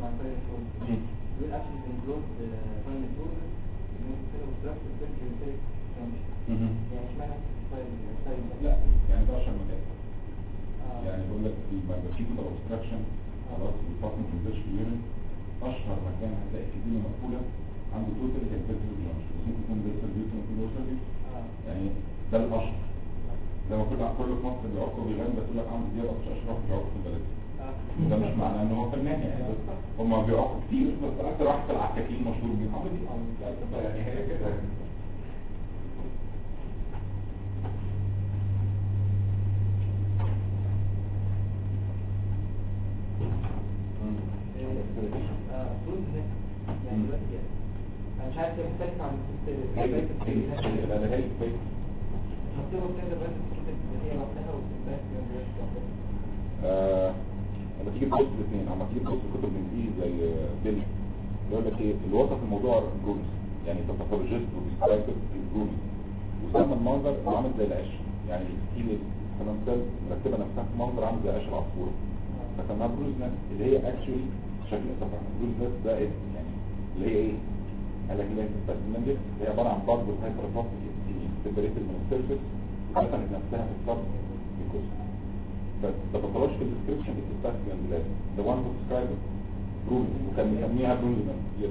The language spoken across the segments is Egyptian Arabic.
مع الفايل فول بيقول اكشن كنترول فايل فول ممكن اوبستراكت سيرجري مهم. يعني اشمعنى فايل فايل لا يعني ده عشان مكان آه. يعني بقول لك لما يبقى في كده اوبستراكشن خلاص الفصل ما تنزلش في اليورين اشهر مكان هتلاقي فيه دي مقفوله عنده توتال هيباتيك جانش بس ممكن يكون لسه البيوتن في الوصل اه يعني ده الاشهر لما كل كل في مصر بيعقوا بيغني بس يقول لك عامل دي بس اشرف بيعقوا في البلد اه ده مش معناه ان هو فنان يعني بس هم بيعقوا كتير بس اكتر واحد في العكاكين مشهور بيه عمرو دي يعني هي كده اه فول هناك يعني دلوقتي يعني انا مش عارف هي مختلفة عن الست ده هي كويس حطيهم كده بس كده هي لوحدها والسباك لوحدها آه، لما تيجي تبص الاثنين لما تيجي تبص كتب الانجليزي زي آه، بيل يقول لك ايه اللي وصف الموضوع جرونز يعني تتفرجست وبيسترايك الجرونز وسمى المنظر انه عامل زي العش يعني الستيل التمثال مركبه نفسها في منظر عامل زي عش العصفوره فسماها بروز نت اللي هي اكشولي شكل طبعا بروز نت ده اسم يعني اللي هي ايه؟ قال لك اللي هي تستمندت هي عباره عن بعض الهايبرتروفيك سيبريتد من السيرفيس ودخلت نفسها في الصب بيكوز بس ما تطلعش في الديسكربشن التستاسيون ده the one who described it برونز وكان مسميها برونز yes.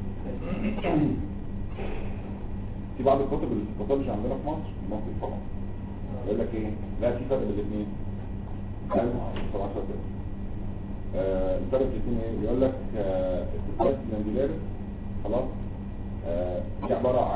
في بعض الكتب اللي في الباثولوجي عندنا في مصر مصر طبعا يقول لك ايه لا في فرق بين الاثنين طبعا كده آه، الفرق بين الاثنين ايه يقول لك التستاسيون خلاص آه، دي عباره عن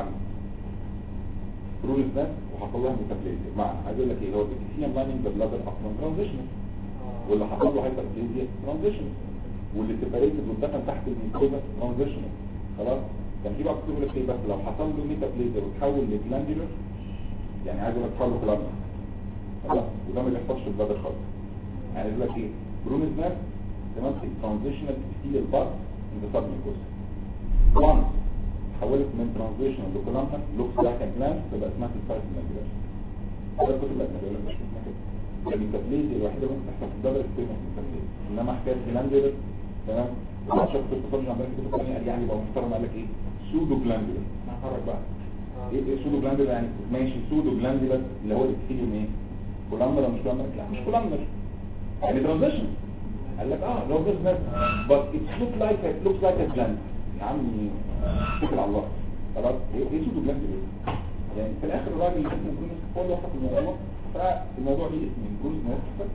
برونز ده وحصل لها ميتابليزيا بمعنى عايز اقول لك ايه هو الابيثيليوم لايننج ذا بلادر اصلا ترانزيشن واللي حصل له هايبربليزيا ترانزيشن واللي سيبريتد والدخل تحت الميكوزا ترانزيشن خلاص كان في بعض بيقول لك ايه بس لو حصل له ميتابليزيا وتحول لجلاندولر يعني عايز اقول لك حصل له كلامنا خلاص وده ما بيحصلش في البلادر خالص يعني يقول لك ايه برونز ناس تمام ترانزيشنال ابيثيليال بارت ان ذا سب ميكوزا once حولت من ترانزيشنال لكولامنا لوكس لايك جلاند تبقى اسمها سيلفايت جلاند ده الكتب الاجنبيه يقول لك مش اسمها كده الميتابليزيا الوحيده اللي ممكن تحصل في الدبل ستيموس الميتابليزيا انما حكايه جلاندولر تمام وعشان في التصرف عندنا كتب ثانيه قال يعني بقى محترم قال لك ايه سودو جلاندولر هنتفرج بقى ايه ايه سودو جلاندولر يعني ماشي سودو جلاندولر اللي هو الابيثيليوم ايه كولامنر ولا مش كولامنر لا مش كولامنر يعني ترانزيشن قال لك اه لو بس بس اتس لوك لايك لوكس لايك ا جلاند يا عمي اتكل على الله خلاص ايه ايه سودو جلاندولر يعني في الاخر الراجل اللي اسمه برونس هو اللي وصف الموضوع فالموضوع ليه اسمين برونس ناس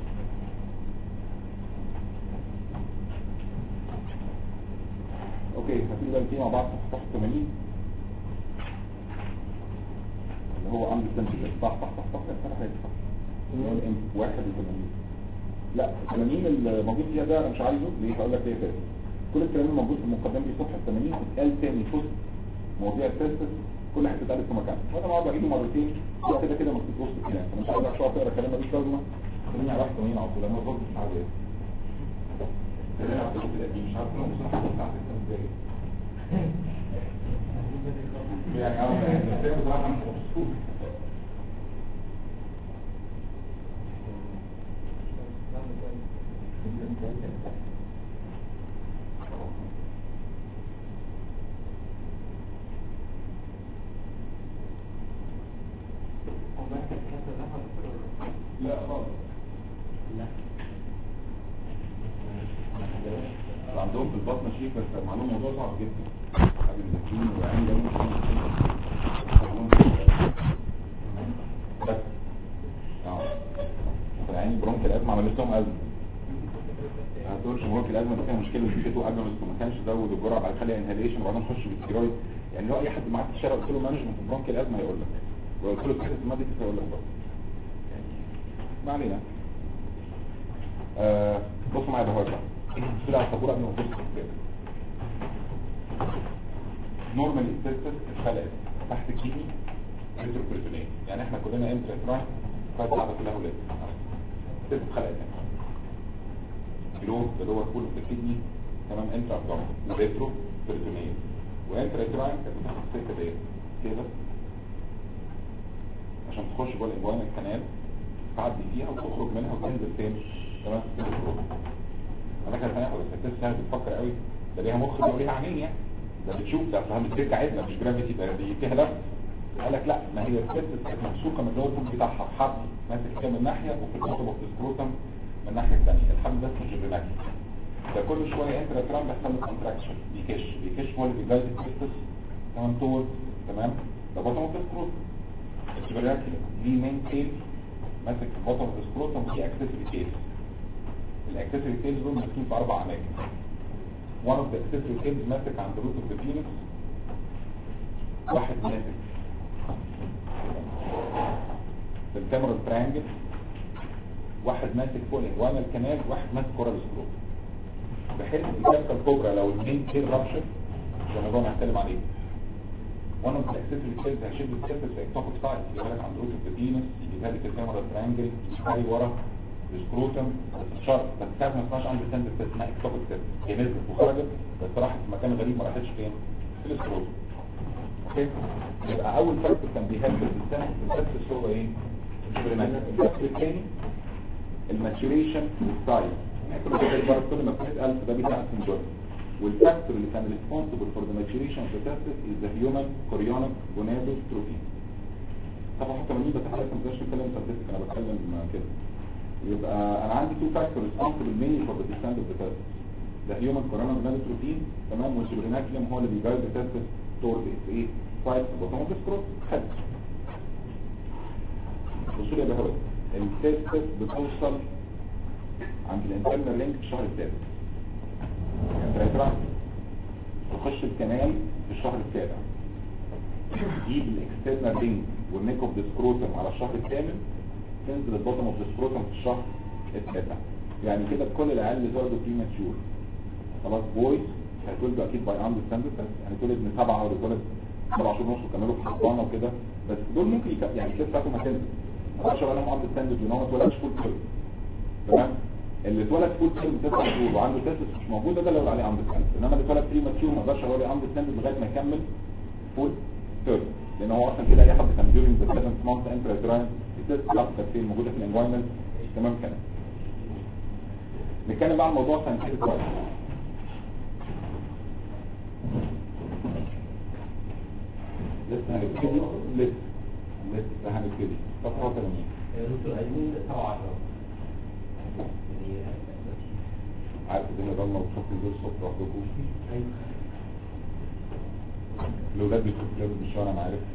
اوكي هتيجي بقى نبتدي مع بعض في صفحه 80 اللي هو عند السنتي صح صح صح صح صح صح صح اللي هو الام 81 لا 80 اللي موجود فيها ده انا مش عايزه ليه هقول لك ليه تاني كل الكلام اللي موجود في المقدمه في صفحه 80 اتقال تاني في وسط مواضيع التستس كل حته اتقالت في مكان وانا بقعد اعيده مرتين هو كده كده مكتوب في وسط الكلام فمش عايز اقعد اقرا كلام ملوش لازمه خليني على 81 على طول انا برضه مش عارف ايه خليني على الكتب القديم مش عارف لو بصراحه بتاع 6 ازاي يعني اه بس هي بصراحه مش مبسوط لا خالص عندهم في البطن شيء بس معلوم موضوع صعب جدا حاجه الدكتور وعين ده مش بس اه يعني برونك الازمه عملت لهم ازمه هتقولش برونك الازمه دي فيها مشكله في كيتو اجونست وما كانش زود الجرعه بعد خلي انهاليشن وبعدين نخش بالستيرويد يعني لو اي حد معاك في الشارع قلت له مانجمنت برونك الازمه هيقول لك وقلت له كده ما دي هيقول لك برضه ما علينا آه بصوا معايا ده بقى طلع على السبوره قبل ما تبص نورمال التستس اتخلقت تحت الكيدني ريتروبريتونيه يعني احنا كلنا انترا تراك فاتحه على كلها ولاد التستس اتخلقت هنا بلو اللي هو كل في الكيدني تمام انترا ابدومين وريترو بريتونيه وانترا تراك كانت تحت السكه ديت كده عشان تخش جوه الانجوان الكنال تعدي فيها وتخرج منها وتنزل تاني تمام انا كان هناخد الستات سهل بتفكر قوي ده ليها مخ ده وليها عينين يعني ده بتشوف ده اصلها مش عدله مش جرافيتي ده دي فيها لف قال لك لا ما هي الست كانت ممسوكه من اللور فوق بتاعها حبل ماسك كده من ناحيه وفي القطب وفي السكروتم من الناحيه الثانيه الحبل ده اسمه جبريناكي ده كل شويه انت الكلام بيحصل له كونتراكشن بيكش بيكش هو اللي بيجايد الكريستس تمام طول تمام ده بطن في السكروتم الجبريناكي ليه مين تيل ماسك في بطن في السكروتم وفي اكسسوري تيل الاكسسوري تيلز دول ماسكين في اربع اماكن one of the accessory tails ماسك عند root of the penis واحد ماسك في الكاميرا تريانجل واحد ماسك فوق الانجوانا الكنال واحد ماسك ورا السكروت بحيث الكاركه الكبرى لو المين تيل رابشر زي ما قلنا هنتكلم عليه one of the accessory tails هيشد السيرفس في اكتوبك سايز يجيبها لك عند root of the penis يجيبها لك الكاميرا تريانجل يجيبها ورا السكروتم بس شرط بس ساعة ما اسمهاش عند السنتر بس اسمها اكتوبك سيرفس هي نزلت وخرجت بس راحت في مكان غريب ما راحتش فين في السكروتم اوكي يبقى اول فاكتور كان بيهدد السنة الفاكتور هو ايه الفاكتور الثاني الماتوريشن والسايز يعني كل ده بره كل ما كنت ألف ده بتاع السنجور والفاكتور اللي كان responsible for the maturation of the testis is the human chorionic gonadotrophy طبعا حتى مني بس حضرتك ما تقدرش تتكلم statistic انا بتكلم كده يبقى انا عندي two factors responsible mainly for the descent of the testis the human chorionic gonadotrophy تمام والجبريناكليوم هو اللي بيجايد the testis toward its ايه سايت بطن السكروت خد بصوا يا بهوي التستس بتوصل عند الانترنال لينك في الشهر الثالث يعني تخش الكنال في الشهر السابع تجيب الاكسترنال لينك والنيك اوف سكروتم على الشهر الثامن تنزل البطن اوف سكروتم في الشهر التاسع يعني كده كل العيال اللي اتولدوا بريماتشور خلاص بويز هيتولدوا اكيد باي اند ستاندرد يعني اتولد من سبعه ولا اتولد سبع شهور ونص وكملوا في حضانه وكده بس دول ممكن يك... يعني الكيس بتاعتهم هتنزل ما اقدرش اقول لهم اند ستاندرد ان هو ما اتولدش فول تيرم تمام اللي اتولد فول تيرم تسع شهور وعنده تيسس مش موجود ده اللي اقول عليه اند ستاندرد انما اللي اتولد بريماتشور ما اقدرش اقول عليه اند ستاندرد لغايه ما يكمل فول تيرم لان هو اصلا كده اي حد كان during the seventh month intrauterine التيست بتاعته كانت فين موجوده في الانفايرمنت تمام كده نتكلم بقى عن موضوع ساينتفك كويس لسه هنبتدي لسه لسه هنبتدي صفحه 80 دكتور عايزين 17 عارف الدنيا ضلمه وتشوف دول الصبح لوحدكم الاولاد بيشوفوا كلاب من الشارع انا عارف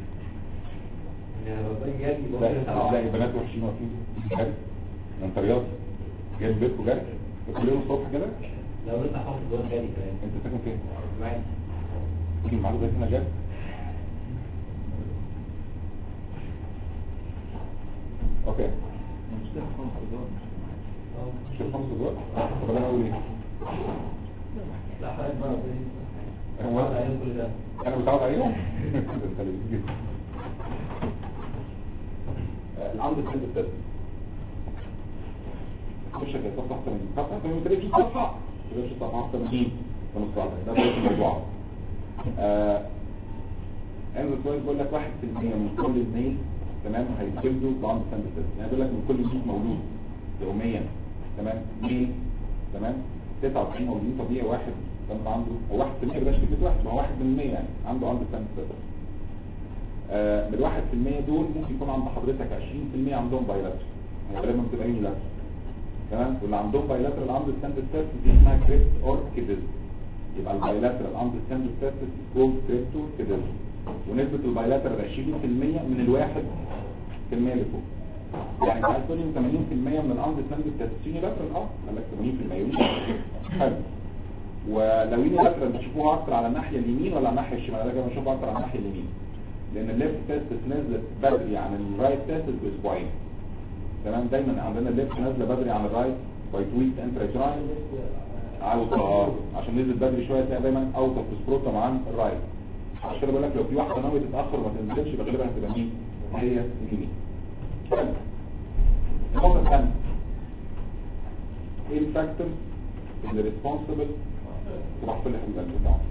لا تلاقي بنات وحشين واقفين جري ده انت رياضي جاي بيتكم جري كل يوم الصبح كده لو نطلع خمس دول جالي كمان انت ساكن فين؟ معايا تيجي معاك زي هنا جري اوكي مش الخمس دول طب انا اقول ايه؟ لا حضرتك بقى هو هو عليهم كل ده انا متعود عليهم ده انت اللي بتجيب العمد الثالث الثالث خش كده صفحه 80 صفحه 80 تلاقي في صفحه تلاقي في صفحه 80 في نص واحده ده بس الموضوع آه انزل كويس بقول لك 1% من كل اثنين تمام هيتولدوا بعمل الثالث الثالث يعني بقول لك من كل 100 مولود يوميا تمام ميل تمام 99 مولودين طبيعي واحد لما عنده هو 1% بلاش كلمه واحد ما هو 1% يعني عنده عنده الثالث الثالث آه، من واحد في المية دول ممكن يكون عند حضرتك عشرين في المية عندهم بايلاتر غالبا بتبقى يونيلاتر تمام واللي عندهم بايلاترال عنده ستاندرد تيست دي اسمها كريبت اور كيدز يبقى البايلاترال عنده ستاندرد تيست اسمه كريبت اور كيدز ونسبة البايلاترال 20% من الواحد في المية اللي فوق يعني عايز تقول لي 80% من الأرض ستاندرد تيست يونيلاترال اه قال لك 80% يونيلاترال حلو ولو يونيلاترال بتشوفوها اكتر على الناحية اليمين ولا على الناحية الشمال انا بشوفها اكتر على الناحية اليمين لان الليفت تيست نزلت بدري عن الرايت تيست باسبوعين تمام دايما عندنا الليفت نازله بدري عن الرايت باي تو ويكس انترا عاوز اه عشان نزل بدري شويه تلاقي دايما اوت اوف سبروتم عن الرايت عشان كده بقول لك لو في واحده ناويه تتاخر وما تنزلش يبقى غالبا هتبقى مين؟ هي اليمين حلو. النقطه الثانيه ايه الفاكتورز اللي ريسبونسبل تروح في الحمل بتاعه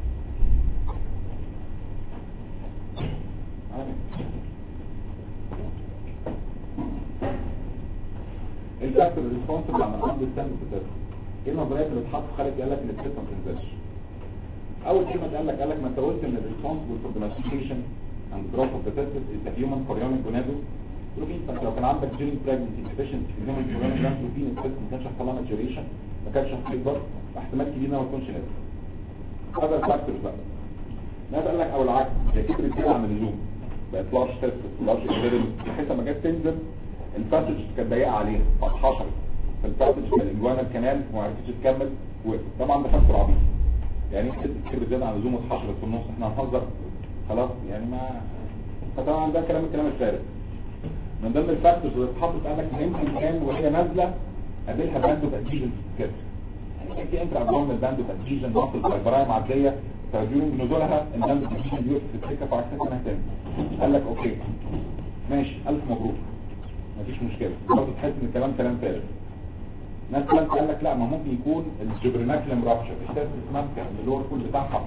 الفاكتور ريسبونسبل عن الامر الثاني بتاعته ايه النظريات اللي بتحط في خارج قال لك ان الست ما بتنزلش اول كلمه قال لك قال لك ما انت قلت ان الريسبونسبل فور domestication and growth of the testis is the human chorionic gonadal بروتين فانت لو كان عندك جين pregnancy deficiency في الهيومن chorionic gland بروتين الست ما كانش هيحصل لها maturation ما كانش هتكبر احتمال كبير انها ما تكونش نازله هذا فاكتورز بقى ناس قال لك او العكس هي كبرت زياده عن اللزوم بقت لارج تيستس لارج انفيرم بحيث لما جت تنزل الباسج كانت ضيقه عليها فاتحشرت فالباسج في الانجوانا الكنال وما عرفتش تكمل وقفت طبعا ده فاكتور عبيط يعني انت كبرت زياده عن اللزوم واتحشرت في النص احنا هنهزر خلاص يعني ما فطبعا ده كلام الكلام الفارغ من ضمن الفاكتورز اللي اتحطت قال لك يمكن كان وهي نازله قابلها باندو اديجن كده يعني كان في انتر ابدومينال باندو اديجن ضغط الفايبرايه معديه فديورنج نزولها الباندو اديجن دي في السكه فعكسها سنه تاني قال لك اوكي ماشي الف مبروك مفيش مشكله برضه تحس ان الكلام كلام فارغ ناس ثالث قال لك لا ما ممكن يكون الجبرناكلم رابشر التست ماسكه اللي هو الكل بتاعها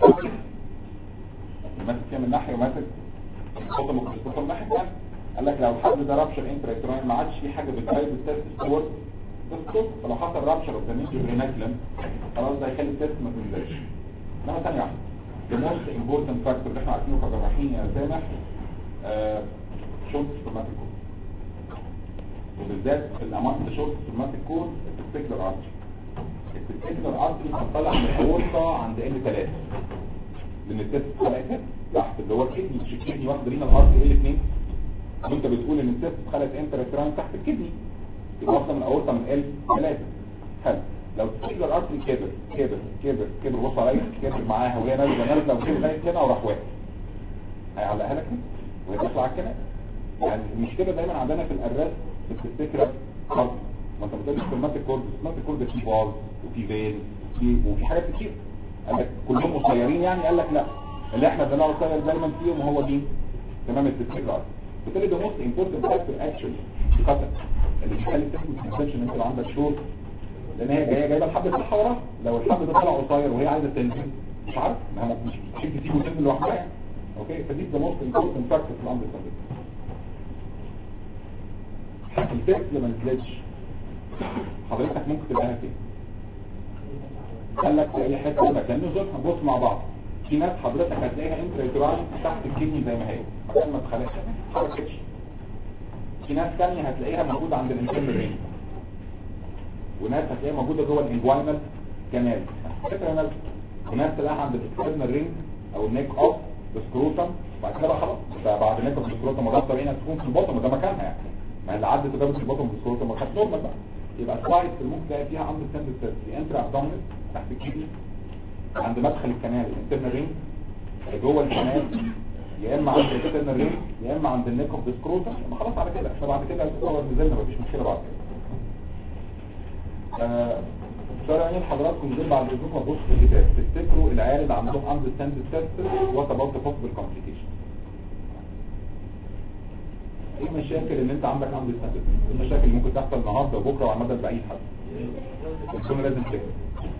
ماسك فيها من ناحيه وماسك الخطه مكتوبه من ناحيه ثانيه قال لك لو الحد ده رابشر انتراكتورين ما عادش في حاجه بتقيد التست سكور بالصوت فلو حصل رابشر اوف ذا مين جبرناكلم خلاص ده هيخلي التست ما تنزلش انما ثانيه واحده the most important factor اللي احنا عارفينه كجراحين يا سامح شورت سبرماتيك كود وبالذات في الامانت شورت سبرماتيك كود التستيكلر ارتري التستيكلر ارتري هتطلع من الاورطه عند ال 3 لان التست اتخلقت تحت اللي هو الكدني مش الكدني واخد رينا الارتري ال 2 وانت بتقول ان التست اتخلقت انترستراين تحت الكدني يبقى واخده من الاورطه من ال 3 حلو لو التستيكلر ارتري كبر كبر كبر كبر بص عليا كبر معاها وهي نازله نازله وكده لغايه هنا وراح واقف هيعلقها لك وهي تطلع كده يعني المشكله دايما عندنا في الارست في التستيكلر ارتري ما انت بتقول سبرماتيك كورد سبرماتيك كورد فيه باز وفي فين وفي وفي حاجات كتير قال لك كلهم قصيرين يعني قال لك لا اللي احنا بنلاقي قصير دايما فيهم هو مين تمام التستيكلر ارتري بالتالي ده موست امبورتنت فاكتور اكشولي خطر اللي بيخلي التكنيك ان انت لو عندك شورت لان هي جايه جايبه الحبل بتاعها وراها لو الحبل ده طلع قصير وهي عايزه تنزل مش عارف ما هي مش مش تسيبه تنزل لوحدها يعني اوكي فدي ده موست امبورتنت فاكتور في الامر الطبي الفكس لما نزلتش حضرتك ممكن تبقى فين قال لك في اي حته مكان نزول هنبص مع بعض في ناس حضرتك هتلاقيها انتريتورال تحت الكدني زي ما هي مكان ما اتخلقش ما اتحركتش في ناس ثانيه هتلاقيها موجوده عند الانترنال رينج وناس هتلاقيها موجوده جوه الانجوينال كانال فكره ناس وناس تلاقيها عند الاكسترنال رينج او النيك اوف بسكروتم بعد كده بقى خلاص ده بعد النيك اوف بسكروتم مرات هنا تكون في البطن ده مكانها يعني ما اللي عدت ده في البطن بسكروتم ما كانت نورمال بقى يبقى السلايد اللي ممكن تلاقي فيها عند السنتر سيرف في انترا ابدومينال تحت الكدني عند مدخل الكنال الانترنال رينج جوه الكنال يا اما عند الاكسترنال رينج يا اما عند النيك اوف بسكروتم ما خلاص على كده احنا بعد كده نصور نزلنا مفيش مشكله بعد كده سؤال عين حضراتكم دول بعد اذنكم بص في الكتاب تفتكروا العيال اللي عندهم اند ستاند تيست وات اباوت بوسيبل كومبليكيشن ايه المشاكل اللي انت عندك اند ستاند المشاكل اللي ممكن تحصل النهارده وبكره وعلى المدى البعيد حتى تكون لازم تفكر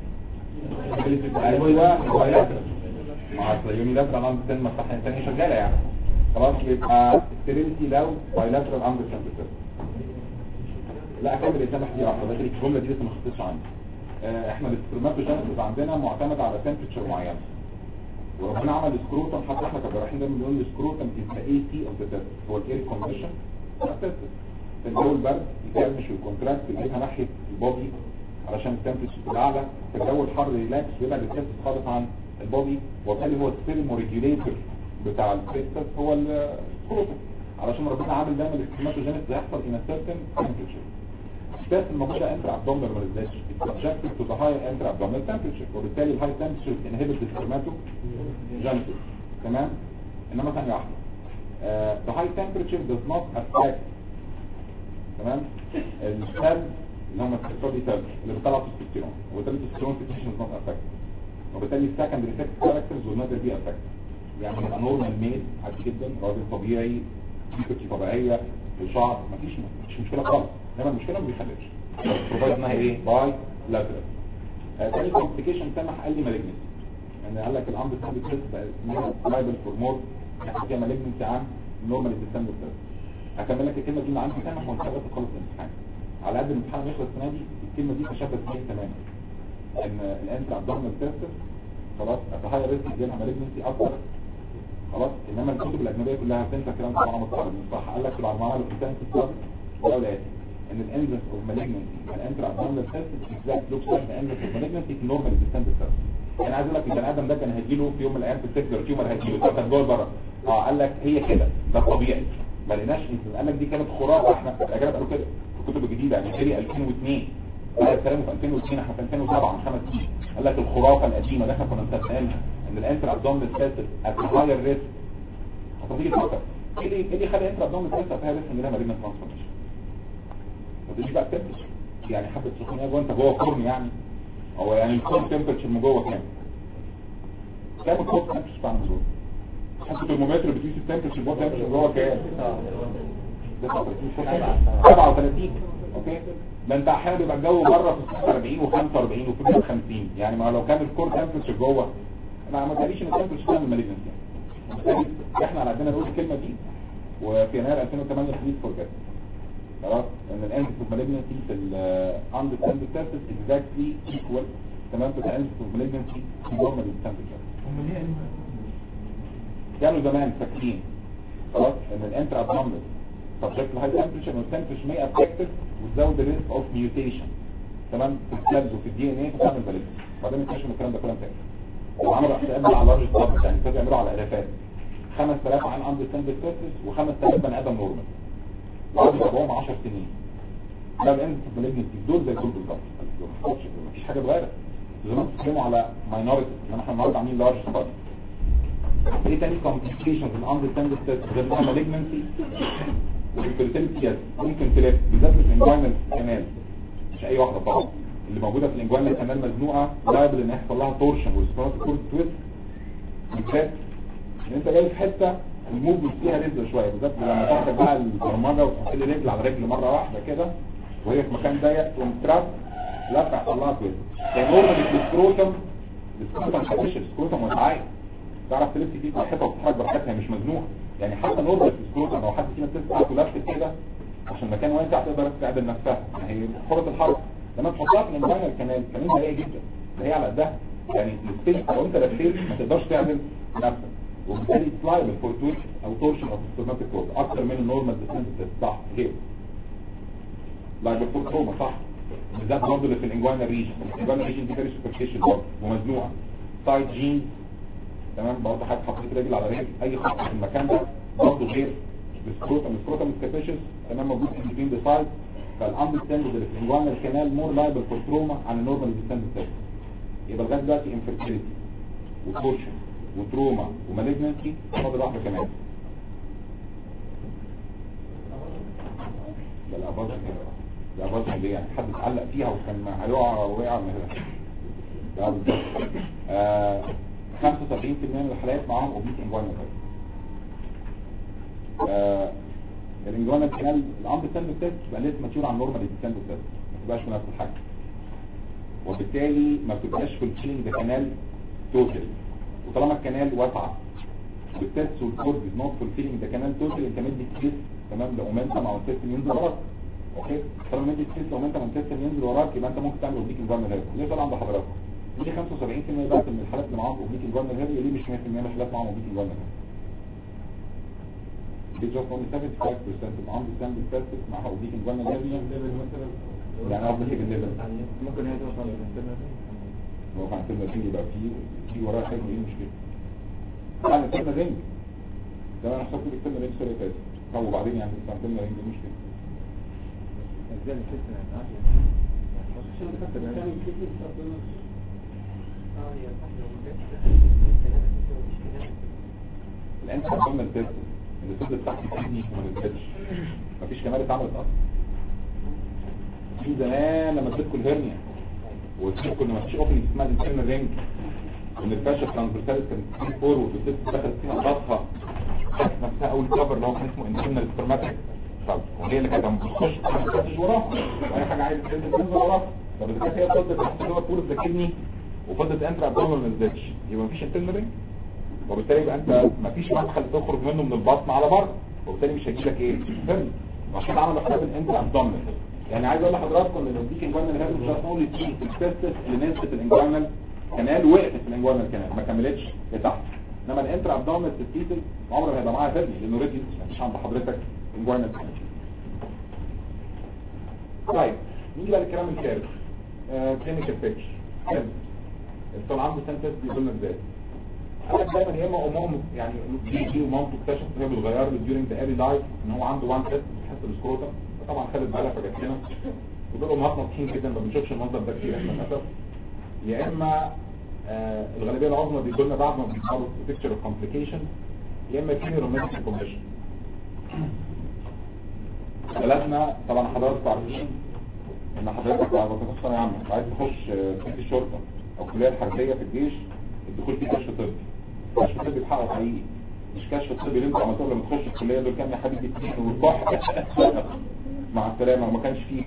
ايوه بايلاترال مع اليوني لاترال اند ستاند مفتاح ثانيه شغاله يعني خلاص يبقى ستيريلتي لو بايلاترال اند ستاند تيست لا اكمل الاسامه دي واحده بس الجمله دي لسه ما خلصتش عندي آه احنا السبرماتوجينيسيس عندنا معتمد على تمبرتشر معينه وربنا عمل سكروتم حتى احنا كجراحين دايما بنقول السكروتم از ذا اي سي اوف ذا تيست هو الاير كونديشن في الجو البرد يكرمش ويكونتراكت يجيبها ناحيه البودي علشان التمبرتشر تبقى اعلى في الجو الحر ريلاكس ويبعد التيست خالص عن البودي وبالتالي هو السيرمو ريجوليتور بتاع التيست هو السكروتم علشان ربنا عامل دايما السبرماتوجينيسيس يحصل ان سيرتن تمبرتشر الستاس الموجودة انتر ابدومينال ماليزيشن subjected to the high inter abdominal temperature وبالتالي الهاي temperature inhibit the spermatogenesis تمام انما ثانية واحدة uh, the high temperature does not affect تمام السيل اللي هم السيرتودي سيل اللي بيطلع تستوستيرون وبالتالي التستوستيرون secretion does not affect وبالتالي secondary sex characters will never be affected يعني يبقى نورمال ميل عادي جدا راجل طبيعي فيكتي طبيعية الشعر مفيش مفيش مشكلة خالص انما المشكله ما بيخليش بروفايد انها ايه باي لاترال تاني كومبليكيشن سمح قال لي مالجنس ان قال لك الامر بتاع التست بقى لايبل فور مور احنا فيها مالجنس عام نورمال ديسمبر تيست هكمل لك الكلمه دي اللي عندي سمح وانت بس تخلص الامتحان على قد الامتحان يخلص السنه دي الكلمه دي تشابه فيها تماما ان الانتر ابدومينال سيستم خلاص هاي ريسك يجيلها مالجنسي اكتر خلاص انما الكتب الاجنبيه كلها بتنسى الكلام طبعا مضطرب مش صح قال لك بعد ما عملوا كتاب في الصدر وقالوا الاتي ان الانزس اوف مالجنسي الانتر ابدومينال سيستم اكزاكت لوكس لايك الانزس اوف مالجنسي في نورمال ديستنت سيستم يعني عايز اقول لك البني ادم ده كان هيجيله في يوم من الايام في السيكلر تيومر هيجيله طب كان جوه بره اه قال لك هي كده ده الطبيعي ما لقيناش قال لك دي كانت خرافه احنا الاجانب قالوا كده في الكتب الجديده يعني جري 2002 بعد الكلام في 2002 احنا في 2007 من خمس سنين قال لك الخرافه القديمه اللي احنا كنا مصدقينها ان الانتر ابدومينال سيستم ات هاير ريسك هتيجي تفكر ايه اللي ايه اللي خلى الانتر ابدومينال سيستم فيها ريسك ان لها مالجنت ترانسفورميشن ودي بقى تمبرتشر يعني حبه سخونيه جوه انت جوه فرن يعني هو يعني الكون تمبرتشر من جوه كام كام الكون تمبرتشر بتاع من جوه حسب الترمومتر بتقيس التمبرتشر جوه تمبرتشر جوه كام 37 اوكي ده انت احيانا بيبقى الجو بره في 46 و45 وفي 50 يعني ما لو كان الكور تمبرتشر جوه انا ما تقاليش ان التمبرتشر بتاع المالجنسي يعني احنا على عندنا نقول الكلمه دي وفي يناير 2008 بليز فورجيت خلاص ان الانس اوف مالجنسي في الاندر ستاند تيست اكزاكتلي ايكوال تمام تو الانس اوف مالجنسي في نورمال تمبرتشر كانوا زمان فاكرين خلاص ان الانترا ابدومينال سبجكت لهاي تمبرتشر والتمبرتشر may affect it وتزود الريسك اوف ميوتيشن تمام في السلز وفي الدي ان ايه وتعمل بالك بعدين اكتشفوا الكلام ده كلام تاني وعملوا احصائيات على لارج ستابس يعني ابتدوا يعملوا على الافات 5000 عن اندر ستاند تيست و5000 بني ادم نورمال وقعدوا يتابعوهم 10 سنين ده الانس اوف مالجنسي دول زي دول بالظبط مفيش حاجه اتغيرت زمان بتتكلموا على ماينورتي لما احنا النهارده عاملين لارج ستابس ايه تاني complications in understanding test غير انها malignancy والفيرتيلتي يس ممكن تلاقي بالذات في الانجوينال كانال مش اي واحده طبعا اللي موجوده في الانجوينال كانال مزنوقه لايبل ان يحصل لها تورشن والسبرات كورد تويست بالذات ان انت جاي في حته الموفمنت فيها رزق شويه بالذات لما تاخد بقى البرمجه وتحط لي رجل على رجل مره واحده كده وهي في مكان ضيق تقوم تراب لا تحصل لها تويست يعني نورمال السكروتم السكروتم مش السكروتم وسعايه تعرف تلف فيه براحتها وتتحرك براحتها مش مزنوقه يعني حتى نورمال سكروتم لو حد فينا تسعه ولفت كده عشان المكان واسع تقدر تعدل نفسها يعني هي حرة الحركه لما تحطها في الانفايرمنت كمان كمان ضيقه جدا ده هي على قدها يعني السبيس لو انت لفيت ما تقدرش تعدل نفسك وبالتالي سلايبل فور تويست او تورشن اوف ستوماتيك كورد اكتر من النورمال ديسنت صح غير لايبل فور تروما صح بالذات برضه اللي في الانجوانا ريجن الانجوانا ريجن دي فيري سوبرفيشال برضه ومزنوقه سايد جينز تمام برضه حد حطيت رجل على رجل اي خط في المكان ده برضه غير السكروتم السكروتم سكابيشس تمام موجود في بين ذا سايد فالاندرستاند اللي في الانجوانا الكانال مور لايبل فور تروما عن النورمال ديسنت تيست يبقى لغايه دلوقتي انفيرتيليتي وتورشن وتروما ومالجنسي فاضل واحده كمان ده الاباظ ده الاباظ اللي يعني حد اتعلق فيها وكان هيقع وقع من هنا ده بالظبط آه 75% من الحالات معاهم اوبيك انجوانا آه الانجوانا كانال الامر سيلف تيست بقى لسه ماتيور عن نورمال سيلف تيست ما تبقاش في نفس الحجم وبالتالي ما بتبقاش في الكيلينج ده كانال توتال وطالما الكنال واسعه والتست والكورد از نوت فولفيلينج ده كانال توتال انت مدي سبيس تمام ده اومنتم او السيستم ينزل وراك اوكي طالما مدي سبيس اومنتم او السيستم ينزل وراك يبقى انت ممكن تعمل اوبليك انفيرمنت هيرو ليه طالع عند حضراتكم دي 75% بس من الحالات اللي معاهم اوبليك انفيرمنت هيرو ليه مش 100% من الحالات معاهم اوبليك انفيرمنت هيرو دي just only 75% معاهم ديسامبل تيست معاها اوبليك انفيرمنت هيرو يعني قصدي ايه بالليفل ممكن هي توصل للانترنت هو كان كلمة رينج يبقى في في وراه حاجة ايه مشكلة يعني كلمة رينج ده انا حسبت لك كلمة رينج سوري فاتت طب وبعدين يعني كان كلمة رينج ايه مشكلة ازاي السيستم الان قدامنا التست اللي فضلت تحت الكدني وما نزلتش مفيش كمال اتعملت اصلا في زمان لما تدخل هرنيا وتدخل ان مفيش اوبننج اسمها الانترنال رينج وان الفاشا ترانسفيرساليس كانت فور والست دخلت فيها ضغطها نفسها اول كفر اللي هو كان اسمه انترنال سبرماتيك طب وهي اللي كانت بتخش ما بتخشش وراها واي حاجه عايزه تنزل تنزل وراها طب اذا كانت هي فضلت تحت جوه طول الكدني وفضلت انتر ابدومينال ما نزلتش يبقى مفيش انترنال رينج وبالتالي يبقى انت مفيش مدخل تخرج منه من البطن على بره وبالتالي مش هيجي لك ايه هرني عشان عملوا حساب الانتر ابدومينال يعني عايز اقول لحضراتكم ان الديك انجوانال هيرب مش هنقول التين التستس اللي نزلت الانجوانال كانال وقفت في الانجوانال كانال ما كملتش لتحت انما الانترا ابدومينال سيستيتل عمره ما هيبقى معاها هيرني لانه ريدي مش عند حضرتك انجوانال كانال طيب نيجي بقى للكلام الخارج كلينيكال بيكتشر الطول عنده سنتس بيقول لك ازاي قال لك دايما يا اما امهم يعني بيجي ومامته اكتشفت ان هي بتغير له during the early life ان هو عنده وان تيست بتحس بالسكروتا فطبعا خدت بالها فجت لنا ودول امهات ناطحين جدا ما بنشوفش المنظر ده كتير للاسف يا اما آه الغالبيه العظمى بيجوا لنا بعد ما بيحصلوا بيكتشر اوف كومبليكيشن يا اما في روماتيك كونديشن بلدنا طبعا حضراتكم عارفين ان حضرتك بعد ما تخش ثانويه عامه عايز تخش كليه الشرطه او الكليه الحربيه في الجيش الدخول فيه كشف طبي كشف طبي بحقه حقيقي مش كشف طبي اللي انتوا عملتوه لما تخش الكليه دول كام يا حبيبي اتنين وصح مع السلامه وما كانش فيه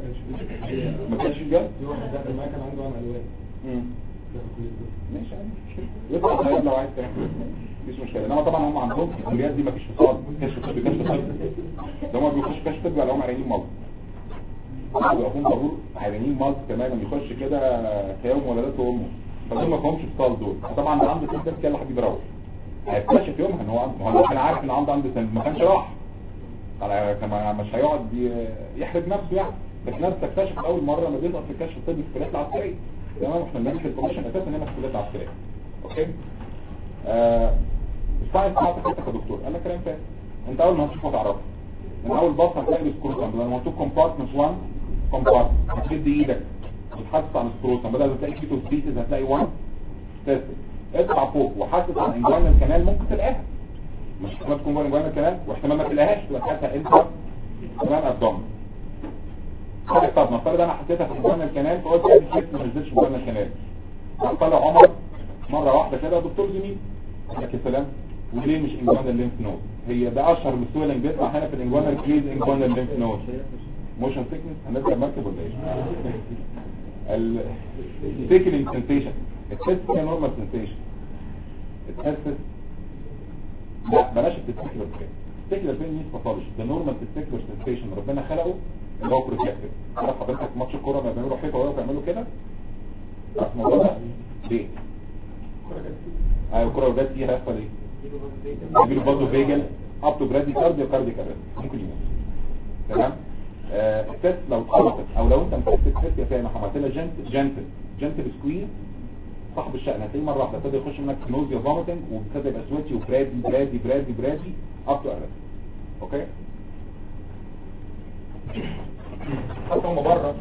ما كانش فيه بجد في واحد دخل معايا كان عنده عم الوان مم. دخل كلية الطب. ماشي عادي مش مشكلة. يطلع طيب لو عايز تعمل مفيش مشكلة انما طبعا هم عندهم في الكليات دي مفيش فصال كشف طبي كشف طبي ده هم بيخش كشف طبي على هم عيانين مالط بيقفون طابور عيانين مالط تماما يخش كده كيوم ولدته امه فدول ما فهمش فصال دول طبعا اللي عنده سنتر كده حد يروح هيكتشف يومها ان هو عنده ما هو لو كان عارف ان عنده عنده سنتر ما كانش راح على كما مش هيقعد ي- يحرج نفسه يعني بس الناس تكتشف اول مره لما بيسقط في الكشف الطبي في الكليات العسكريه تمام احنا بنعمل الكوميشن اساسا هنا في الكليات العسكريه اوكي آه الساينس بتاعتك انت كدكتور قال لك كلام فاهم انت اول ما هتشوف هتعرفه من اول بص هتلاقي السكروتم لما مكتوب كومبارتمنت 1 كومبارتمنت هتشد ايدك وتحسس عن السكروتم بدل ما تلاقي كيتو سبيسز هتلاقي 1 تيست اطلع فوق وحسس عن انجوانال كانال ممكن تلاقيها مش احتمال تكون جوه انجوانال كانال واحتمال ما تلاقيهاش تبقى ساعتها انت كمان ابدومن طب نفترض انا حسيتها في انجوانال كانال فقلت ادي شيت ما نزلش انجوانال كانال راح طلع عمر مره واحده كده دكتور زميل قال لك يا سلام وليه مش انجوانال لينف نود هي ده اشهر سويلنج بيطلع هنا في الانجوانال كريز انجوانال لينف نود موشن سيكنس هنرجع مركب ولا ايه السيكلينج سنسيشن التست هي نورمال سنسيشن التست لا بلاش التستيكولر بين التستيكولر بين مش باثولوجي ده نورمال تستيكولر سنسيشن ربنا خلقه اللي هو بروتكتيف عارف حضرتك ماتش الكوره لما بيعملوا حيطه ويقفوا يعملوا كده عارف الموضوع ده ليه؟ ايوه الكوره لو جت فيها هيحصل ايه؟ يجيله برضه فيجل اب تو برادي كارديو كارديو كارديو ممكن يموت تمام آه التست لو اتخبطت او لو انت مسكت التست يا فاهم عملت لها جنت جنت جنت سكويز صاحب الشأن هتلاقيه مرة واحدة ابتدى يخش منك نوزيا فوميتنج وابتدى يبقى سويتي وبرادي برادي برادي برادي اب تو ارست اوكي حتى هم بره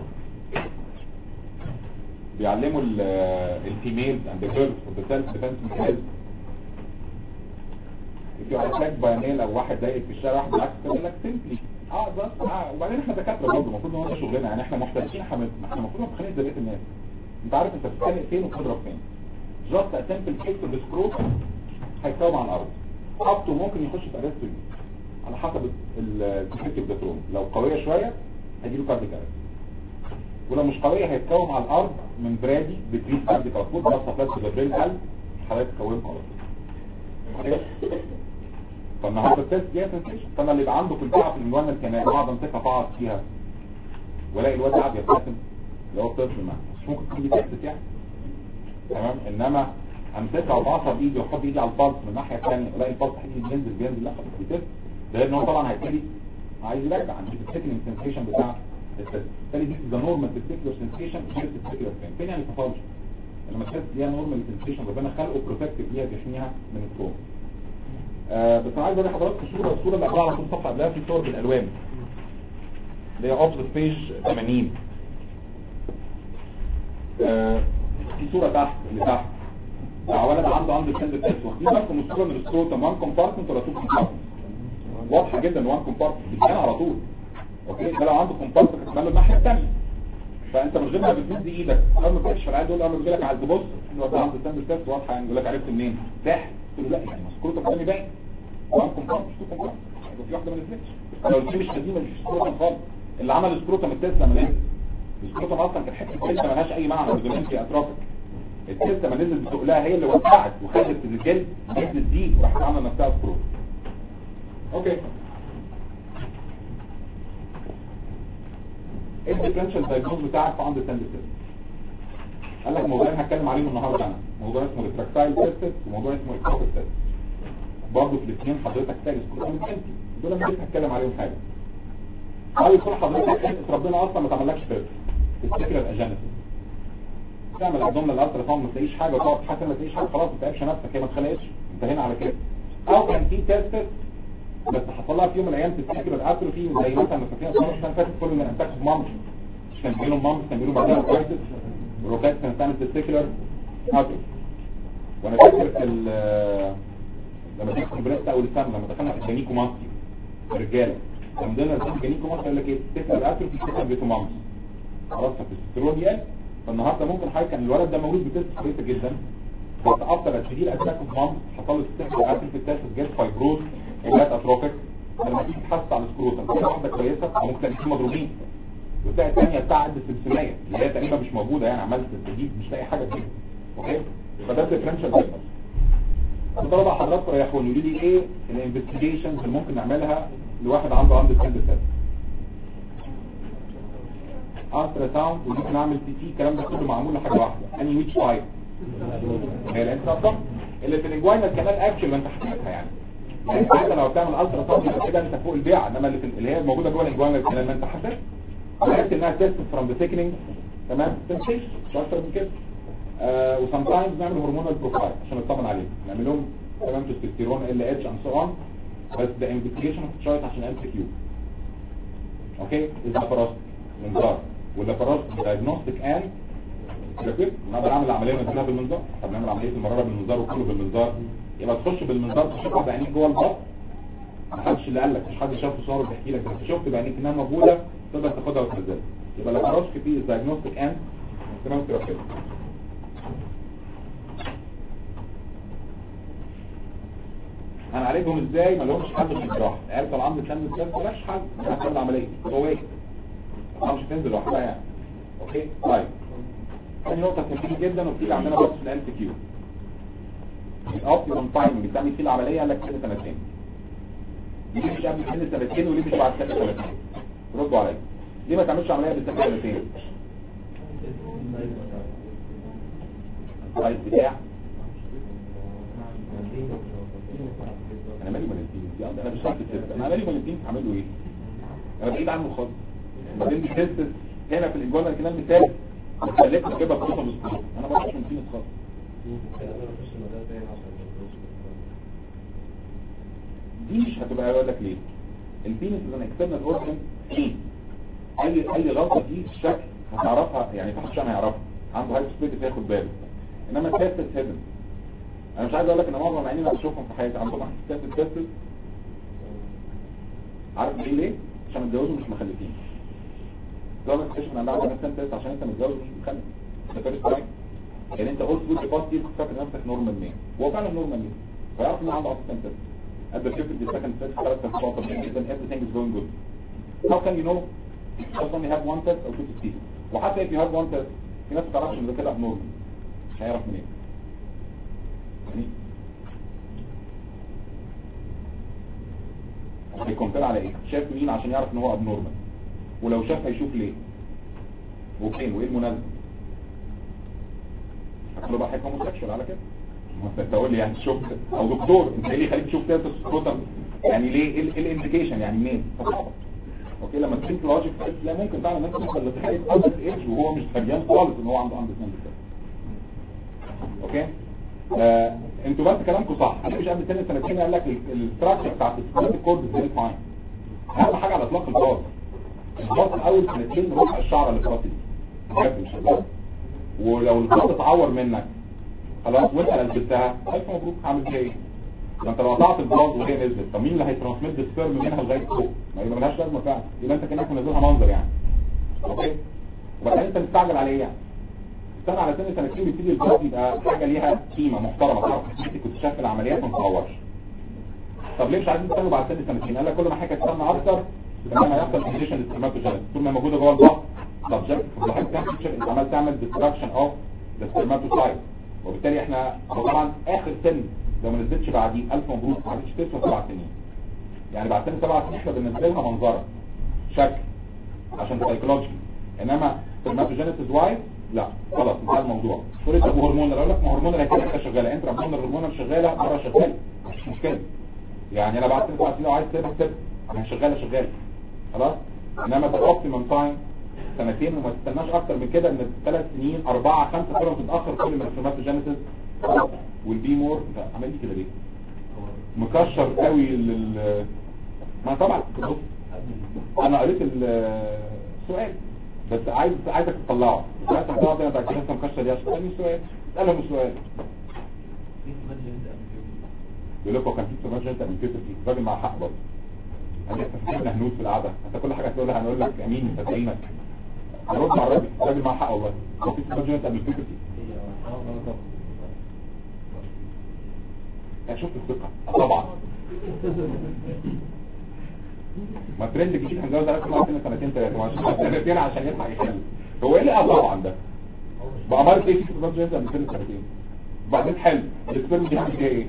بيعلموا الفيميلز اند جيرلز في السيلف ديفنس ميكانيزم if you are attacked by a male او واحد ضايقك في الشارع واحد بالعكس يقول لك سيمبلي اه بس اه وبعدين احنا دكاتره برضه المفروض ان هو ده شغلنا يعني احنا محتاجين احنا احنا المفروض نتخانق زي بقيه الناس انت عارف انت بتتخانق فين وبتضرب فين جاست اسامبل كيك بالسكروت هيتكوم على الارض خبطه ممكن يخش في ارست على حسب الديفكتيف داتروم لو قويه شويه هيجيله كارديك ارست ولو مش قويه هيتكوم على الارض من برادي بتريد كارديك ارست بص فلاش بالبرين قلب حضرتك تكومه على طول اوكي فالنهارده التست دي سنسيشن فانا اللي يبقى عنده في البيعه في الانجوانا الكنال بعض امسكها بعض فيها والاقي الواد قاعد يبتسم اللي هو الطفل معاه مش ممكن تكون دي تكتس يعني تمام انما امسكها وبعصر بايدي واحط ايدي على البلس من الناحيه الثانيه الاقي البلس هيجي بينزل بينزل لا خلاص دي تست ده ان هو طبعا هيبتدي عايز يرجع عند السكند سنسيشن بتاع التست بالتالي دي ذا نورمال تستيكولر سنسيشن غير التستيكولر بين فين يعني باثولوجي لما التست ليها نورمال سنسيشن ربنا خلقه بروتكتيف ليها بيحميها من الكروم آه بس انا عايز اوري حضراتكم صوره الصوره اللي قبلها على طول صفحه قبلها في صور بالالوان اللي هي اوبزيت بيج 80 آه في صوره تحت اللي تحت بتاع ولد عنده عنده سند تيست واخدين بالكم الصوره من السكروتم 1 كومبارتمنت ولا 2 كومبارتمنت واضحه جدا 1 كومبارتمنت بتبان على طول اوكي ده لو عنده كومبارتمنت هتبان له الناحيه الثانيه فانت من غير ما بتمد ايدك اول ما تكشف العيال دول اول ما بيجي لك على البص الواد ده عنده سند تيست واضحه يعني يقول لك عرفت منين تحت قلت له لا يعني السكروتم قدامي باين 1 كومبارتمنت 2 كومبارتمنت يبقى في واحده ما نزلتش لو دي مش قديمه مش سكروتم خالص اللي عمل السكروتم التيست لما نزل السكروتم اصلا كانت حته جلد مالهاش اي معنى بدون في اترافيك التيست لما نزل بتقلها هي اللي وسعت وخدت الجلد نزلت دي وراحت عامله نفسها سكروتم اوكي ايه الديفرنشال دايجنوز بتاعك في عند سند قال لك موضوعين هتكلم عليهم النهارده انا موضوع اسمه ريتراكتايل تيست وموضوع اسمه الكوفر تيست برضه في الاثنين حضرتك تاجس كلهم انت دول انا لسه هتكلم عليهم حاجه او يكون حضرتك حته ربنا اصلا ما تعملكش تيست تفتكر الاجانس تعمل ابدومينال الترا ساوند ما تلاقيش حاجه وتقعد تحس ما تلاقيش حاجه خلاص ما تعبش نفسك هي ما اتخلقتش انتهينا على كده او كان في تيست بس حصل لها في يوم من الايام تفتكر الاتروفي زي مثلا ما فاكرين الصوره السنه اللي فاتت كل اللي انتكس مامس مش كان بيجيلهم مامس كان بيجيلهم بعدها كرايسيس والروكات كانت تعمل تستيكولار اتروفي وانا فاكر في ال- لما دخلت البريست اول سنه لما دخلنا في الجانيكو ماسكي الرجاله لما دخلنا في الجانيكو ماسكي قال لك ايه تستيكولار اتروفي تستيكولار بيتو مامس خلاص فالتستيرون يقل فالنهارده ممكن حضرتك كان الولد ده مولود بتست كويسه جدا بس افتر اتشيل اتاك اوف مامس حصل له تستيكولار اتروفي في التست جات فايبروز وجات اتروفيك لما تيجي تحس على السكروتم كل واحده كويسه او ممكن تلاقي مضروبين والساعه الثانيه بتاع قد السمسميه اللي هي تقريبا مش موجوده يعني عملت تجديد مش لاقي حاجه فيها اوكي فده الديفرنشال دايجنوز فضرب بقى حضراتكم ريحوا يقولوا لي ايه الانفستيجيشنز اللي ممكن نعملها لواحد عنده عنده سند سيل الترا ساوند وممكن اعمل سي تي الكلام ده كله معمول لحاجه واحده اني ويتش تايب هي الانترا اللي في الانجوينال كمان اكشن ما انت حكيتها يعني يعني انت لو بتعمل الترا ساوند يبقى كده انت فوق البيع انما اللي في اللي هي موجوده جوه الانجوينال كمان ما انت حسيت عرفت انها تيست فروم ذا سيكنينج تمام سنسيشن مش اكتر من كده آه وسام تايمز نعمل هرمونال بروفايل عشان نطمن عليهم نعمل لهم تمام تستوستيرون ال اتش اند سو اون بس ده انفستيجيشن اوف تشويس عشان ام كيو اوكي اللاباروسكوبي منظار واللاباروسكوبي دايجنوستيك اند ثيرابيوتيك نقدر اعمل العمليه ونعملها بالمنظار طب نعمل عمليه المراره بالمنظار وكله بالمنظار يبقى تخش بالمنظار تشوف بعينيك جوه البطن محدش اللي قال لك مش حد شاف صور بيحكي لك بس شفت بعينيك انها موجوده تقدر تاخدها وتنزلها يبقى اللاباروسكوبي دايجنوستيك اند تمام ثيرابيوتيك هنعالجهم ازاي ما لهمش حل في الجراحه العيال طالعه من الكلام ده ملاش حل هنعمل العمليه هو ايه طبعا مش هتنزل لوحدها يعني اوكي طيب ثاني نقطه مهمه جدا وبتيجي عندنا برضه في الام كيو الاوبتيمم تايم بتعمل فيه العمليه قال لك سنه سنتين ليه مش قبل سن سنتين وليه مش بعد سن سنتين ردوا عليا ليه ما تعملش عمليه قبل سن سنتين السايز بتاع انا مالي مالنتين انا مش عارف الست انا مالي مالنتين هعمل له ايه انا بعيد عنه خالص بعدين دي تيست هنا في الانجولا كلام مثال خليك تجيبها بخصوص السكوت انا ما بعرفش مالنتين خالص دي مش هتبقى اقول لك ليه البينس اللي انا كتبنا الاورجن ايه اي اي غلطه دي في الشكل هتعرفها يعني في حد هيعرفها عنده هاي سبيد ياخد باله انما التيست هيدن انا مش عايز اقول لك ان معظم العيانين اللي بشوفهم في حياتي عندهم حساسيه التست عارف ليه ليه عشان متجوزوا مش مخلفين لو ما تكتشف ان عندك مثلا تست عشان انت متجوز مش مخلف ده فيرست تايم يعني انت قلت فود باستي كنت فاكر نفسك نورمال مين هو فعلا نورمال مين فيعرف ان عنده اسيستنت تست at the fifth the second test ثلاث تستات طبيعي جدا everything is going good how can you know just only have one test or two tests وحتى if you have one test في ناس ما تعرفش ان ده كده abnormal مش هيعرف منين يعني هيكونفير على ايه شاف مين عشان يعرف ان هو ابنورمال ولو شاف هيشوف ليه وفين وايه المناسبه هتقول بقى حكمه سكشوال على كده ما انت تقول لي يعني شفت او دكتور انت ايه اللي يخليك تشوف تيست السكروتم يعني ليه ايه الانديكيشن يعني منين فصعبه اوكي لما تشوف لوجيك لا ممكن فعلا الناس توصل لتحقيق ادلت ايج وهو مش دريان خالص ان هو عنده عنده سنه اوكي آه، انتوا بس كلامكم صح انا مش قبل سنه سنتين قال لك الاستراكشر بتاعت السكوت كورد ازاي فاين اهم حاجه على اطلاق الباص الباص اول سنتين ربع الشعر اللي فاضي بجد مش هزار ولو الباص اتعور منك خلاص وانت لبستها الف مبروك عامل فيها ايه ما انت لو قطعت الباص وهي نزلت طب مين اللي هيترانسميت السبرم منها لغايه فوق ما يبقى ملهاش لازمه فعلا يبقى انت كانك منزلها منظر يعني اوكي وبعدين انت مستعجل على ايه يعني استنى على سنه سنتين بيبتدي الباص يبقى حاجه ليها قيمه محترمه تعرف انت كنت شايف العمليات ما تتطورش طب ليه مش عايزين تستنوا بعد سنه سنتين قال لك كل ما حاجه تستنى اكتر لما يحصل كونديشن سبرماتوجينيس طول ما موجوده جوه الباص سبجكت لو حضرتك تعمل انت عمال تعمل ديستراكشن اوف ذا سبرماتوسايت وبالتالي احنا طبعا اخر سن لو ما نزلتش بعديه الف مبروك ما عادش تسوى سبع سنين يعني بعد سن سبع سنين احنا بالنسبه لنا منظره شكل عشان سايكولوجي انما سpermatogenesis وايز لا خلاص انتهى الموضوع تقول طب هرمون اقول لك ما هرمون اللي كده شغاله انت هرمون الهرمون شغاله بره شغاله مش مشكله يعني انا بعد تسع سنين لو عايز تسيبها سيبها انا شغاله شغاله خلاص انما ده اوبتيمم تايم سنتين وما تستناش اكتر من كده ان ثلاث سنين اربعه خمسه كل ما تتاخر كل ما السpermatogenesis والبي مور انت عمال لي كده ليه مكشر قوي لل ما طبعا بص انا قريت السؤال بس عايز عايزك تطلعه مش عايز تطلعه ده انت عشان مكشر ليه عشان تسالني سؤال اسالهم السؤال يقول لك هو كان في سماج انت من كتر فيه الراجل مع حق برضه انا لسه فاكرنا هنود في القعده انت كل حاجه هتقولها هنقول لك امين مصدقينك رد على الراجل الراجل مع حق والله هو في سماج انت من كتر فيه يعني شفت الثقه آه طبعا ما ترند جديد هنجوز عليكم مع سنه سنتين ثلاثه مع سنتين عشان يلحق يحل هو ايه اللي اه طبعا ده بأمارة ايه في سماج انت من سنه سنتين بعدين حل السبرم دي عامل فيها ايه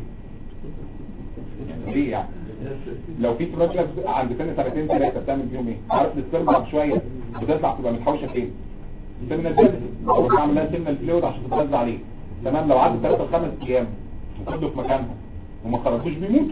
ليه يعني لو في تراجلس عند سنة سنتين ثلاثة بتعمل بيهم ايه عارف السبرم بعد شوية بتطلع تبقى متحوشة فين سمنة الجسد لو بتعمل لها سمنة الفلويد عشان تتغذى عليه تمام لو عدت ثلاثة لخمس ايام وفضلوا في مكانهم وما خرجوش بيموتوا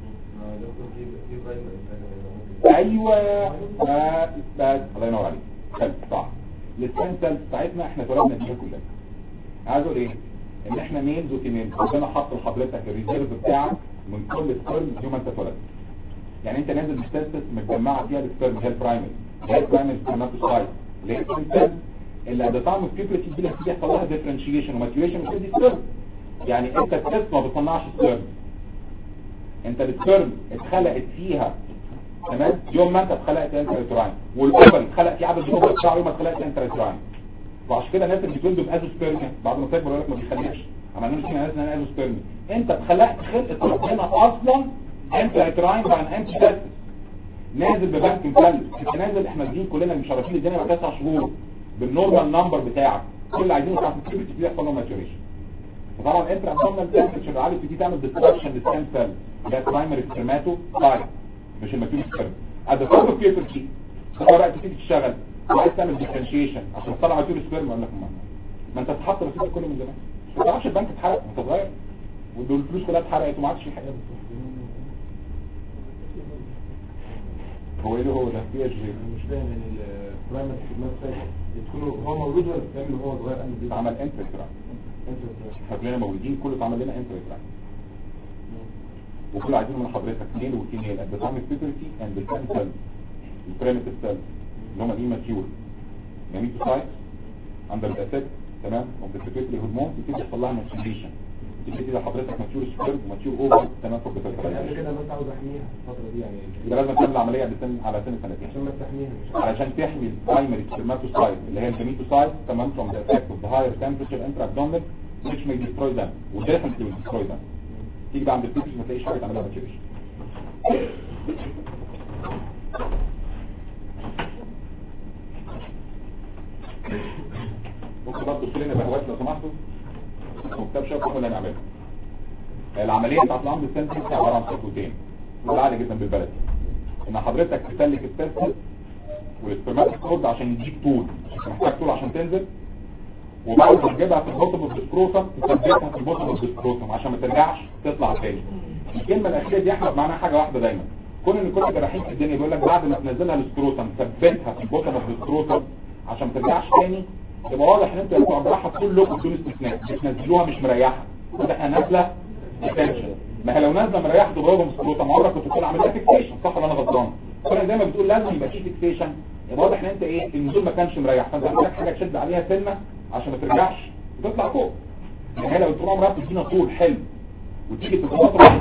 ايوه آه، بس الله ينور عليك حلو صح السكان سيلز بتاعتنا احنا اتولدنا بيها كلها عايز اقول ايه ان احنا ميلز وفيميلز ربنا حط لحضرتك الريزيرف بتاعك من كل سبرم يوم انت اتولدت يعني انت نازل بستاتس متجمعه فيها السبرم هي البرايمري هي البرايمري سبرماتوسايت اللي هي السبرم اللي ات تايم اوف بيبرتي دي اللي بيحصل لها ديفرنشيشن وماتيوريشن مش دي سبرم يعني انت التست ما بتصنعش سبرم انت السبرم اتخلقت فيها تمام يوم ما انت اتخلقت انتراتراين والاوفر اتخلق فيه عدد الاوفر بتاعه يوم ما اتخلقت انتراتراين وعشان كده الناس اللي بتولد بازوسبيرميا بعد ما تكبر يقول لك ما بيخليش عملنا مش ناس ان ازوسبيرميا انت اتخلقت خلقه ربنا اصلا انتراتراين بعد انتي تاسس نازل ببنك مفلس انت نازل احنا نازلين كلنا مشرفين الدنيا بعد تسع شهور بالنورمال نمبر بتاعك كل اللي عايزينه ساعه الكبريت دي يحصل له ماتوريشن وطبعا انت ابدومينال تمبرتشر عالي تيجي تعمل ديستراكشن للسtem سيل ده برايمري سبرماتو تايب مش الماتيريال سبرم ادي كله بيبرتي بقى تيجي تشتغل وعايز تعمل ديفرنشيشن عشان تطلع ماتيريال سبرم اقول لك ما ما انت اتحط رصيدك كله من زمان ما تعرفش البنك اتحرق انت صغير ودول الفلوس كلها اتحرقت وما عادش في حاجه هو ايه اللي هو ده بي اتش جي مش فاهم ان البرايمري سيجمنت تكون هو مولود ولا بتعمل وهو صغير قبل البيت اتعمل انترا احنا كلنا مولودين كله اتعمل لنا انترا وكل عايزين من حضرتك ميل وفيميل at the time of puberty and the stem cells البريمتيف cells اللي هم immature gametocytes under the effect تمام of the secretory hormone تبتدي يحصل لها maturation تبتدي لحضرتك mature sperm mature ovum تمام for the قبل fertilization كده بس عاوز احميها الفترة دي يعني يبقى لازم تعمل عمليه على سن على سن سنتين عشان ما تحميها مش علشان تحمي البرايمري سبرماتوسايت اللي هي الجاميتوسايت تمام from the effect of the higher temperature intra-abdominal which may destroy them و definitely will destroy them تيجي بقى عند البيبس ما تلاقيش حاجه تعملها ماتيوريشن ممكن برضه تقول لنا بهوات لو سمحتوا مكتب شرط كنا نعملها العمليه بتاعت الامر السنسي دي عباره عن خطوتين وده عالي جدا بالبلدي ان حضرتك تسلك السنسي والسبرماتيك كورد عشان يديك طول انت محتاج طول عشان تنزل وبعد ما تجيبها في البوتوم اوف السكروتم تثبتها في البوتوم اوف السكروتم عشان ما ترجعش تطلع تاني الكلمه الاخيره دي احنا معناها حاجه واحده دايما كون ان كل الجراحين في الدنيا بيقول لك بعد ما تنزلها السكروتم ثبتها في البوتوم اوف السكروتم عشان ما ترجعش تاني يبقى واضح ان انتوا بتوع الجراحه كلكم بدون استثناء بتنزلوها مش مريحه ده نازله اتنشن ما هي لو نازله مريحه تضربها سكروتم عمرك كنت تكون عامل لها فيكسيشن صح ولا انا غلطان كل زي ما بتقول لازم يبقى في فيكسيشن يبقى واضح ان انت ايه النزول ما كانش مريح فانت محتاج حاجه تشد عليها سنه عشان ما ترجعش وتطلع فوق يعني هي لو طول عمرها بتدينا طول حلو وتيجي تتبطر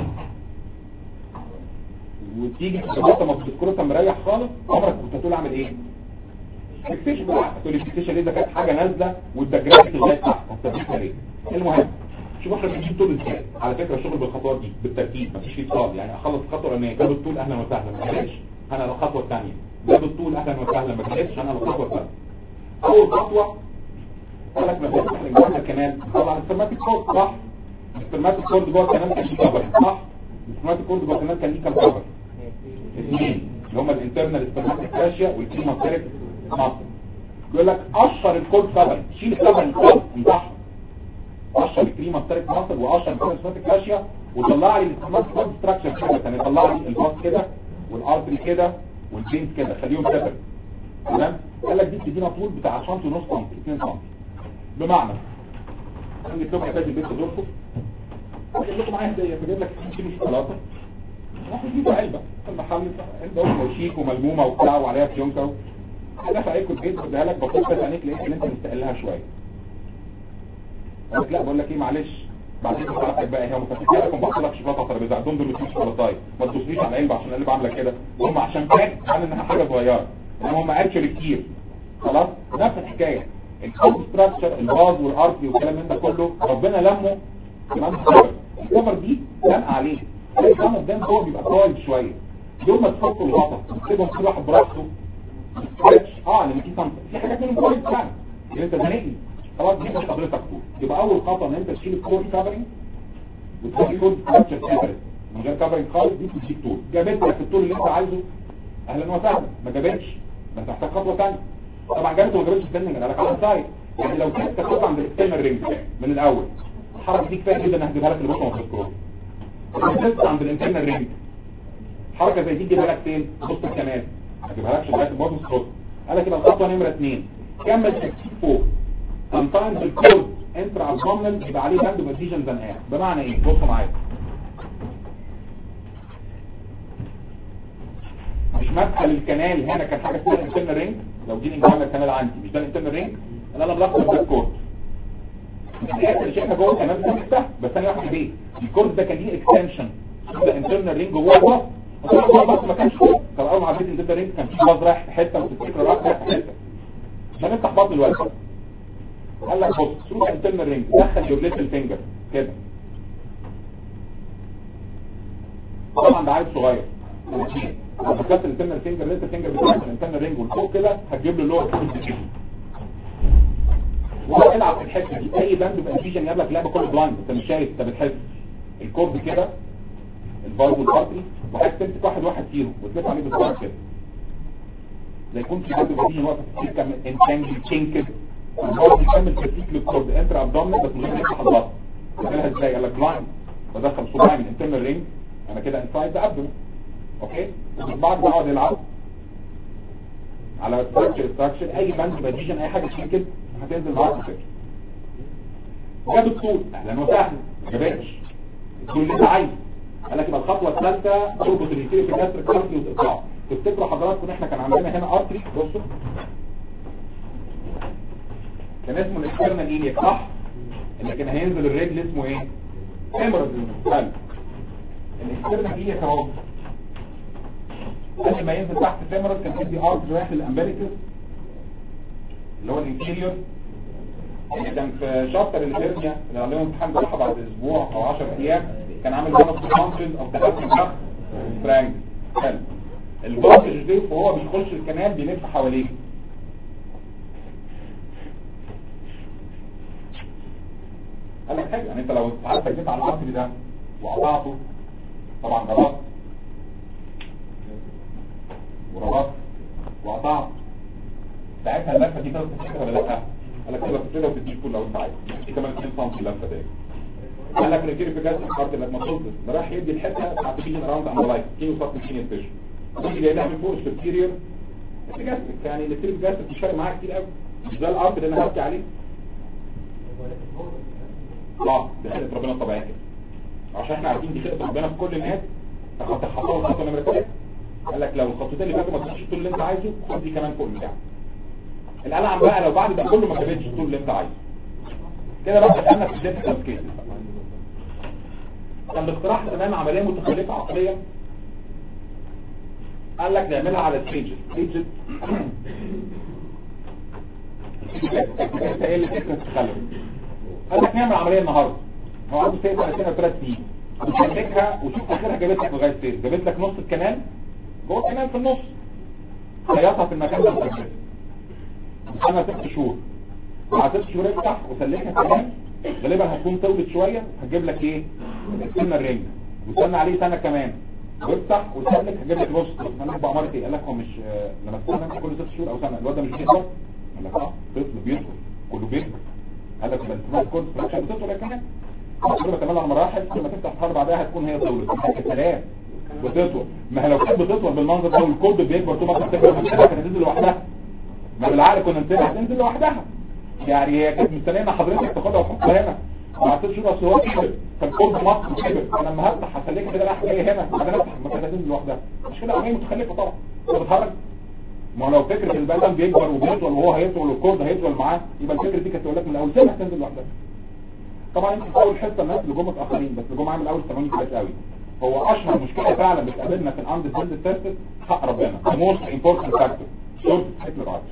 وتيجي تتبطر ما بتذكرها مريح خالص عمرك كنت هتقول اعمل ايه فيكسيشن بقى هتقول لي فيكسيشن ليه ده كانت حاجه نازله والدجاج لغايه تحت هتثبتها ليه المهم شوف احنا بنجيب طول ازاي على فكره الشغل بالخطوات دي بالترتيب مفيش فيه اتصال يعني اخلص الخطوه الاولانيه جاب الطول اهلا وسهلا ما جابش انا الخطوه الثانيه جاب الطول اهلا وسهلا ما جابش انا الخطوه الثالثه اول خطوه قال لك ما بيفتح الجوانب الكنال طبعا السبرماتيك كورد صح السبرماتيك كورد جوه الكنال كان ليه كفر صح السبرماتيك كورد جوه الكنال كان ليه كام كفر اثنين اللي هم الانترنال سبرماتيك فاشيا والكليماتيك ماسل يقول لك قشر الكود كفر شيل الكفر الكود امسحه قشر الكريمه ستارك ماسل وقشر الكريمه كاشيا وطلع لي السمارت كود ستراكشر كده يعني طلع لي الباص كده والارتري كده والبينز كده خليهم سيبر تمام قال لك دي بتدينا طول بتاع سنتي ونص سنتي 2 سنتي بمعنى عندي لكم احتاج البيت ظروفه اجيب لكم معايا هديه فجيب لك 2 كيلو شوكولاته راح يجيب علبه في المحل علبه أم وشيك وملمومه وبتاع وعليها فيونكه دافع عليكم البيت بديها لك بصيت بس عينيك لقيت ان انت مستقلها شويه قال لك لا بقول لك ايه معلش بعدين تعرفك بقى هي متفقين لكم بحط لك شوكولاته على الترابيزه عندهم دول مش شوكولاتايه ما تبصليش على العلبه عشان العلبه عامله كده هم عشان فاهم قال انها حاجه صغيره انما هم اكشلي كتير خلاص نفس الحكايه الكود ستراكشر الباز والارتي والكلام من ده كله ربنا لمه كمان الكفر الكفر دي لمقه عليه الكلام قدام هو بيبقى قوي شويه يوم ما تحطوا الغطا تسيبهم كل واحد براحته اه لان في صمت في حاجات منهم كويس فعلا اللي انت زنقني خلاص دي مش حضرتك طول يبقى اول خطوه ان انت تشيل الكور كفرنج وتخلي كود ستراكشر كفرنج من غير كفرنج خالص دي بتديك طول جابت لك الطول اللي انت عايزه اهلا وسهلا ما جابتش بس محتاج خطوه ثانيه طبعا جابت وما جابتش السننج انا لك على السايد يعني لو كنت تاخد عند الاكسترنال رينج من الاول الحركه دي كفايه جدا هديها لك البطن والسكرول بس عند الانترنال رينج حركه زي دي تجيبها لك فين بص الكمال ما تجيبهالكش لغايه البطن والسكرول قال لك يبقى الخطوه نمره 2 كمل تكتيك فوق sometimes الكورد انترا ابدومينال يبقى عليه باند اوف زنقان بمعنى ايه بصوا معايا مش مدخل الكنال هنا كان حاجه اسمها الانترنال رينج لو جينا نجمع الكنال عندي مش ده الانترنال رينج انا بلخبط ده الكورد الحاجات اللي شايفها جوه الكنال ده مفتاح بس انا واحد بيه الكورد ده كان ليه اكستنشن ده انترنال رينج جوه الباص طبعا جوه الباص ما كانش كده كان اول ما عديت الانترنال رينج كان في باص رايح في حته وتفتكر رايح في حته عشان نفتح بطن الوقت قال لك بص شوف الانترنال رينج دخل يور ليتل فينجر كده طبعا ده عيل صغير لو دخلت الانترنال فينجر ليتل فينجر بتاعت الانترنال رينج والفوق كده هتجيب له اللي هو الفوق وهو يلعب في الحته دي اي باند بانفيجن جاب لك لعبه كله بلايند انت مش شايف انت بتحس الكورد كده الفالف والارتري وعايز تمسك واحد واحد فيهم وتلف عليه بالظبط كده زي يكون في باند بانفيجن واقف في كام انتانجل تشين كده الهواء بيكمل ترتيب للكورد انتر ابدومينال بس من غير ما يفتح البطن تعملها ازاي قال لك بلايند بدخل صباعي من الانترنال رينج انا كده انسايد ذا ابدومين اوكي بعد ما اقعد العب على ستراكشر ستراكشر اي باند باديجن اي حاجه تشيل كده هتنزل معاك كده جاب الطول اهلا وسهلا ما جابتش الطول اللي انت عايزه قال لك يبقى الخطوه الثالثه تربط الريتيري في الجسر الكارتي وتقطعه تفتكروا حضراتكم احنا كان عندنا هنا ارتري بصوا كان اسمه الاكسترنال ايليك صح اللي كان هينزل الرجل اسمه ايه امرض حلو الاكسترنال ايليك اهو قبل ما ينزل تحت الفيمرال كان بيدي ارت رايح للامبليكس اللي هو الانتيريور اللي كان في شابتر الهرنيا اللي عليهم امتحان بصحة بعد اسبوع او 10 ايام كان عامل one of the functions of the hernia فرانك حلو البارتج دي وهو بيخش الكنال بيلف حواليه قال لك حاجه يعني انت لو عارف جيت على الارتري ده وقطعته طبعا غلط وربطت وقطعت ساعتها اللفه دي تقدر تفتكر ولا لا قال لك تقدر تفتكر وتديك كل لو انت عايز دي كمان 2 سم اللفه دي قال لك ريتيري في جهاز الكارت اللي ما خلصت ده راح يدي الحته بتاعت الفيجن اراوند اند لايف كيلو صف كيلو فيش دي جاي لها من فوق السبتيريور الجاستريك يعني التريب جاستريك مش فارق معاك كتير قوي مش ده الارض اللي انا هحكي عليه اه دي خلقه ربنا الطبيعيه كده عشان احنا عارفين دي خلقه ربنا في كل الناس تاخد خطوه خطوه نمره 3 قال لك لو الخطوتين اللي فاتوا ما تجيش الطول اللي انت عايزه خد دي كمان فوق البتاع القلعه بقى لو بعد ده كله ما جابتش الطول اللي انت عايزه كده بقى دخلنا في الديفيكالت كيس كان الاقتراح زمان عمليه متخلفه عقليا قال لك نعملها على ستيجز ستيجز ايه اللي فكره تخلف قال لك نعمل عمليه النهارده هو عنده سيد سنتين او ثلاث سنين وتشبكها وشوف اخرها جابت لك لغايه فين جابت لك نص الكنال جوه الكنال في النص خيطها في المكان ده وثبتها استنى ست شهور بعد ست شهور افتح وسلكها كمان غالبا هتكون طولت شويه هتجيب لك ايه استنى الرنج واستنى عليه سنه كمان وافتح وسلك هتجيب لك نص انا بقى عمرت ايه قال لك هو مش لما تستنى انت كل ست شهور او سنه الواد ده مش بيكبر قال لك اه طفل بيدخل كله بيكبر قال لك يبقى الانتماء كورس فراكشن بتطول يا كمان كل ما تملى على مراحل كل ما تفتح الحرب بعدها هتكون هي طولت سلام بتطول ما هي لو كانت بتطول بالمنظر ده والكود بيكبر طول ما انت بتكبر كانت هتنزل لوحدها ما بالعقل كنا نسيبها هتنزل لوحدها يعني هي كانت مستنيه حضرتك تاخدها وتحطها هنا ما ست شهور اصل هو كبر فالكود مصر كبر فلما هفتح هخليك كده رايح جاي هنا بعدين افتح ما كانت هتنزل لوحدها مش كده عمليه متخلفه طبعا انت بتهرج ما هو لو فكره البدن بيكبر وبيطول وهو هيطول والكورد هيطول معاه يبقى الفكره دي كانت تقول لك من الاول سنه هتنزل لوحدها طبعا انت في اول حصه الناس اللي جم متاخرين بس اللي جم عامل اول ثمانين كويس قوي هو اشهر مشكله فعلا بتقابلنا في الاند سيلز تيست حق ربنا موست امبورتنت فاكتور شورت سيكلر ارتري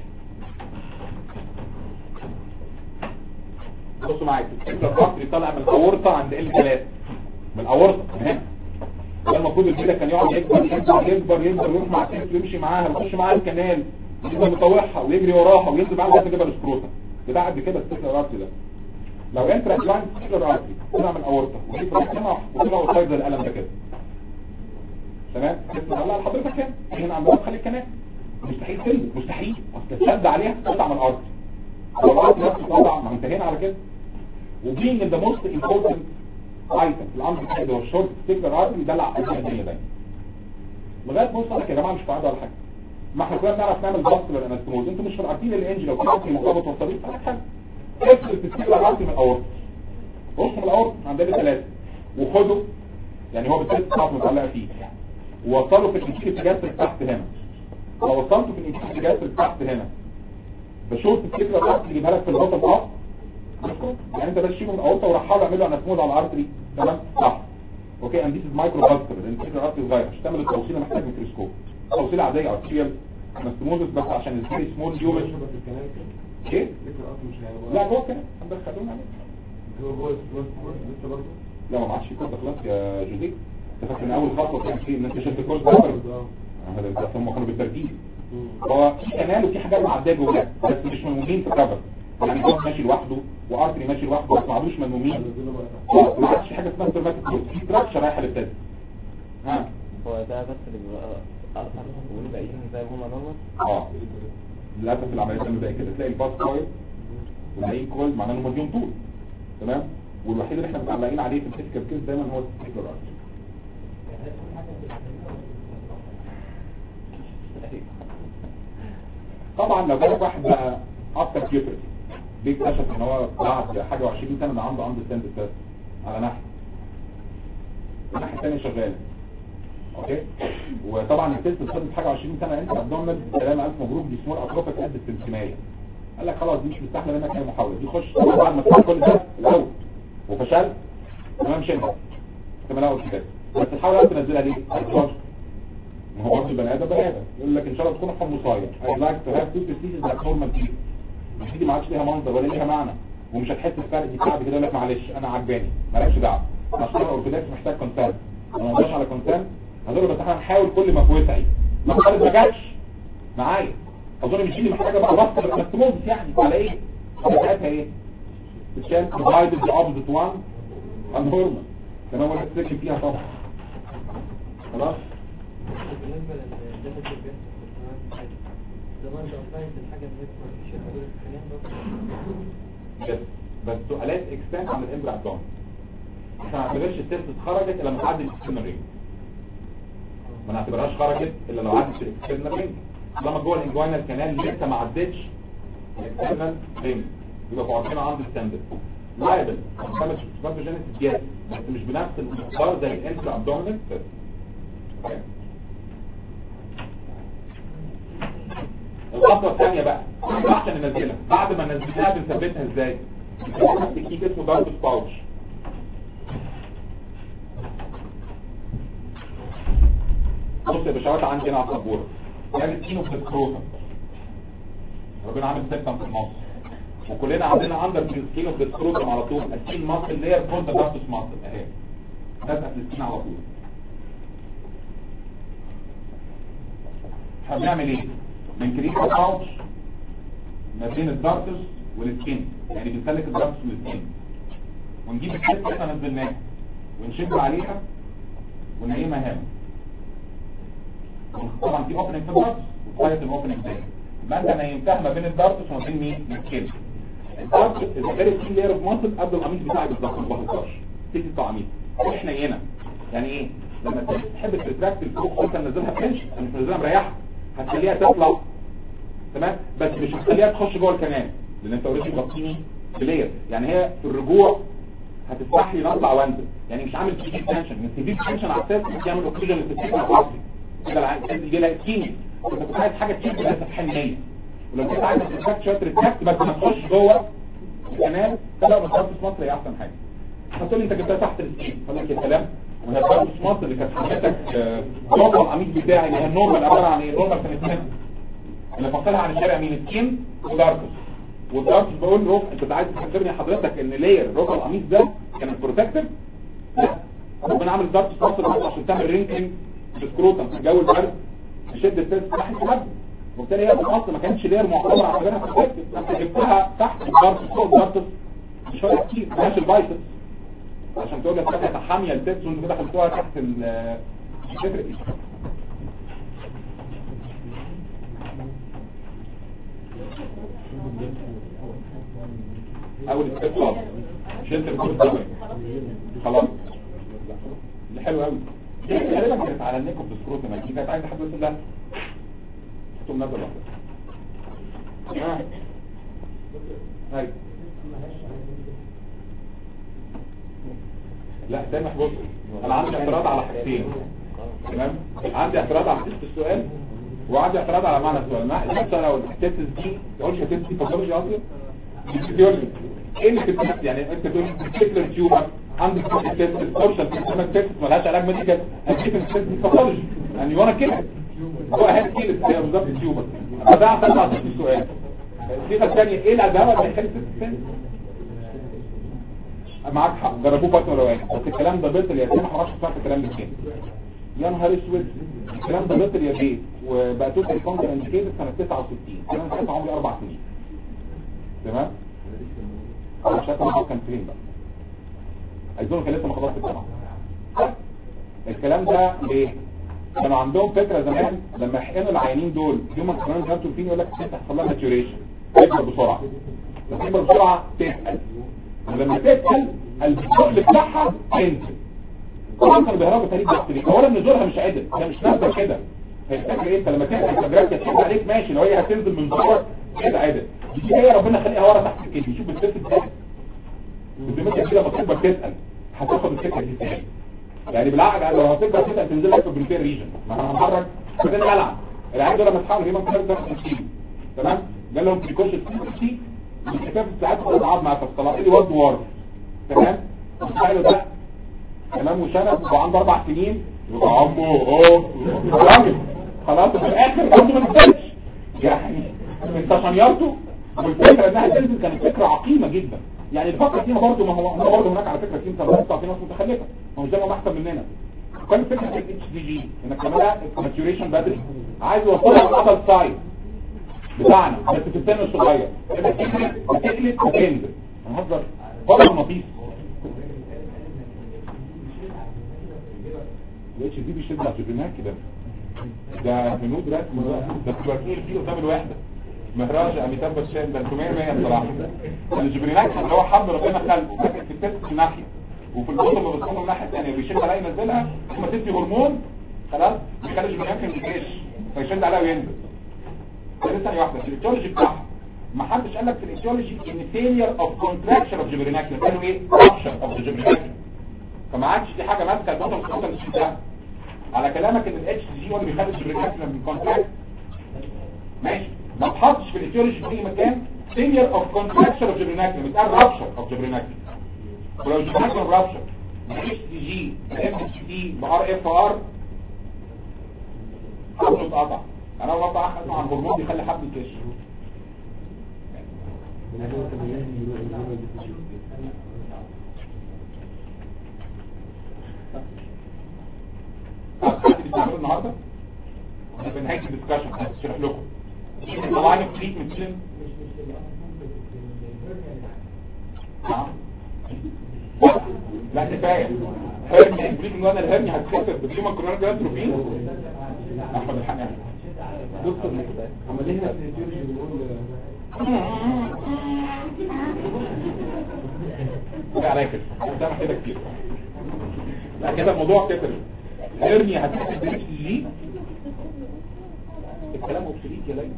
بصوا معايا السيكلر ارتري طالع من الاورطه عند ال 3 من الاورطه من هنا ده المفروض البيلة كان يقعد يكبر يكبر يكبر يكبر ويروح مع السيف ويمشي معاها ويخش معاها الكنال يفضل مطوعها ويجري وراها وينزل معاها لغايه ما يجيبها السكروتا بتاع قد كده السيكلر ارتري ده لو انت لاين سيكلر ارتري طلع من الاورطه وجيت في الجمع وطلع قصير زي القلم ده كده تمام طلع لحضرتك هنا هنا عم تخلي الكنال مستحيل تلبس مستحيل اصل تشد عليها تقطع من الارض هو الارض نفسه تقطع ما انتهينا على كده وبين ذا موست امبورتنت ايتم في الامر بتاعي هو الشورت ستيكلر ارتري يدلع الدنيا دايما لغايه ما اوصل لك يا جماعه مش قاعده ولا حاجه ما احنا كنا بنعرف نعمل ضغط بالانستموز انتوا مش عارفين الانجل لو كنت مرتبط وصليت فلك حاجه افرض الستيكلر ارتري من الاورط بص من الاورط عندنا ثلاثه وخده يعني هو بالتالي بتاعته متعلقه فيه ووصله في الانتيك الجاستر تحت هنا لو وصلته في الانتيك الجاستر تحت هنا بشوف الستيكلر ارتري يجيبها لك في البطن اب يعني انت بس شيله من الاورطه وراح حاول اعمله انستموز على الارتري تمام صح اوكي اند ذيس از مايكرو فاسكولار لان الفكره ارتري صغير عشان تعمل التوصيله محتاج ميكروسكوب توصيله عاديه ارتريال انستموزس بس عشان الفيري سمول يوم يومش الشبكة الكنال كده ايه لسه القطر مش هيبقى لا جوه كده هندخلونا عليه هو جوه السبورت كورس لسه برضه لا ما عادش في كود خلاص يا جوزيه انت فاكر ان اول خطوه كان في ان انت شلت الكورس بره اه هذا انت هم كانوا بالترتيب مم. هو في كنال وفي حاجات معديه جواه بس مش ملمومين في كفر يعني كورس ماشي لوحده وارتري ماشي لوحده بس ما عادوش ملمومين هنزله بقى تحت. آه، ما عادش في حاجه اسمها سيرماتيك كورس في تراكشر رايحه للتاني ها هو ده بس اللي بيبقى أقطع والباقيين زي ما هما نورمال اه للاسف العمليه بتعمل زي كده تلاقي الباس كويل والعين كويل معناه انهم مديون طول تمام والوحيد اللي احنا متعلقين عليه في الفيزيكال كيس دايما هو السيكلر ارتري طبعا لو جالك واحد بقى اكتر كيوبرتي بيكتشف ان هو بعد حاجه و20 سنه بقى عنده عنده ستاند بس على ناحيه الناحيه الثانيه شغاله اوكي وطبعا التست بتاخد حاجه 20 سنه انت ابدومنال سلام الف مبروك دي سمول اتروفيك قد السمسميه قال لك خلاص دي مش مستحمله منك اي محاوله دي خش طبعا بعد ما تفعل كل ده الاول وفشلت تمام شلها تمام الاول كده بس تحاول انت تنزلها ليه؟ هتفشل. ما هو برضه البني ادم بني ادم يقول لك ان شاء الله تكون حمصايه I'd like to have two procedures that normal people دي ما عادش ليها منظر ولا ليها معنى ومش هتحس بفرق دي بعد كده يقول لك معلش انا عجباني مالكش دعوه عشان الاورثودكس محتاج كونسنت انا ما على كونسنت هدول بس انا هحاول كل ما في وسعي ما خالد ما جاتش معايا اظن مش دي اللي محتاجه بقى بس بس يعني على ايه ساعتها ايه بتشال provided the opposite one unnormal تمام ولا تسكن فيها طبعا خلاص بالنسبة للداتا الجاس زمان ده أونلاين الحاجة اللي ما فيش الحاجة الخليان بس بس سؤالات اكستنت عن الامبرا ابدومن احنا ما نعتبرش التست اتخرجت الا لما تعدي الاكسترنال رينج ما نعتبرهاش خرجت الا لو عدت الاكسترنال رينج لما جوه الانجوينال كانال لسه ما عدتش الاكسترنال رينج يبقى فوقنا عند الستاندرد لايبل كانت سباتوجينيس جاس بس مش بنفس المقدار زي الانترا ابدومينال تست اوكي الخطوه الثانيه بقى عشان ننزلها بعد ما ننزلها بنثبتها ازاي بنثبتها بتكنيك اسمه دارت باوتش بص يا باشوات عندي هنا على السبوره ده السكينو في الكروتا ربنا عامل سيستم في النص وكلنا عندنا اندر في السكينو في الكروتا على طول السكين ماسل لير فوق ده دارت ماسل اهي لازقه في السكين على طول هنعمل ايه بنكريت باوتش ما بين الدارتس والسكين يعني بنسلك الدارتس والسكين ونجيب الكيس اللي احنا نزلناها ونشد عليها ونقيمها هنا طبعا في اوبننج في الدارتس وسايت الاوبننج ده ما انت نيمتها ما بين الدارتس وما بين مين الكيل الدارتس اذا كانت في لير اوف ماسل قبل القميص بتاعك بالظبط ما بهزرش تيجي قميص احنا هنا يعني ايه لما انت تحب ترتراكت الفوق وانت منزلها فرنش انا مش منزلها مريحه هتخليها تطلع تمام بس مش هتخليها تخش جوه الكنال لان انت اوريدي مغطيني بلير يعني هي في الرجوع هتفتح لي نطلع وانزل يعني مش عامل سيفير تنشن من سيفير تنشن على اساس بيعمل اكسجين للتسكين العصبي كده العين يجي لها اسكيميا انت كنت عايز حاجه تشيل بس في حنيه ولو كنت عايز ترتاكت شويه ترتاكت بس ما تخش جوه الكنال تبقى بالظبط في مصر هي احسن حاجه هتقول لي انت جبتها تحت السكين اقول لك يا سلام وانا بقى في مصر اللي كانت حضرتك جوه القميص بتاعي اللي هي النورمال عباره عن ايه النورمال كانت هنا اللي فصلها عن الشارع مين سكين وداركس والداركس بقول له انت عايز تفكرني حضرتك ان لير ربع القميص ده كانت بروتكتيف لا ربنا عامل داركس في مصر عشان تعمل رينكينج سكروتم في الجو البرد تشد السيلز تحت الحد وبالتالي هي في مصر ما كانتش لير معتبر على غيرها بروتكتيف انت جبتها تحت الداركس فوق الداركس شويه كتير ما هياش البايسبس عشان تقول لك فتحه حاميه التبس وانت كده خليتوها تحت ال تفرق اول ستيب خلاص شلت الكود ده خلاص ده حلو قوي دي غالبا كانت على النيك اوف سكروت ما دي كانت عايزه حد بس لا تقوم نازل واحده ها هاي لا سامح بص انا عندي اعتراض على حاجتين تمام عندي اعتراض على حته السؤال وعندي اعتراض على معنى السؤال معنى السؤال الاول التست دي تقولش التست دي فاضلش اصلا فيزيولوجي ايه اللي في التست يعني انت تقول بتكلم تيومر عندك تست السوشيال سيستم تست ملهاش علاج ميديكال هتجيب التست دي فاضلش يعني وانا كده هو هاد كده هي بالظبط التيومر فده اعتراض على السؤال الصيغه الثانيه ايه الادوات اللي هيخلي التست معاك حق جربوه فتره لو بس الكلام ده بطل يا سامح ما اعرفش سمعت الكلام ده فين يا نهار اسود الكلام ده بطل يا بيه وبقى توتال كونتر انديكيتد سنه 69 الكلام ده كان عمري اربع سنين تمام مش عارف هو كان فين بقى عايزون كان لسه ما خلصت الجامعه الكلام ده ليه كانوا عندهم فكره زمان لما يحقنوا العيانين دول يوم ما كانوا جابوا فين يقول لك تحصل لها ماتيوريشن تكبر بسرعه تكبر بسرعه تسال ولما تسال البطل بتاعها ينزل طبعا كانوا بيهربوا تاريخ بكتيريا اولا نزولها مش عدل هي مش نازله كده هي الفكره ايه انت لما تنزل كبرات تشد عليك ماشي لو هي هتنزل من جوه كده عدل دي هي ربنا خليها ورا تحت الكتف شوف الست ازاي بتمشي كده لما تكبر تسال هتاخد الفكره دي ازاي يعني بالعقل لو هتكبر تسال تنزل لك في البريفير ريجن ما انا هنخرج بعدين العب العيال دول لما تحاول هيما كده ده تمام قال لهم في كورس السي الكتاب ساعات بتتعب مع فصلات لي واد وار تمام قالوا ده تمام وشنب وعنده اربع سنين يبقى عمه اوه راجل خلاص في الاخر برضه ما نزلش يعني انت شنيرته والفكره انها تنزل كانت فكره عقيمه جدا يعني الفكره فيها برضه ما هو هو برضه هناك على فكره في انت في ناس متخلفه ما هو زي ما احسن مننا كان فكره الاتش دي جي انك تعملها ماتيوريشن بدري عايز يوصلها للادلت سايز بتاعنا بس في السن الصغير بتقلب وتنزل هنهزر بره مطيس الاتش دي بيشد على الجبنات كده ده هنود رسم ده بتبقى فيه قدام الوحده مهراج اميتاب باتشان ده انتوا 100 100 بصراحه الجبرينات اللي هو حرب ربنا خلق لكن في التست في ناحيه وفي البطن اللي بتصمم الناحيه الثانيه بيشد عليها ينزلها ثم تدي هرمون خلاص بيخلي الجبرينات ما تجيش فيشد عليها وينزل ده ثانيه واحده في الايتيولوجي بتاعها ما حدش قال لك في الايتيولوجي ان فيلير اوف كونتراكشن اوف جبريناكل قالوا ايه اوبشن اوف جبريناكل فما عادش دي حاجه ماسكه البطن الخطر ده على كلامك ان الاتش جي هو اللي بيخلي الجبريناكل من كونتراكت ماشي ما تحطش في الايتيولوجي في اي مكان failure of contraction of جبريناكل بيتقال rupture of جبريناكل ولو جبريناكل rupture اتش تي جي ام تي دي بار اف ار حبله اتقطع انا وضع اسمع عن هرمون بيخلي حبل يكش حد بيستعملوا النهارده احنا في نهايه الدسكشن هشرح لكم طبعا التريتمنت فيلم لا كفايه هرني البريك ان انا الهرني هتخفف بالهيومن كورونال جلاندروفين احمد الحق دكتور اما ليه هنا في الفيزيولوجي بنقول لا عليك ده كده كتير لا كده الموضوع كتر ارمي هتكتب اتش جي الكلام اوبسوليت يا ليلى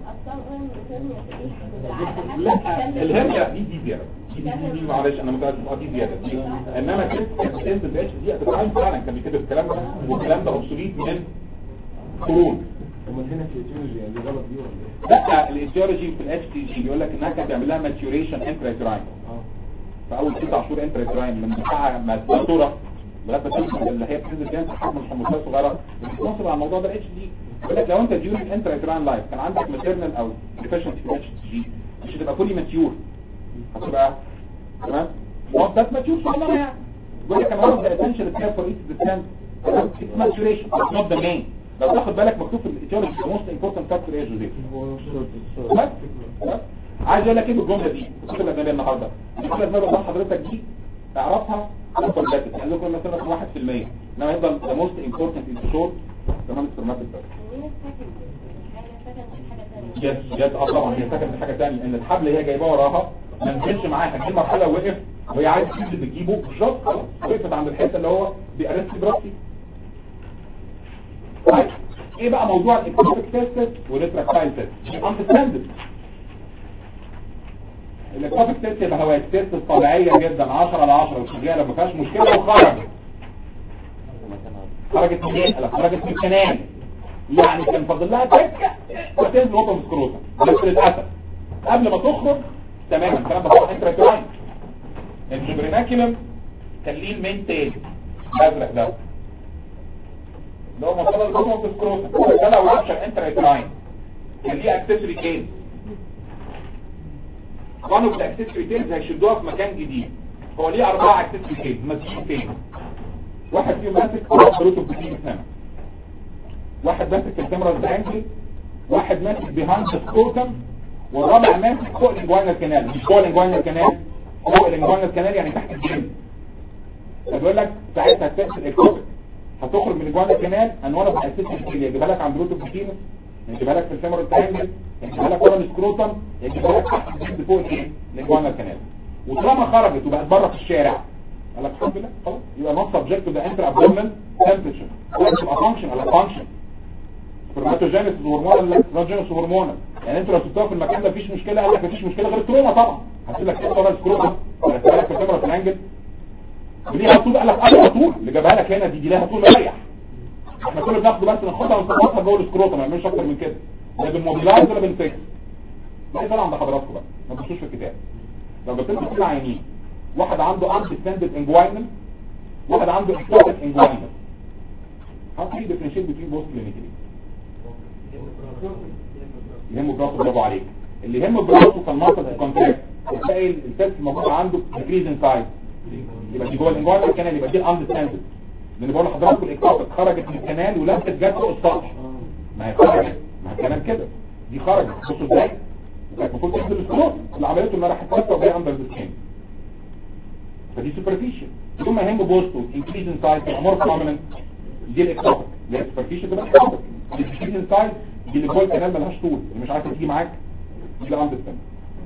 لا الهرجة دي دي زيادة دي دي دي, دي معلش انا متاسف اه دي زيادة دي. انما كنت كنت الاتش دي هتتعامل فعلا كان بيكتب الكلام ده والكلام ده اوبسوليت من قرون امال هنا في الفيزيولوجي يعني غلط دي ولا ايه؟ لا الايديولوجي في الاتش تي جي بيقول لك انها كان بيعمل لها ماتيوريشن انتراتراين اه في اول تسع شهور انتراتراين من بتاع ما الدكتوره لغايه ما توصل اللي هي بتنزل فيها حجم الحموضات صغيره بتتواصل على الموضوع ده الاتش دي بيقول لك لو انت ديورنج انتراتراين لايف كان عندك ماتيرنال او ديفيشنسي في الاتش تي جي مش هتبقى فولي ماتيور هتبقى تمام not that mature صغيره يعني بيقول لك انا عاوز essential care for each descent it's maturation it's not the main لو تاخد بالك مكتوب في الايتيولوجي the most important factor ايه يا جوزيف بس بس عايز اقول لك ايه بالجمله دي الكتب الاجنبيه النهارده الكتب الاجنبيه اللي حضرتك دي تعرفها اكتر بس يعني لو كنا مثلا 1% انما يفضل the most important is short كمان السبرماتيك بس يس يس اه طبعا هي سكنت حاجه ثانيه ان الحبل هي جايباه وراها ما نزلش معاها دي مرحله وقف وهي عايزه تنزل بتجيبه بالظبط خلاص وقفت عند الحته اللي هو بيأرست براسي طيب ايه بقى موضوع الاكتوبيك تيست والريتراكتايل تيست اندستاندد الاكتوبيك تيست يبقى هو التيست الطبيعيه جدا 10 على 10 وشغاله ما فيهاش مشكله وخرجت خرجت من ايه؟ خرجت من الكنال يعني كان فاضل لها تكه وتنزل وطن سكروتا بس للاسف قبل ما تخرج تماما الكلام ده طبعا انتراكتايل الجبريناكيولم كان ليه المين تيل الازرق ده اللي هو مصدر الهرمون في السكروتم ده لو رابشر انترايتراين كان ليه اكسسوري كيس وانو بالاكسسوري كيس هيشدوها في مكان جديد هو ليه اربعة اكسسوري كيس ماسكين فين واحد فيهم ماسك روتو بتيجي هنا واحد ماسك الكاميرا انجل واحد ماسك بيهاند سكروتم والرابع ماسك فوق الانجوانال كانال مش فوق الانجوانال كانال فوق الانجوانال كانال يعني تحت الجلد فبيقول لك ساعتها هتقفل الاكتوبيك هتخرج من جوان الكنال انواع الاساس اللي يجيبها لك عند روت البوتينس يجيبها لك في الفيمور الترانجل يجيبها لك ورا السكروتم يجيبها لك تحت الجلد فوق الايه لجوان الكنال وطالما خرجت وبقت بره في الشارع قال لك الحمد لله خلاص يبقى نوت سبجكت ده انتر ابدومن تمبرتشر تبقى فانكشن على فانكشن سبرماتوجينيس هرمونال لا سبرماتوجينيس هرمونال يعني انت لو سبتها في المكان ده مفيش مشكله قال لك مفيش مشكله غير التروما طبعا هتقول لك ورا السكروتم ولا تبقى لك في الفيمور الترانجل وليها طول قال لك ايوه طول اللي جابها لك هنا دي دي لها طول مريح احنا كل بناخده بس ناخدها ونصبغها جوه السكروتم ما نعملش اكتر من كده لا بالموبيلايز ولا بالفيكس ده طبعا عند حضراتكم بقى ما تبصوش في الكتاب لو جبت لكم اثنين عيانين واحد عنده انتي ستاندد انجواينال واحد عنده اكتوبيك انجواينال هتلاقي ديفرنشيت بين بوست كلينيكالي يهمه براسه برافو عليك اللي يهمه براسه كان ناقص الكونتراكت تلاقي الفيكس موجود عنده انكريز ان سايز يبقى دي جوه الانجوانال كانال يبقى دي الاندستاندد لان بقول لحضراتكم الاكتوبيك خرجت من الكنال ولفت جت فوق السطح ما هي خرجت ما هي الكلام كده دي خرجت بصوا ازاي وكانت المفروض تنزل السكروت اللي عملته انها راحت لفه وهي اندر ذا سكين فدي سوبرفيشال يوم ما يهم بوستو انكريز ان سايز مور بروميننت دي الاكتوبيك اللي هي سوبرفيشال تبقى اكتوبيك الانكريز ان سايز دي اللي جوه الكنال ملهاش طول اللي مش عارفه تيجي معاك دي الاندستاند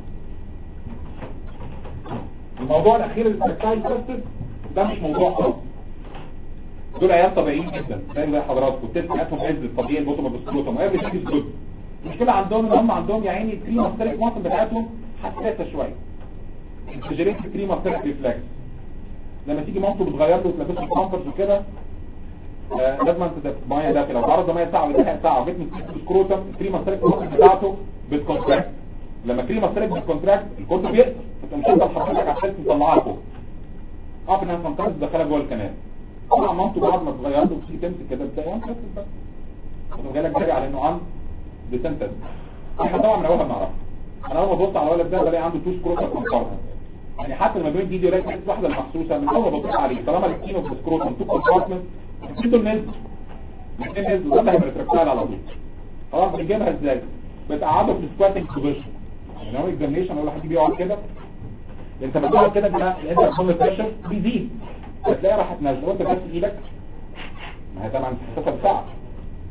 الموضوع الاخير السبكتايل سيستم ده مش موضوع خالص دول عيال طبيعيين جدا زي زي حضراتكم التست بتاعتهم عز الطبيعي البطن بالسكروتم وهي بتيجي جود المشكله عندهم ان هم عندهم يا عيني الكريم افتريك مصر بتاعتهم حساسه شويه سجلين الكريم افتريك ريفلكس لما تيجي مامته بتغير له وتلبسه الكامبرز وكده آه لازم انت ميه دافيه لو تعرض ميه ساعه ولا ساعه وجيت من السكروتم الكريم افتريك مصر بتاعته بتكونتراكت لما الكريم افتريك بتكونتراكت الكورت بيقطع فتقوم شغل حضرتك على الحته مطلعها فوق اه انها تنقص تدخلها جوه الكنال طبعا مامته بعد ما تغير له وتيجي تمسك كده بتلاقي وانت بس وتقوم جاي لك جري على انه عن ديسنتد احنا طبعا من اولها بنعرفها انا اول ما ببص على الولد ده بلاقي عنده تو سكروتا كونكارها يعني حتى لما بين فيديو الاقي حته واحده المحسوسه من اول ما ببص عليه طالما الكينو في السكروتم تو كومبارتمنت دول نزل الاثنين نزلوا ده اللي هيبقى ريتراكتايل على طول خلاص بنجيبها ازاي بتقعده في السكواتنج بوزيشن يعني هو اكزامينشن ولا حد بيقعد كده انت بتقعد كده بقى انت بتكون البريشر بيزيد هتلاقي راحت نازله وانت بس ايدك ما هي طبعا حساسه بساعه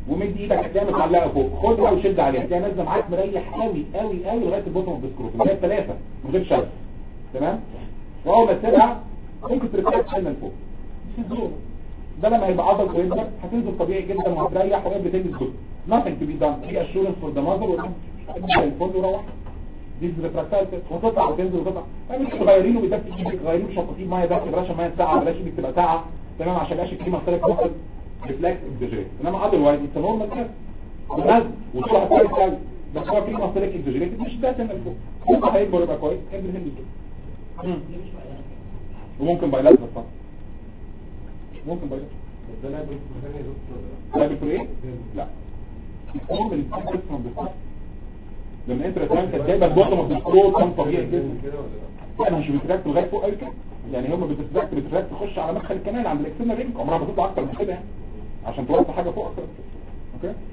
ومد ايدك هتلاقيها متعلقه فوق خدها وشد عليها هتلاقيها نازله معاك مريح قوي قوي قوي لغايه البوتوم اوف السكروتم اللي هي الثلاثه من غير شد تمام واول ما تسيبها ممكن ترفعها سنه لفوق دي الزور ده لما يبقى عضل ويكبر هتنزل طبيعي جدا وهتريح وقبل تنزل جزء nothing to be done في assurance for the mother والام زي الفل وروح دي ريتراكتايل وتطلع وتنزل وتطلع مش تغيرينه بيدفي ايدك غيريه بشطاطين ميه دافيه بلاش ميه ساقعه بلاش ايدك تبقى ساقعه تمام عشان يبقاش في مختلف مخرج ريفلكس اكزاجريت انما عضل وايد انت نورمال كده ونزل وطلع كويس قوي بس هو في مختلف اكزاجريت مش ده سنه لفوق ممكن هيكبر يبقى كويس ابن الهند كده وممكن بايلات بس ممكن بايلات ده لا بس مكان يا دكتور لا بتقول ايه؟ لا الفورم اللي بتاخد من بالظبط لما انت رسمت كانت جايبه البطن من الكروت كان طبيعي جدا كده ولا لا لا انا مش بتراكت لغايه فوق قوي كده يعني هم بتتراكت بتراكت تخش على مدخل الكنال عند الاكسنال رينج عمرها ما تطلع اكتر من كده يعني عشان توصل حاجه فوق اكتر من كده اوكي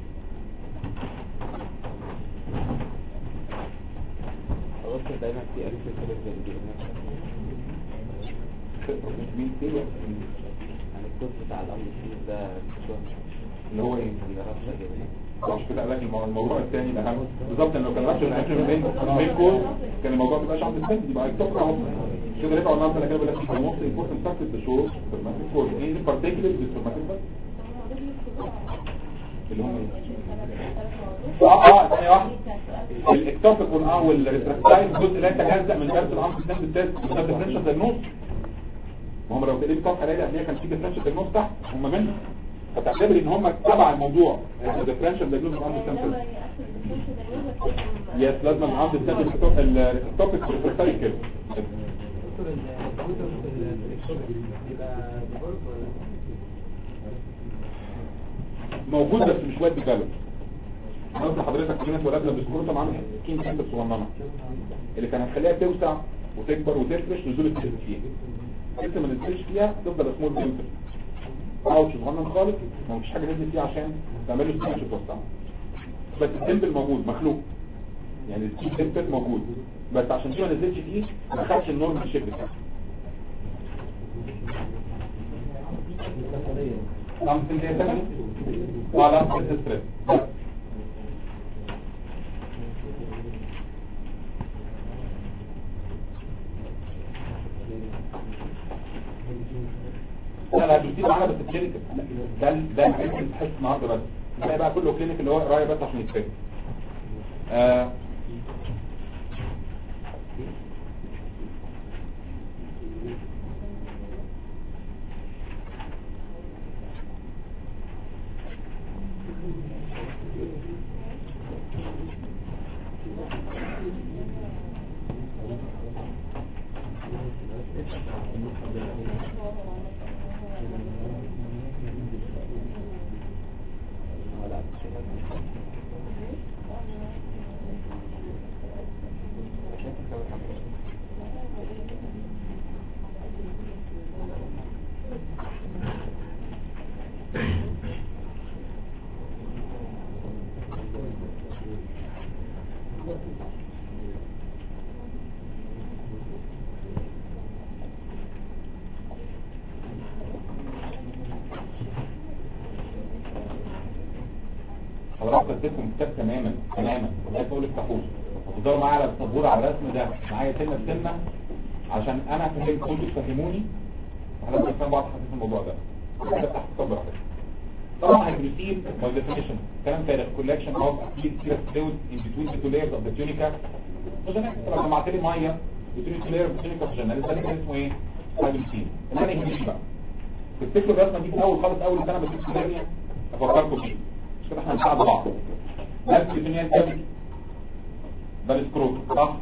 بص دايما في ألف كده زي دي مين كده يعني الكورس بتاع الأمر فيه ده شوية اللي هو ايه اللي رفضة جدا مش كده قال لك المو- الموضوع الثاني الاهم بالظبط إن لو كان رابشر الاكشن بين بين كول كان الموضوع ما يبقاش عند السن يبقى يكتب اهو كده رفعوا النهارده انا كده بقول لك الموست امبورتنت فاكتور ده شو سوبرماتيك كول ايه دي بارتيكولر سوبرماتيك بس اللي هم ايه اه اه ثانيه واحده الاكتوبيك والاه والريتراكتايل الجزء لا يتجزا من درس الامر سيستم بالتست ده ديفرنشال دايجنوز ما هم لو تقلب صفحه الاقي هتلاقي كان في ديفرنشال دايجنوز تحت هم منهم فتعتبر ان هم تبع الموضوع الديفرنشال دايجنوز الامر سيستم يس لازم الامر سيستم التوبيك والريتراكتايل كده دكتور الكمبيوتر في الالكترونيك يبقى ديفولت ولا موجود بس مش واد ديفلوب قصد حضرتك كلنا اتولدنا بسكروتم عامل سكين سنتر صغننه اللي كان هتخليها توسع وتكبر وتفرش نزول الجسم فيها لسه ما نزلش فيها تفضل سمول سنتر اوتش صغنن خالص ما فيش حاجه نزلت فيها عشان تعمل له سكين توسع بس السمبل موجود مخلوق يعني السكين سمبل موجود بس عشان دي ما نزلتش فيه ما خدش النورمال شيب بتاعه نعم سنتين سنة وعلى ستريس لا لا بتجيب معانا بس الكلينيكال ده ده الحاجات اللي تحس النهارده بس ده بقى كله كلينيك اللي هو قرايه بس عشان يتفهم آه حضرتك اديتكم كتاب تماما تماما ولا بقول افتحوه وتدوروا معايا على السبوره على الرسم ده معايا سنه بسنه عشان انا فهمت كنتوا تفهموني احنا بنفهم بعض حاسس الموضوع ده ده تحت الصبر عليك طبعا هيدروسين باي ديفينيشن كلام فارغ كولكشن اوف اكيد كده فلويد ان بتوين ذا تو لايرز اوف ذا تيونيكا مش انا لو جمعت لي ميه بتوين تو لايرز اوف تيونيكا فاجينال ده كان اسمه ايه هيدروسين اللي انا يهمني بقى تفتكروا الرسمه دي في اول خالص اول سنه بديك سيناريو افكركم بيه مش كده احنا هنساعد بعض ده الدنيا الكبد ده السكروت صح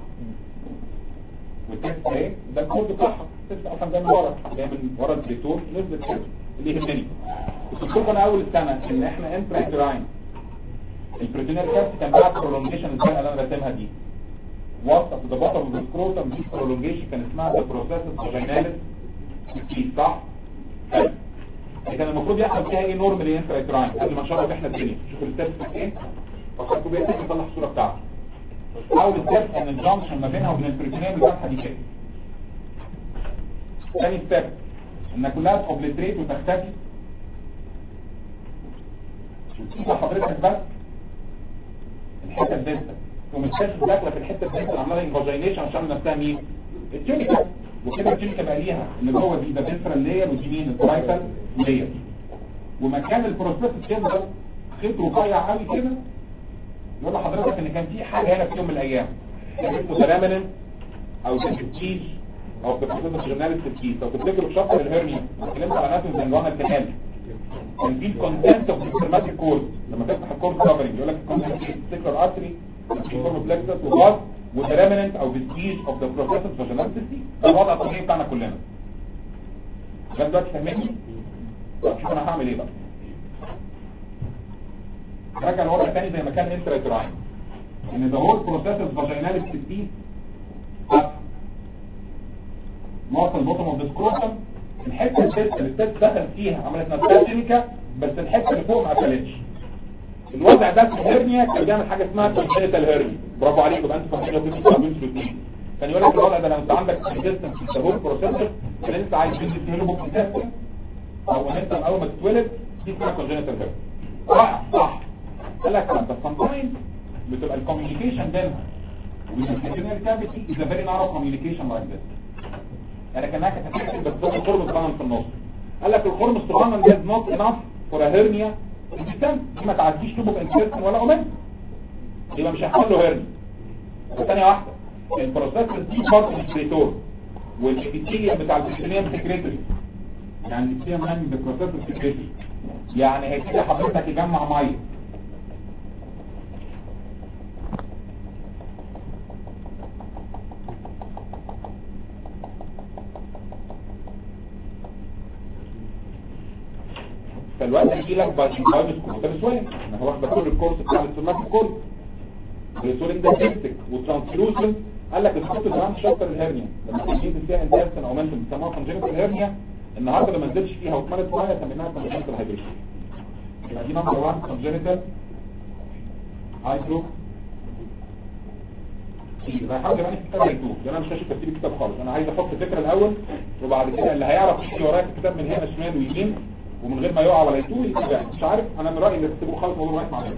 والتكست اهي ده الكود بتاعها التكست اصلا جاي من ورا جاي من ورا البريتور نزل كده اللي يهمني كنت قلت لكم انا اول سنه ان احنا انتراكتراين البريتونير كابس كان بعد برولونجيشن الزرقاء اللي انا راسمها دي وسط ذا بطل اوف ذا سكروتم دي برولونجيشن كان اسمها ذا بروسيس فاجيناليس صح؟ حلو كان المفروض يحصل فيها ايه نورمال انتراكتراين قبل ما نشرب احنا الدنيا شوفوا الستبس ايه فكرتوا بيها تاني نصلح الصوره بتاعته اول ستيب ان الجانكشن ما بينها وبين البريتونيوم بتاعتها دي كده ثاني ستيب انها كلها تكوبليتريت وتختفي وتسيب حضرتك بس الحته الدنسه ومستشفى داخله في الحته الدنسه اللي عامله انفاجينيشن عشان نفسها مين التونيكا وكده التونيكا بقى ليها اللي جوه دي ده فيسرال لاير ودي مين البرايتال لاير ومكان البروسيس كده خيط رفيع قوي كده يقول لحضرتك ان كان في حاجه هنا في يوم من الايام اسمه ترامينين او تفتيش او تفتيش جورنال التفتيش لو تفتكروا في شابتر الهرنيا اتكلمت على اناتومي زنجوانا الكنال كان في الكونتنت اوف السيرماتيك كورد لما تفتح الكورد كفرنج يقول لك الكونتنت سيكلر ارتري فورم بلكسس وباس وتراميننت او فيستيج اوف ذا بروسيس فاجينال تفتيش ده الوضع الطبيعي بتاعنا كلنا لغايه دلوقتي فاهمني؟ طب شوف انا هعمل ايه بقى راجع الوضع تاني زي ما كان انترا ان ده هو البروسيس فاجينال تفتيش نقطة البطن والديسكروشن الحتة الست اللي الست دخل فيها عملت نفسها سيليكا بس الحتة اللي فوق ما قفلتش الوضع ده في الهرنيا كان بيعمل حاجة اسمها كونجنتال هرنيا برافو عليكم يبقى انتوا فاهمين لو كنتوا فاهمين في الاثنين كان يقول لك الوضع ده لو انت عندك ريزيستنس في الهول بروسيسور اللي انت عايز تنزل فيه له ممكن تحصل او ان انت اول ما تتولد دي اسمها كونجنتال هرنيا رائع صح قال لك انت sometimes بتبقى الكوميونيكيشن بينها والكونجنتال كافيتي is a very narrow communication like this يعني كانها كانت هتحكي بس ده الخرم الصغنن في النص قال لك الخرم الصغنن ده نوت انف فور هيرنيا الجسم دي ما تعديش توبه انسيرشن ولا اومن يبقى مش هيحصل له هيرنيا ثانيه واحده البروسيس دي بارت السكريتور والابيثيليوم بتاع البيثيليوم سكريتوري يعني الابيثيليوم من البروسيس السكريتوري يعني هيبتدي حضرتك يجمع ميه فالوقت يجي لك باي بايمس كونترسوين انا هو واخد كل الكورس بتاع السوماتيك كورس الريسورين ده سيبتك وترانسلوسن قال لك الخط اللي عند شابتر الهرنيا لما تنزل فيها انترسن او منتم بيسموها كونجنتال هرنيا النهارده لما نزلش فيها واتملت ميه سميناها كونجنتال هايدروشن يبقى دي نمبر 1 كونجنتال هايدرو انا هحاول يعني في كتاب يكتب انا مش هشوف ترتيب الكتاب خالص انا عايز احط فكره الاول وبعد كده اللي هيعرف يمشي ورايا في الكتاب من هنا شمال ويمين ومن غير ما يقع ولا يتوه يتابع مش عارف انا من رايي انك تسيبوه خالص موضوع واقف مع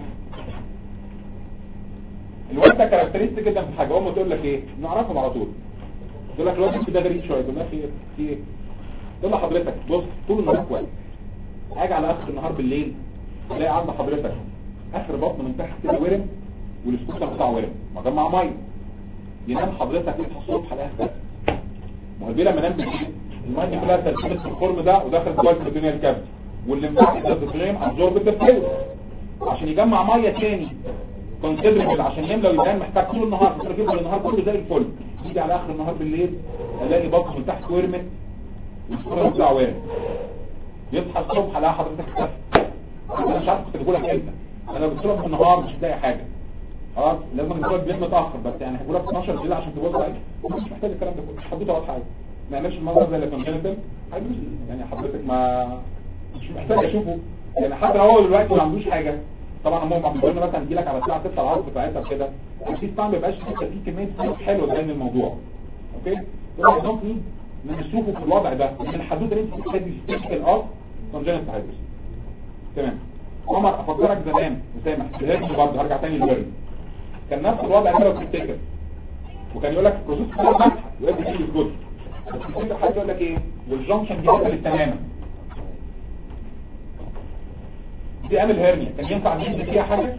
الواد ده كاركترستيك جدا في حاجه امه تقول لك ايه نعرفهم على طول تقول لك الواد ده غريب شويه تقول لك ايه في ايه تقول لحضرتك بص طول النهار كويس اجي على اخر النهار بالليل الاقي عند حضرتك اخر بطن من تحت كده ورم والسكوتر بتاعه ورم مجمع ميه ينام حضرتك يصحى الصبح الاقيها بس ما هو لما نام بالليل الميه دي كلها تركيبت في الخرم ده ودخلت جوه الدنيا الكبد واللي متحت ده الدكتورين ابزورب الدفايل عشان يجمع ميه تاني كونسيدربل عشان يملى ويبان محتاج طول النهار بس يفضل النهار كله زي الفل يجي على اخر النهار بالليل الاقي بطن من تحت ورمت والسكر بتاعه ورم يصحى الصبح الاقي حضرتك اختفى انا مش عارف كنت بقول لك امتى انا بتصرف في النهار مش هتلاقي حاجه خلاص لازم نقول بالليل متاخر بس يعني هقول لك 12 بالليل عشان تبص عليك مش محتاج الكلام ده كله حدوته واضحه حاجه ما يعملش المنظر زي اللي كان جينيتال يعني حضرتك ما مش محتاج اشوفه يعني حتى لو هو دلوقتي ما عندوش حاجه طبعا هم ما بيقولوا مثلا يجي لك على الساعه 6 العصر بتاعتها كده اكيد طبعا ما بيبقاش لسه في كميه فلوس حلوه زي الموضوع اوكي طبعا دونت نيد ان نشوفه في الوضع ده من الحدود اللي انت بتحتاج تشتغل اه كونجنت هايدروس تمام عمر افكرك زمان مسامح الهرم برضه هرجع تاني للهرم كان نفس الوضع ده لو تفتكر وكان يقول لك بروسيس كله فتح ويدي فيه الجزء بس الفكره حد يقول لك ايه والجنكشن دي قفلت تماما دي عامل هرنيا كان ينفع نجيب فيها حاجه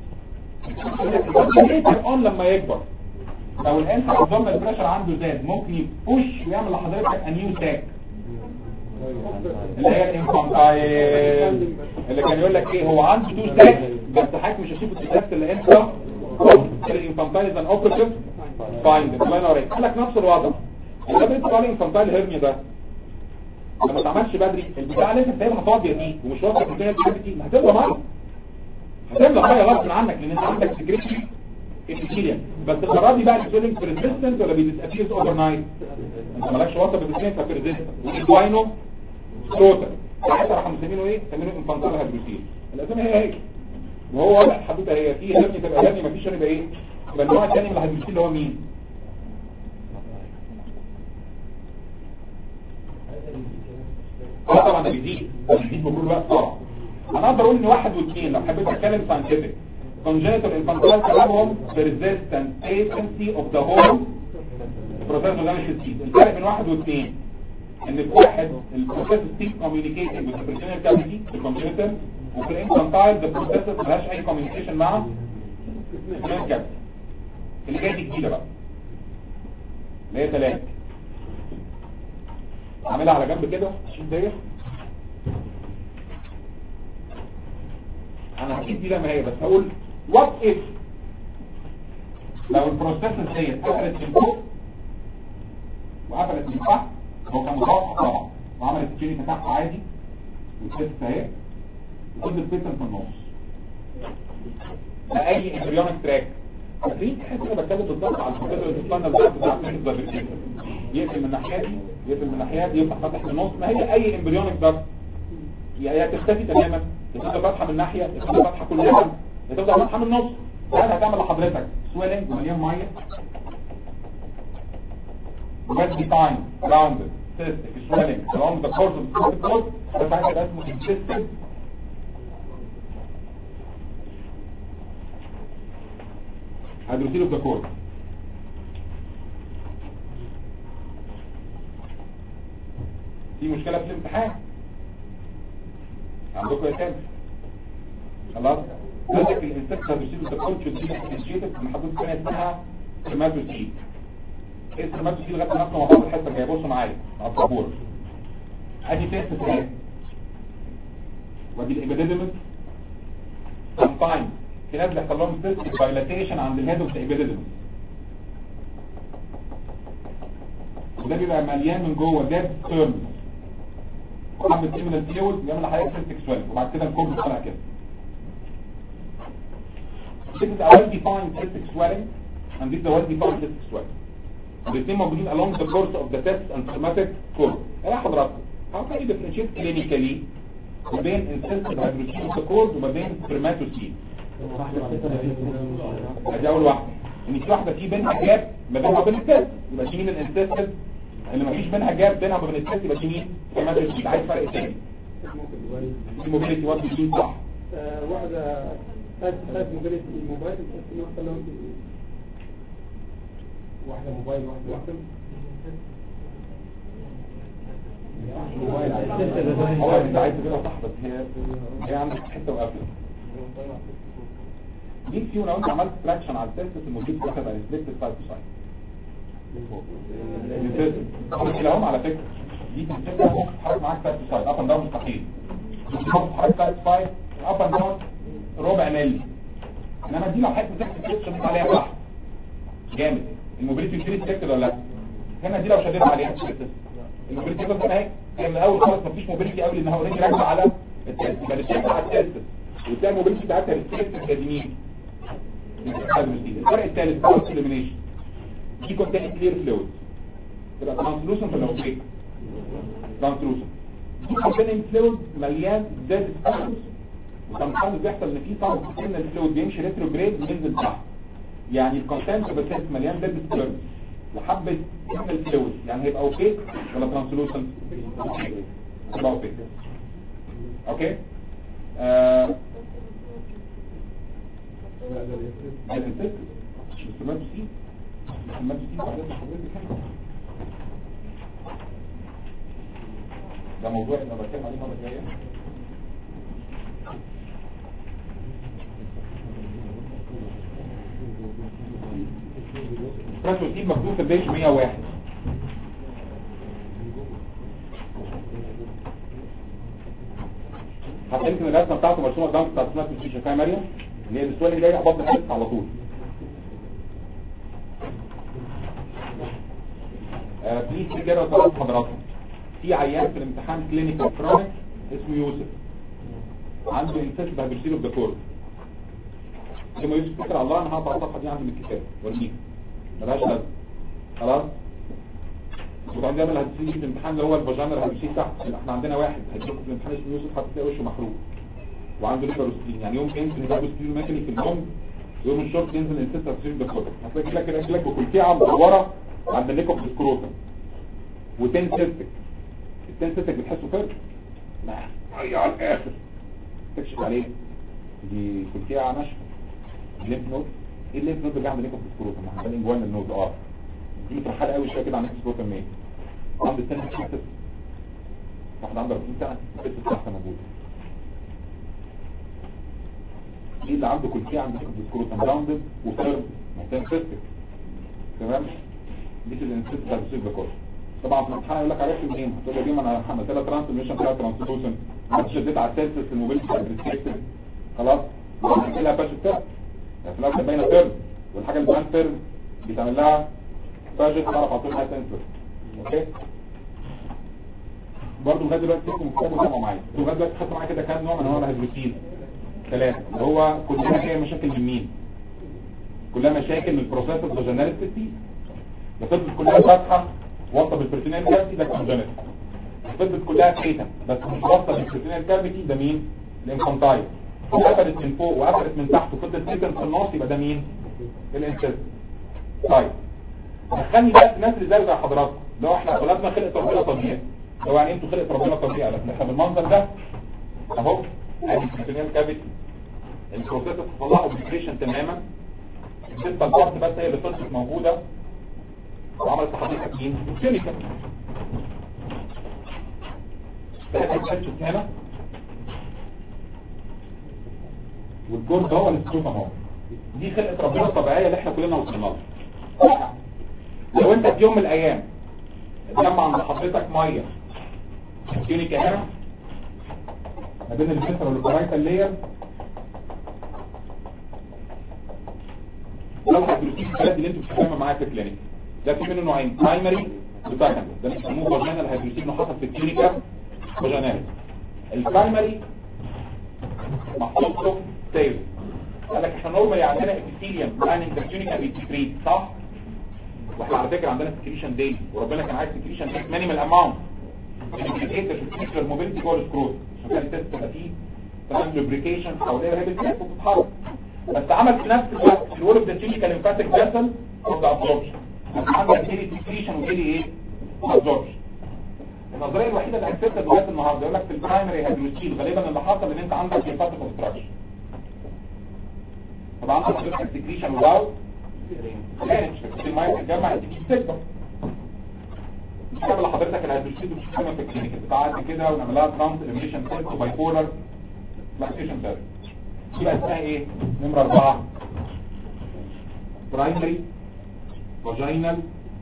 ليتر اون لما يكبر لو الانسى الضم البريشر عنده زاد ممكن يبوش ويعمل لحضرتك انيو ساك اللي هي الانفانتايل اللي كان يقول لك ايه هو عنده تو ساك بس حضرتك مش هتشوف الساك اللي انت الانفانتايل ده اوبريتيف فايند الله ينور عليك قال لك نفس الوضع اللي بيطلع لي انفانتايل هيرنيا ده لما تعملش بدري البتاع اللي انت سايبها هتقعد يرميه ومش واثق ان هي بتاعتي ما هتبقى ميه هتبقى ميه غصب عنك لان انت عندك سكريتي ابيثيليا بس المره دي بقى السولينج ريزيستنت ولا بيديسابيرز اوفر نايت انت مالكش واسطه بالسولينج فبيرزيستنت والجواينو سكروتر ساعتها راح مسمينه ايه؟ مسمينه انفانتال هيدروسيل الاسامي هي هي وهو واضح الحدوته هي في هرني تبقى هرني مفيش هرني يبقى ايه؟ يبقى النوع الثاني من الهيدروسيل اللي هو مين؟ اه طبعا ده بيزيد ده بيزيد بمرور الوقت طبعا انا اقدر اقول ان واحد واثنين لو حبيت اتكلم ساينتفك congenital infantile كلامهم persistent patency of the whole process of the الفرق بين واحد واثنين ان في واحد البروسيس ستيل communicating with the peritoneal cavity في الكونجنتال وفي الانفانتايل the process ملهاش اي communication مع الperitoneal cavity اللي جايه دي جديده بقى اللي هي ثلاثة اعملها على جنب كده شوف ديت انا هكيد دي لما هي بس هقول وات اف لو البروسيس ديت قفلت من فوق وقفلت من تحت هو كان متوقع طبعا وعملت تشيني فتحت عادي والست اهي وخد البيتن في النص ده اي امبريونيك تراك فاكرين تحس انا بتكلم بالظبط على الكمبيوتر الاسبانيا بتاع بتاع يقفل من الناحيه دي يقفل من الناحيه دي يفتح فتح من النص ما هي اي امبريونيك ضغط يا تختفي تماما يا تفضل فاتحه من ناحيه يا تفضل فاتحه كلها يا تفضل فاتحه من النص هذا هتعمل لحضرتك سويلنج ومليان ميه well defined rounded cystic swelling along the course of the cystic growth ده ساعتها يبقى اسمه insisted hydrocele of the cord في مشكلة في الامتحان عندكم يا سامي خلاص عندك الانسكت هيدروسيل اوف ذا كورد should be initiated من حضرتك ثانية اسمها سpermatocyte ايه السpermatocyte لغاية نفسه مع بعض الحتة الجاية بصوا معايا على السبورة ادي تيست اهي وادي الابيديدمس sometimes في ناس بيحصل لهم cystic dilatation عند الهيد اوف ذا ابيديدمس وده بيبقى مليان من جوه ديد ستيرنز وحبة سيمينال فلويد بيعمل حاجة سيستيك سويلنج وبعد كده الكورد طالع كده This is a well-defined cystic swelling and this is a well-defined cystic swelling. الاثنين موجودين along the course of the test and traumatic course. ايه حضراتكم؟ How can you differentiate clinically ما بين incisive hydrogen of the cord وما بين spermatocyte؟ ادي اول واحده ان في واحده في بينها جاب ما بينها وبين التست يبقى دي مين الانسيستد اللي ما فيش بينها جاب بينها وبين التست يبقى دي مين spermatocyte عايز فرق تاني الموبيليتي وات بتقول صح آه، واحدة خدت خدت موبيليتي الموبايل بتحس ان واحدة لو واحدة موبايل واحدة واحدة موبايل هو انت عايز تجيبها صح بس هي هي عندك حته وقافله مين فيهم لو انت عملت تراكشن على التست الموجود ده هتبقى ريفلكتد سايد تو سايد هم كلاهم على فكره دي بتبقى ممكن تتحرك معاك سايد تو سايد اب اند داون مستحيل ممكن تتحرك سايد تو سايد اب اند داون ربع ملي انما دي لو حته تحت التست شديت عليها صح جامد الموبيليتي كتير ريفلكتد ولا لا هنا دي لو شديت عليها التست الموبيليتي بس اهي كان من الاول خالص مفيش موبيليتي قوي لان هو اوريدي راجع على التست يبقى التست على التست وتلاقي الموبيليتي بتاعتها ريفلكتد كديمين الفرق الثالث هو الاليمينيشن دي كونتين كلير فلويد تبقى ترانسلوسنت ولا اوبيك ترانسلوسنت دي كونتين فلويد مليان زاد سبيرمز وسامتايمز بيحصل ان في صار ان الفلويد بيمشي ريتروجريد وينزل تحت يعني الكونتنت بس مليان زاد سبيرمز وحبه من الفلويد يعني هيبقى اوبيك ولا ترانسلوسنت هيبقى اوبيك اوكي آه هذا الفكر مش استماد سي استماد سي بعدين حضرتك هنا ده موضوع انا بتكلم عليه المره الجايه فرانسو سي مكتوب في البيج 101 حتى يمكن الرسمه بتاعته مرسومه قدامك بتاعت سمات مش شايفاها مريم اللي هي السؤال اللي جاي قبض الحس على طول بليز في كده وطلب حضراتكم في عيان في الامتحان كلينيكال كرونيك اسمه يوسف عنده انسيس بهبرسيل اوف ذا كورد لما يوسف فكر الله انا هقطع الصفحه دي عندي من الكتاب وارميها ملهاش لازمه خلاص وبعدين يعمل هتسيب في الامتحان اللي هو الفاجانا الهبرسيل تحت احنا عندنا واحد هيجيلكم في الامتحان اسمه يوسف هتلاقي وشه محروق وعنده ليبروستين يعني يوم ينزل ليبروستين مكني في النوم يوم الشورت ينزل انسيس تصير بالكوره هتلاقي كده كده رجلك بكلتيعه مدوره عند النيكوب سكروتم وتين سيرتك التين سيرتك بتحسه فرق لا هي على الاخر تكشف عليه دي كلكيه ناشفه الليمف نود ايه الليمف نود اللي عند نيكوس سكروتم ما احنا جوان النود اه دي مترحله قوي شويه كده عن نيكوس سكروتم ايه عند السنه سيستس واحد عنده 40 سنه سيستس لسه موجود ايه اللي عنده كلكيه عند نيكوس سكروتم راوندد وفيرم محتاج سيستك تمام دي الانسيست بتاع السيستم كله طبعا في الامتحان يقول لك عرفت منين هتقول لي دي ما انا عملت لها ترانسميشن بتاع ترانسلوسن ما شديت على السيستس الموبيلتي بريسكريبتد خلاص وعملت لها باش تيرم يعني في الاول باينه تيرم والحاجه اللي باينه تيرم بيتعمل لها باجت تعرف على طول انها سنسور اوكي برضه لغايه دلوقتي فيكم كتابوا سامعوا معايا انتوا لغايه دلوقتي خدتوا معايا كده كام نوع من انواع الهيدروسين ثلاثه اللي هو كلها هي مشاكل من مين كلها مشاكل من البروسيس فاجينال سيستي بتفضل كلها فاتحه واصله بالبرسونال كافيتي ده كونجنت بتفضل كلها كريتا بس مش واصله بالبرسونال كافيتي ده مين الانفانتايل وقفلت من فوق وقفلت من تحت وفضلت سيكن في النص يبقى ده مين الانسيست طيب دخلني بقى في الناس اللي زي زي حضراتكم لو احنا خلقنا خلقه ربنا طبيعي لو يعني انتوا خلقه ربنا طبيعي لكن احنا بالمنظر ده اهو ادي البرسونال كافيتي البروسيس حصل لها اوبليكيشن تماما السيستم الضغط بس هي اللي فضلت موجوده وعملت تحديث مين الشركه ده الكاتش هنا والجرد هو الاسلوب اهو دي خلقه ربنا الطبيعيه اللي احنا كلنا وصلنا لها لو انت في يوم من الايام اتجمع عند حضرتك ميه الكيونيكا هنا ما بين الفلتر والبرايتال لاير لو هتدرسيه البلد اللي انتوا بتتكلموا معايا في الكلينيك ده في منه نوعين برايمري وسكندري ده بيسموه فاجينال هيدروسين انه حصل في الكلينيكا فاجينال البرايمري محطوط له سيف قال لك احنا نورمالي عندنا ابيثيليوم بلاننج ذا كلينيكا بيتكريت صح واحنا على فكره عندنا سكريشن داي وربنا كان عايز سكريشن داي مينيمال اماونت الكريتيتر في الفيكتور موبيلتي جوه السكروت عشان كده التست تبقى فيه تمام لوبريكيشن حواليها وهي بتلف وبتتحرك بس عمل في نفس الوقت الورك ده كلينيكال ليمفاتيك فيسل اوف ابزوربشن عندك ديلي سكريشن وديلي ايه ابزوربشن النظريه الوحيده اللي اكسبتها لغايه النهارده يقول لك في البرايمري هيدروسيل غالبا اللي حصل ان انت عندك ليمفاتيك اوبستراكشن طبعا عندك حضرتك سكريشن وراو كانت في الميه بتتجمع تكتب بتعمل لحضرتك الهيدروسيل وبتستخدمها في الكلينيك بتعدي كده ونعملها ترانس اليميشن تيست وباي بولر فلاكسيشن تيست دي بقى اسمها ايه نمره اربعه برايمري فاجينال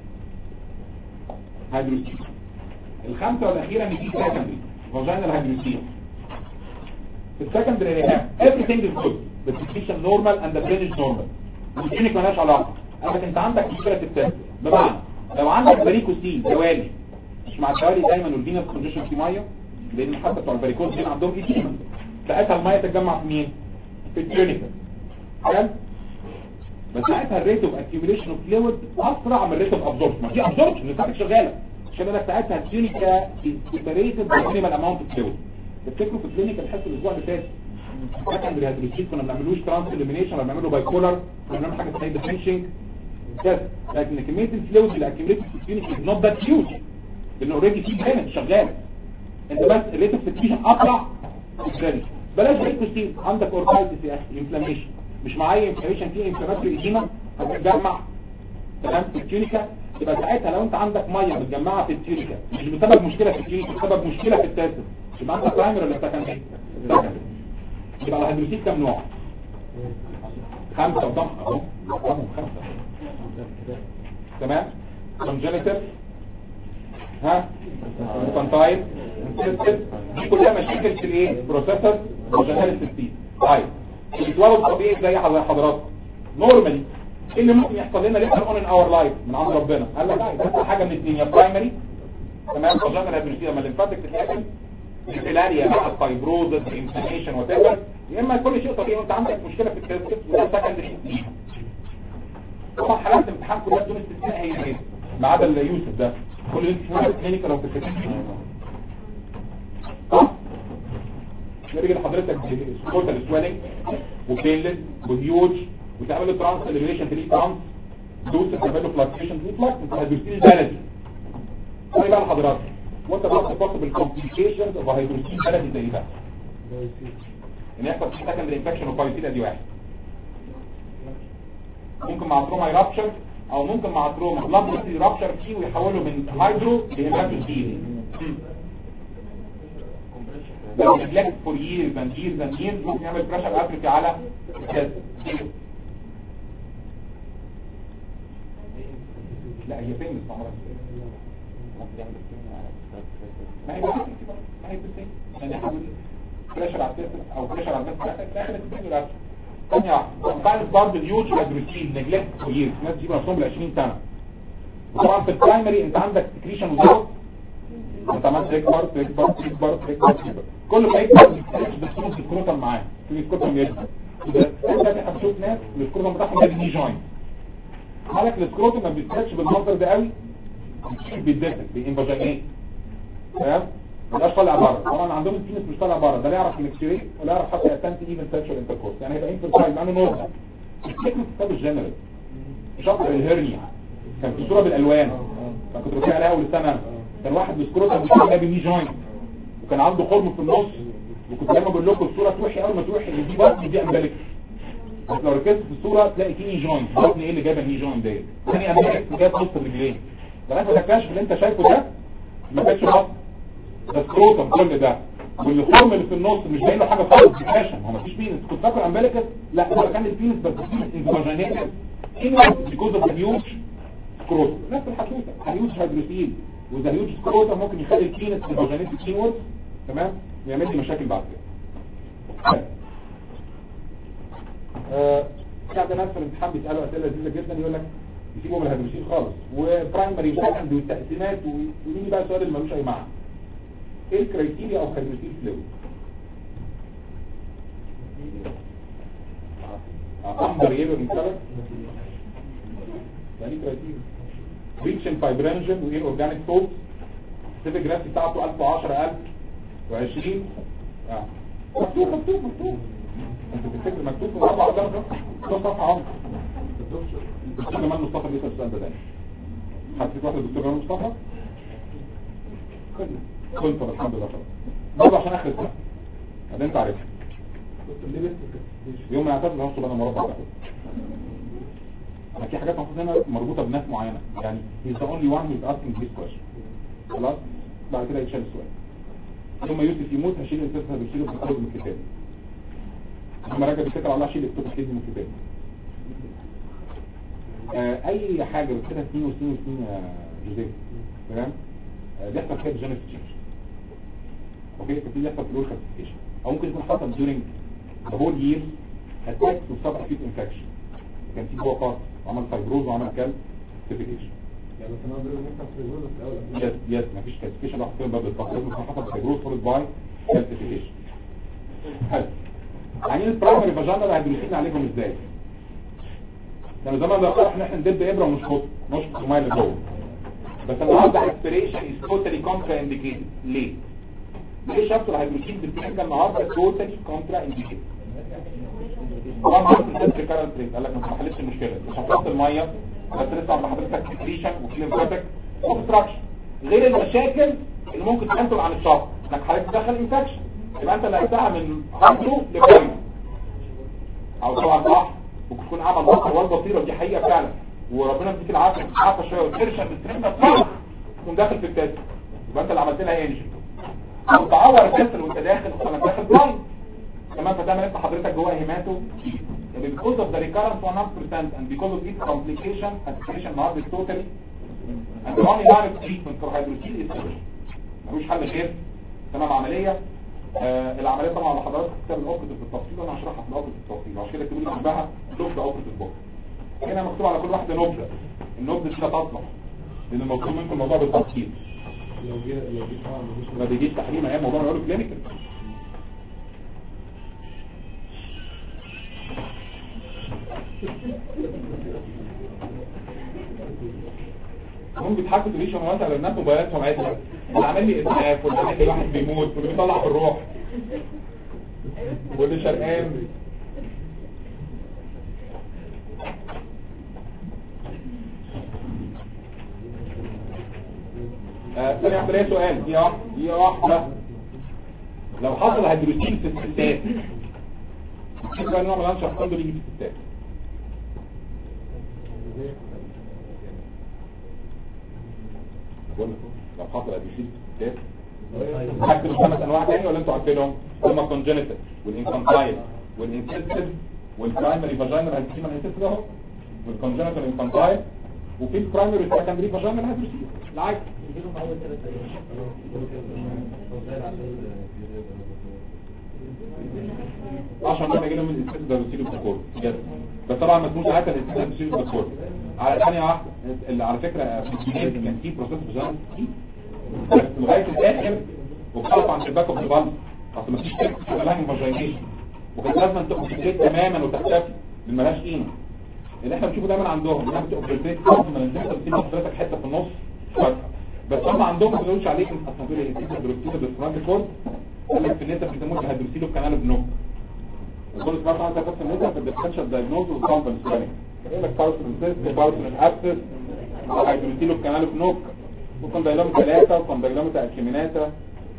هيدروسيل الخامسه والاخيره ان في سكندري فاجينال هيدروسيل السكندري ريهاب everything is good the secretion normal and the drainage normal والكلينيك مالهاش علاقه اما انت عندك مشكله في التست بمعنى لو عندك باريكوسيل دوالي مش مع الدوالي دايما والفينس كونجيشن في ميه لان حتى بتوع الباريكوز دي عندهم ايديما ساعتها الميه تتجمع في مين في الكلينيكال حلو بس ساعتها الريت اوف اكيوميليشن اوف فلويد اسرع من الريت اوف ابزوربشن ما في ابزوربشن اللي بتاعتك شغاله عشان كده ساعتها الكلينيكا سيبريتد مينيمال اماونت اوف فلويد تفتكروا في الكلينيكال حس الاسبوع اللي فات كان بالهيدروسيل كنا ما بنعملوش ترانس اليمينيشن ولا بنعمله باي كولر كنا بنعمل حاجه اسمها ديفنشنج بس لكن كميه الفلويد اللي اكيوميليتد في الكلينيك از نوت ذات هيوج لان اوريدي في بلانت شغال انت بس الريت اوف سكريشن اسرع في بلاش باريكوسيل عندك اوربايتس يا اخي انفلاميشن مش معايا انفلاميشن فيه انفلاماتوري ايديما هتتجمع تمام في الكلينيكا يبقى ساعتها لو انت عندك ميه متجمعه في الكلينيكا مش بسبب مشكله في الكلينيكا بسبب مشكله في التاسس يبقى عندك برايمر ولا سكندري سكندري يبقى الهيدروسيل كام نوع خمسة وضم اهو رقمهم خمسة تمام كونجنتال ها كونتايل دي كلها مشاكل في الايه بروسيسور وجنرال سيستم طيب الاتوال الطبيعي زي حضراتكم نورمالي ايه اللي ممكن يحصل لنا لسه اون ان اور لايف من عند ربنا قال لك لا حاجه من الاثنين يا برايمري تمام فجنرال هيدروسيل لما الليمفاتيك تتقفل الفيلاريا بقى الفايبروزس الانفلاميشن وات ايفر يا اما كل شيء طبيعي وانت عندك مشكله في التسكت وده سكندري طبعا حالات الامتحان كلها بدون استثناء هي ايه ما عدا يوسف ده كل اللي انت شويه كلينيكال لو في صح نرجع لحضرتك سكوتال سويلنج وبينلس وهيوج وتعمل له ترانس اليفيشن 3 ترانس دوس تعمل له فلاكشن 2 فلاكس انت هتدوسيه بلدي خلي بقى لحضرتك وانت بقى تفصل بالكومبليكيشنز اوف هيدروسين بلدي زي ده ان يحصل في سكندري انفكشن وبايتيلا دي واحد ممكن مع تروما يرابشر او ممكن مع تروما لابس يرابشر فيه ويحوله من هايدرو لهيماتوسيل لو نجلكت فور years and years and years ممكن يعمل بريشر اتروفي على الجسم لا هي فين مستعمرة ممكن يعمل ما هي بس ما هي بس يعني يحاول بريشر على الجسم او بريشر على الجسم في الاخر الجسم يرابشر ثانية واحدة كانت برضه اليوج هيدروسين نجلكت فور years ناس تجيب نفسهم ل 20 سنة وطبعا في البرايمري انت عندك سكريشن وزاوت انت عملت تكبر تكبر تكبر تكبر تكبر كل ما يكبر بتكبر بتكون السكروتم معاه في السكروتم يكبر وده انت هتشوف ناس السكروتم بتاعهم ده ني جوينت حالك السكروتم ما بيتكتش بالمنظر ده قوي بيتدفن بينفاجينيت تمام ما بقاش طالع بره طبعا عندهم البينس مش طالع بره ده لا يعرف الاكسري ولا يعرف حتى اتنت ايفن سيكشوال انتركورس يعني هيبقى انفيرتايل معناه نورمال التكنيك كتاب الجنرال مش اكتر الهرنيا كان في صوره بالالوان كان كنت بتكلم عليها اول سنه كان واحد بسكروتم بتاعه ده بني جوينت وكان عنده خرم في النص وكنت دايما بقول لكم الصوره توحي اول ما توحي ان دي بطن دي امبلكس بس لو ركزت في الصوره تلاقي في ني جوينت بطن ايه اللي جايبه ني جوينت ديت ثاني امبلكس جايه في نص الرجلين لغايه ما تكتشف اللي انت شايفه ده ما كانش بطن ده سكروتم كل ده والخرم اللي في النص مش باين له حاجه خالص ديكاشن هو مفيش بينس كنت فاكر امبلكس لا هو كان البينس بس انفاجينيتد because of the huge سكروتم نفس الحدوته هيوج هيدروسيل وذا هيوج سكروتم ممكن يخلي البينس انفاجينيتد كيورد تمام ويعمل لي مشاكل بعد كده آه، في عندنا ناس في الامتحان بيسالوا اسئله لذيذه جدا يقول لك يسيبوا من الهيدروسيل خالص وبرايمري وسكند والتقسيمات ويجي بقى السؤال اللي ملوش اي معنى ايه الكرايتيريا او هيدروسيل فلويد احمر يلو من كلر يعني كرايتيريا ريتش ان فايبرينجن وايه اورجانيك فوز السيفيك جرافي بتاعته 1000 و10000 و20 اه مكتوب مكتوب مكتوب انت بتفتكر مكتوب في اربع درجات ده صفحه عمر الدكتور جمال مصطفى بيسال السؤال ده دايما حسيت واحد الدكتور جمال مصطفى كنت الحمد لله خلاص برضه عشان اخر السنه بعدين انت عارف يوم ما اعتذر هوصل انا مربع ده في حاجات المفروض هنا مربوطه بناس معينه يعني he's the only one who's asking this question خلاص بعد كده يتشال السؤال يوم ما يوسف يموت هشيل الانسان هشيله بكتب من الكتاب لما راجع بيتكل على الله هشيل الكتب كده من الكتاب آه اي حاجه بتكتبها سنين وسنين وسنين يا جوزيف تمام آه بيحصل فيها جينيس تشينج اوكي فبتبتدي يحصل فلور كالسيفيكيشن او ممكن يكون حصل during the whole year attacks to sub acute infection كان في جوه قاص وعمل فايبروز وعمل كالسيفيكيشن يعني بس انا اقدر نفتح في الجزء في الاول يس يس مفيش كالسيفيكيشن لوحده في باب الفقر لازم يكون حصل فايبروز فولد باي كالسيفيكيشن حلو يعني البرايمري فاجانا هيدروسين عليهم ازاي كانوا زمان ده احنا احنا ندب ابره ونشفط نشفط الميه اللي جوه بس النهارده اسبريشن از توتالي كونترا انديكيتد ليه؟ ليه شفط الهيدروسين بالبرينجا النهارده توتالي كونترا انديكيتد طبعا الناس كارنت ريت قال لك ما حلتش المشكله شفطت الميه بس لسه عند حضرتك سكريشن وكلين بروتك وبستراكشن غير المشاكل اللي ممكن تنتج عن الشفط انك حضرتك تدخل انفكشن يبقى انت نقلتها من هايدرو لبايو او طبعا صح ممكن تكون عمل بطر والبصيره ودي حقيقه فعلا وربنا يديك العافيه عارفه شويه وترشم بالترمه صح تكون داخل في التست يبقى انت اللي عملت لها انجن او تعور الكسر وانت داخل وانت داخل بلايند كمان فتعمل انت حضرتك جوه هيماتو يعني because of the recurrence 100% and because of its complication aspiration now is totally and the only line of treatment for hydrocele is surgery ملوش حل غير تمام عملية آه العملية طبعا لحضرتك كتاب الاوبريتيف بالتفصيل وانا هشرحها في الاوبريتيف بالتفصيل عشان كده اكتبوا لي جنبها نبذة اوبريتيف بوك هنا مكتوب على كل واحدة نبذة النبذة دي لا تصلح لان المطلوب منكم الموضوع بالتفصيل لو جه لو جه طبعا ما جيش ما بيجيش تحليل ايام موضوع يقولوا كلينيكال هم بيضحكوا تقوليش هم مثلا الناس موبايلاتهم عادي اللي عامل لي اسعاف واللي عامل لي واحد بيموت واللي بيطلع في الروح واللي شرقان آه، ثانية واحدة ليا سؤال دي واحدة دي واحدة لو حصل هيدروسين في الستات فكره نوع من الانشر حصل له يجي في الستات بقول لك لو حصل ابيسيد في الستات هكتب خمس انواع تاني ولا انتوا عارفينهم هما كونجنتال والانفانتايل والانسيستيف والبرايمري فاجينال هيدروسيل انسيستيف اهو والكونجنتال والانفانتايل وفي البرايمري والسكندري فاجينال هيدروسيل العكس يجيلهم اول ثلاث عشان مرة جينا من الانسيستيف ده هيدروسيل بالكور بجد بس طبعا ما تكونش عارفه الانسيستيف هيدروسيل بالكور على ثانية واحدة اللي على فكرة في الجنين كان في بروسيس فاجينال كتير بس لغاية الاخر وخلط عن الباك اوف ذا اصل مفيش كده في لها فاجينيشن وكان لازم تأوبريت تماما وتختفي من ملهاش قيمه اللي احنا بنشوفه دايما عندهم انها بتأوبريت خالص من الانسان بتسيب حضرتك حته في النص فاتحه بس هم عندهم ما بيقولش عليك انت اصلا بيقول ايه هيدروسيلو بالفرونت كورد قال لك في النسب بيسموه هيدروسيلو كانال بنوك الكل سمعت عنها بس النسب في الديفرنشال دايجنوز والكومبن سوينج يقول لك بارسون سيست بارسون ابسس هيدروسيلو كانال بنوك وكوندايلوم ثلاثة وكوندايلوم اكيميناتا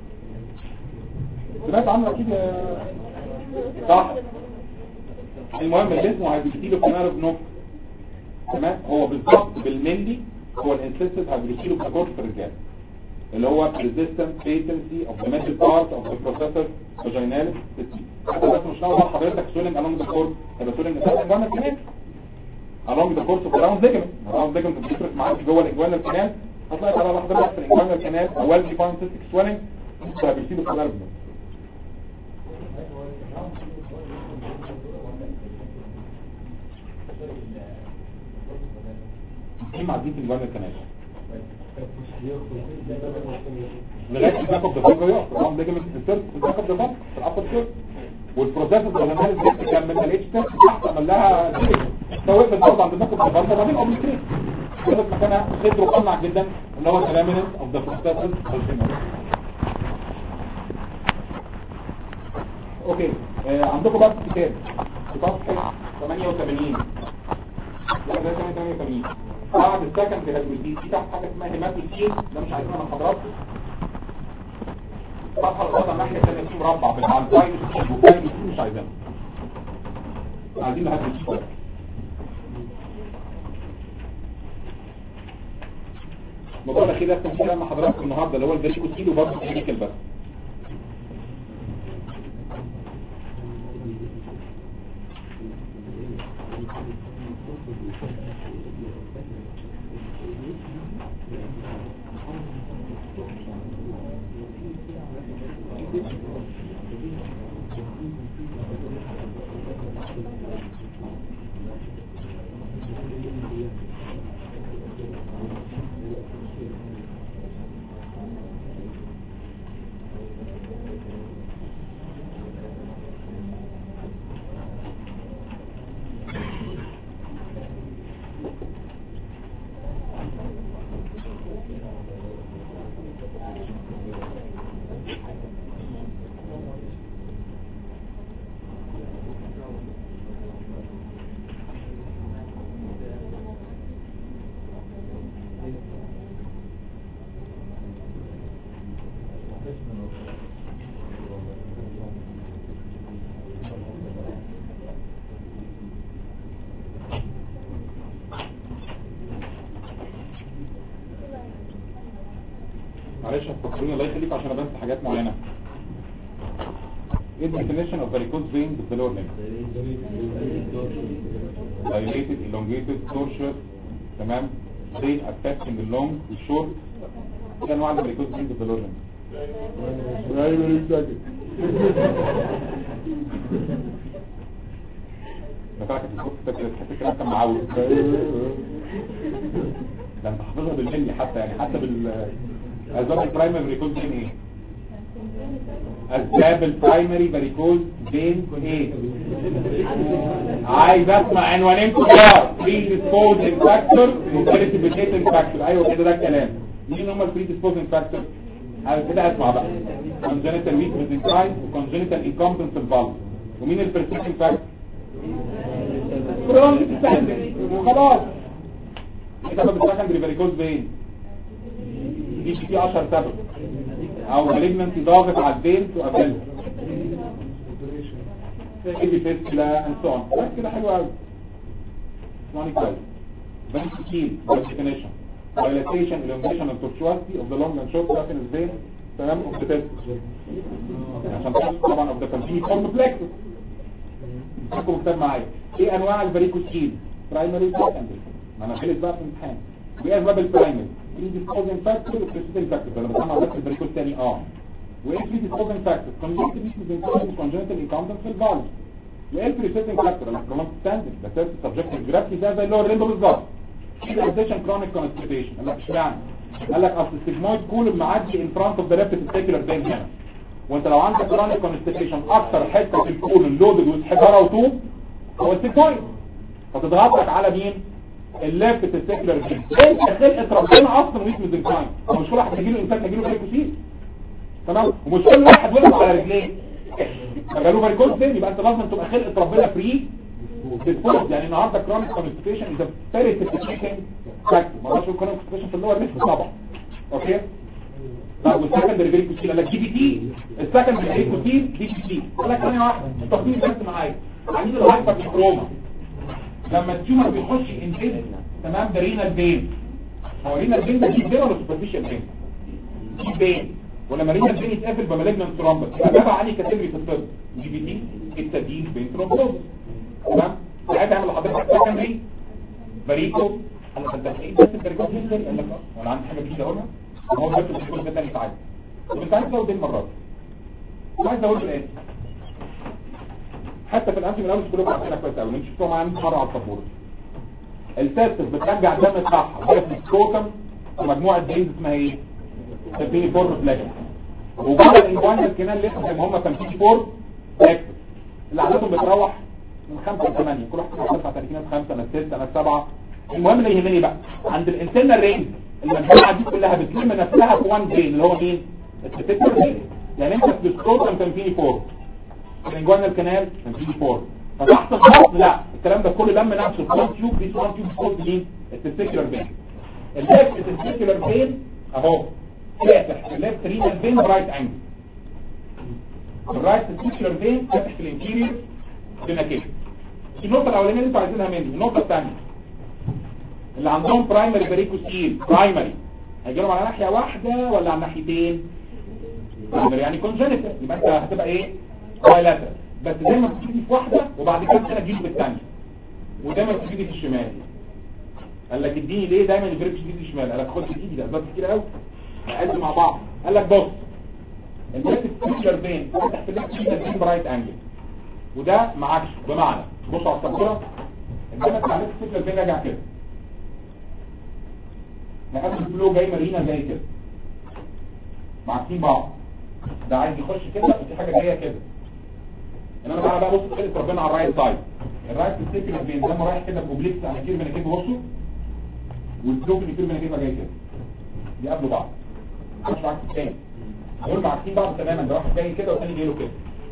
سمعت عنه اكيد يا- صح المهم اللي اسمه هيدروسيلو كانال بنوك تمام هو بالظبط بالملي هو الانسيستد هيدروسيلو كاكورد في الرجال اللي هو resistant patency of the metal part of the processor vaginalis حتى بس مش ناوي حضرتك swelling along the cord هيبقى swelling بتاع الجوانا كمان along the course of the round ligament الراوند ligament بتفرق معاك جوه الاجوانا الكنال هتلاقي على حضرتك في الاجوانا الكنال well defined cystic swelling هيدروسيلو كانال بنوك دي معديه الجوانا الكنال لغايه الباك اوف ذا فانج يقف الراوند ليجمنت في السيرف في الباك اوف ذا فانج في الابر سيرف والبروسيس الجنرال دي كان من الاتش تيست تحت عمل لها فوقفت برضه عند الباك اوف ذا فانج وبعدين اوبليكريت كانت مكانها صدر مقنع جدا اللي هو الاميننس اوف ذا بروسيس اوكي آه عندكم بقى في الكتاب في صفحه 88 لا ده 88 بعد السكند هيدروسيل في تحت حاجه اسمها هيماتوسيل ده مش عايزينها من حضراتكم الصفحه اللي قصادها الناحيه الثانيه في مربع بالعلباين وكاين مش عايزينها عايزين هيدروسيل الموضوع الاخير ده كان كلام مع حضراتكم النهارده اللي هو الفيريكوسيل وبرضه الكلينيكال بس معلش هتفكروني الله يخليك عشان ابنت حاجات معينه ايه definition of varicose veins of the lower limb dilated elongated tortuous تمام vein affecting the long the short ايه انواع الvaricose veins of the lower limb ده فاكر في الكورس فاكر تحس الكلام كان معود ده انت حافظها بالملي حتى يعني حتى بال اسباب البرايمري فاريكوز فين ايه اسباب البرايمري فاريكوز فين ايه عايز اسمع عنوانين كبار بري ديسبوزنج فاكتور وبريسيبيتيتنج فاكتور ايوه كده ده الكلام مين هم البري ديسبوزنج فاكتور على كده اسمع بقى congenital weakness in size وcongenital incompetence in bulk ومين البرسيبيتنج فاكتور كرونيك ستاندنج وخلاص ايه سبب السكندري فاريكوز فين دي في 10 سبب او مالجنسي ضاغط على البين تو افل ايدي فيستلا اند سو اون بس كده حلو قوي اسمعني كويس فانتيكين ديفينيشن dilatation elongation and tortuosity of the long and short saphenous vein تمام of the testis عشان تعرف طبعا of the continuiform plexus تحكم كتاب معايا ايه انواع الفاريكوسين برايمري وسكندري ما انا غلط بقى في الامتحان وايه اسباب البرايمري predisposing factor وبريسيتنج factor ده انا بسمع بس الفاريكوس تاني اه وايه predisposing factor congenital mechanism congenital incompetence في الفالف وايه البريسيتنج factor انا كمان ستاندرد ده تيست سبجكتيف جرافيتي ده زي اللي هو الريندو بالظبط Relaxation chronic constipation قال لك اشمعنى قال لك اصل السيجمويد كولوم معدي ان فرونت اوف ذا ليفت تستيكولار فين هنا وانت لو عندك chronic constipation اكتر حته في الكولون لودد وحجاره وطوب هو السيجمويد فتضغط لك على مين الليفت تستيكولار فين انت خلقه ربنا اصلا ويك ميزنكاين مش كل واحد هيجيله انسان هيجيله فاريكوسين تمام ومش كل واحد وقف على رجليه قالوا فاريكوز فين يبقى انت لازم تبقى خلقه ربنا فري تتفوز يعني النهارده كرونيك كونستيبيشن از فيري سيجنيفيكانت فاكتور ما اعرفش كرونيك كونستيبيشن في اللور لسه طبعا اوكي لا والسكندري فيريكوسين قال لك جي بي تي السكندري فيريكوسين دي بي تي قال لك ثانيه واحده التقييم بس معايا عندي الهايبر كروما لما التيومر بيخش انفيد تمام ده رينال فين هو رينال فين ده دي فين ولا سوبرفيشال فين دي فين ولما رينال فين يتقفل بمالجنان ثرومبس يبقى تبع عليه كاتيجوري في الطب جي بي تي التدين فين ثرومبوز تمام ساعتها اعمل لحضرتك سكندري بريكو انا صدقني بس البريكو دي ازاي قال لك اه وانا عندي حاجه جديده اقولها هو بس البريكو ده تاني ساعه طب انت عايز تزود ايه المره دي عايز ازود الايه حتى في الانتي ميلانوس كلهم عارفينها كويس قوي انت شفتوها معايا مره على السبوره التستس بترجع الدم بتاعها وهي في السكوتم ومجموعه جينز اسمها ايه؟ تبتدي فور فلاجن وجوه الانجوان الكنال لسه زي ما هم كان في فور فلاكس اللي عادتهم بتروح من 5 ل 8 كل واحد فيهم 39 5 انا 6 انا 7 المهم اللي يهمني بقى عند الانترنال رينج المجموعه دي كلها بتلم نفسها في وان جين اللي هو مين التتكر رينج يعني انت في السكروتم كان فيه 4 الانجوانا الكنال كان فيه 4 فتحت الضغط لا الكلام ده كله لم نفسه في وان تيوب في وان تيوب سكوت مين التتكر فين الليفت التتكر فين اهو فاتح الليفت رينال فين رايت انجل الرايت التتكر فين فاتح في الانتيريور هنا كده دي النقطة الأولانية اللي انتوا عايزينها مني النقطة الثانية اللي عندهم برايمري بريكوسيل برايمري هيجيلهم على ناحية واحدة ولا على ناحيتين برايمري يعني كونجنتال يبقى انت هتبقى ايه بايلاترال بس دايما بتبتدي في واحدة وبعد كده سنة تجيب بالثانية ودايما بتبتدي في الشمال قال لك اديني ليه دايما البريكوس بتبتدي في الشمال قال لك خد ايدي ده اسباب كتير قوي نقل مع بعض قال لك بص البريكوس بتبتدي بين تحت الليفت برايت انجل وده معكش بمعنى بص على السبوره انما اتعلمت الفكره الفين راجع كده نقابل الفلو جاي مارينا زي كده معاكسين بعض ده عايز يخش كده ودي حاجه جايه كده انما تعالى بقى بص خلق ربنا على الرايت سايد الرايت السيكل الفين ده رايح كده بوبليكس على كير مناكيب بصوا والفلو في الكير مناكيب جاي كده يقابلوا بعض مش معاكس التاني دول معاكسين بعض تماما ده واحد جاي كده والتاني جاي له كده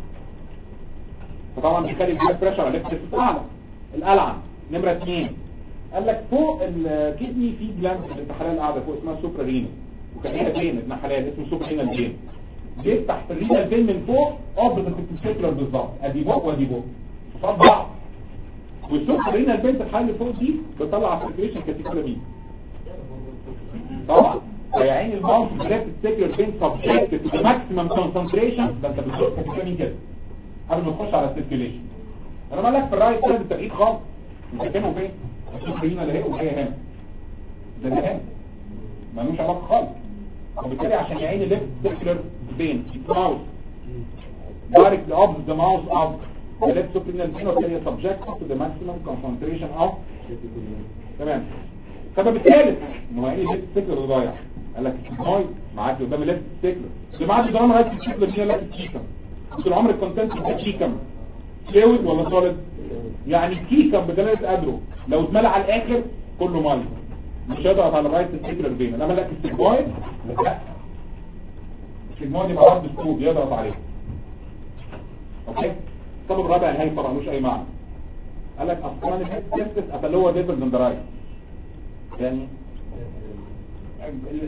فطبعا بيخلي البلاد بريشر على الليفت اعلى القلعه نمره اثنين قال لك فوق الكدني في جلاند ابن حلال قاعده فوق اسمها سوبرا رينا وكان ليها فين ابن حلال اسمه سوبرا رينا فين بيفتح في الرينا فين من فوق اوبزيت التستيكولار بالظبط ادي فوق وادي فوق قصاد بعض والسوبرا رينا فين الحل اللي فوق دي بتطلع سيركيشن كاتيكولا بي طبعا يا عين الماوس بلاك السيكولار فين سبجكت تو ماكسيمم كونسنتريشن ده انت بتشوف كاتيكولا مين كده قبل ما تخش على السيركيليشن انا مالك في الرايت سايد التوقيت خالص انت فين وفين الشوف هنا اللي هي وهي هنا ده اللي هنا ملوش علاقه خالص وبالتالي عشان يعين الليفت سيركلر بين ماوس دايركت اوف ذا ماوس اوف the left superior vein وبالتالي subject to the maximum concentration of تمام السبب الثالث ان هو ايه الليفت سيركلر ضايع قال لك السيجمويد معدي قدام الليفت سيركلر اللي معدي قدام الليفت سيركلر دي لك الكيكم طول عمر الكونتنت بتاع كيكم فلويد ولا سوليد يعني كيكم بدلاله قدره لو اتملى على الاخر كله ميه مش هيضغط على الرايت سيكولار فين انما لك السيجمويد لا السيجمويد يبقى عرض سكوب يضغط عليه اوكي السبب الرابع الهاي طبعا ملوش اي معنى قال لك اصلا الهيستس اتلوى ديفل من درايت يعني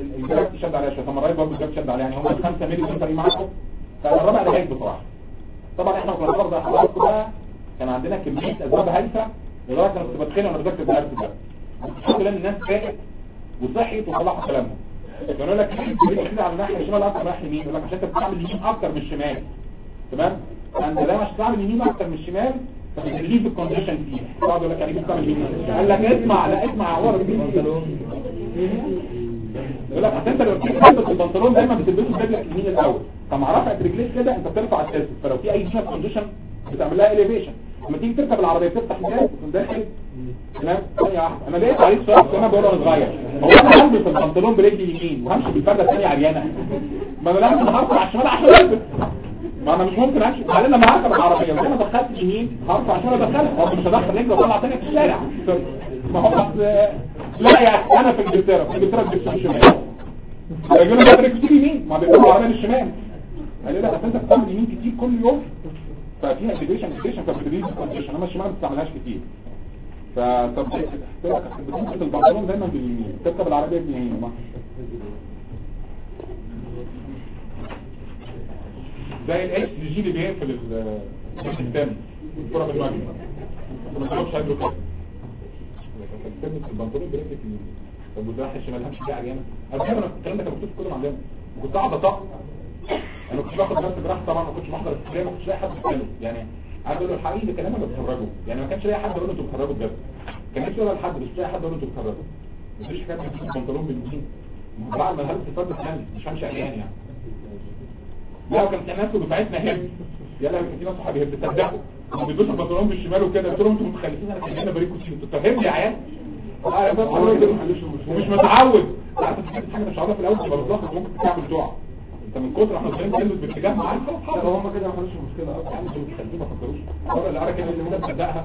الجراف شد عليها شويه طب الرايت برضه الجراف شد عليها يعني هم 5 مللي سنتر معاكم فالرابع ده هيك بصراحه طبعا احنا كنا برضه حضراتكم بقى كان عندنا كميه اسباب هايفه لغايه لما كنت بتخانق وانا بذاكر الدرس ده الحمد لله ان الناس فاقت وصحيت وصلحوا كلامهم كانوا يقول لك ليه كده على الناحيه الشمال اكتر من الناحيه اليمين يقول لك عشان انت بتعمل اليمين اكتر من الشمال تمام انت دايما عشان تعمل اليمين اكتر من الشمال فبتجيب الكونديشن دي تقعد يقول لك يعني بتعمل اليمين قال لك اسمع لا اسمع عوار يقول لك عشان انت لو بتيجي تلبس البنطلون دايما بتلبسه برجلك اليمين الاول فمع رفعه رجليك كده انت بترفع الاساس فلو في اي شيء كونديشن بتعمل لها اليفيشن لما تيجي تركب العربيه تفتح الباب وتكون داخل تمام ثانيه واحده انا لقيت عليك سؤال انا بقول وانا صغير هو انا هلبس البنطلون برجلي اليمين وهمشي بالفرده الثانيه عريانه ما انا لازم هرفع على الشمال عشان البس ما انا مش ممكن امشي بعدين لما هركب العربيه زي ما دخلت اليمين هرفع عشان ادخلها هو مش هدخل رجلي واطلع تاني في الشارع ما هو بس لا يا انا في انجلترا في انجلترا بتمشي الشمال يقولوا لي بدرك كتير يمين ما بيقولوا العربيه للشمال قال لي لا بس انت بتعمل يمين كتير كل يوم ففيها انتجريشن انتجريشن فبتدريس كونديشن اما الشمال ما بتستعملهاش كتير فطب بتلبس البنطلون دايما باليمين تركب العربيه باليمين ما. زي الاكس جي اللي بيقفل ال- السيستم الكره بالواجب ما تعرفش هيدرو كده تلبس البنطلون برجلك اليمين طب وده الشمال همشي بيه عريانه انا فاهم انا الكلام ده كان مكتوب في كل عندنا وكنت قاعد اطق انا كنت باخد درس جراحه طبعا ما كنتش بحضر الكليه ما كنتش لاقي حد يتكلم يعني عايز اقول له الحقيقي ده كلام انا بتخرجه يعني ما كانش لاقي حد يقول له انتوا بتخرجوا بجد كان نفسي اقول لحد بس مش لاقي حد يقول له انتوا بتخرجوا مفيش حكايه تلبس البنطلون باليمين بعد ما هلبس الفرد الثاني مش همشي عريان يعني لا وكان في ناس دفعتنا هب يلا كان في ناس صحابي هب تصدقوا هم بيدوسوا البنطلون بالشمال وكده قلت لهم انتوا متخلفين انا كان هنا بريكو سيب انتوا فاهمني يا عيال آه، بس أقول لهم ومش متعود عارف انت حاجه حاجه مش عارفها في الاول تبقى بالظبط ممكن تعمل جوع انت من كتر احنا بنتكلم تلبس باتجاه معين خلاص لا حاضر هم كده ما خلوش المشكله اصلا يعني انتوا متخلفين ما فكروش المره اللي عارف اللي كده تصدقها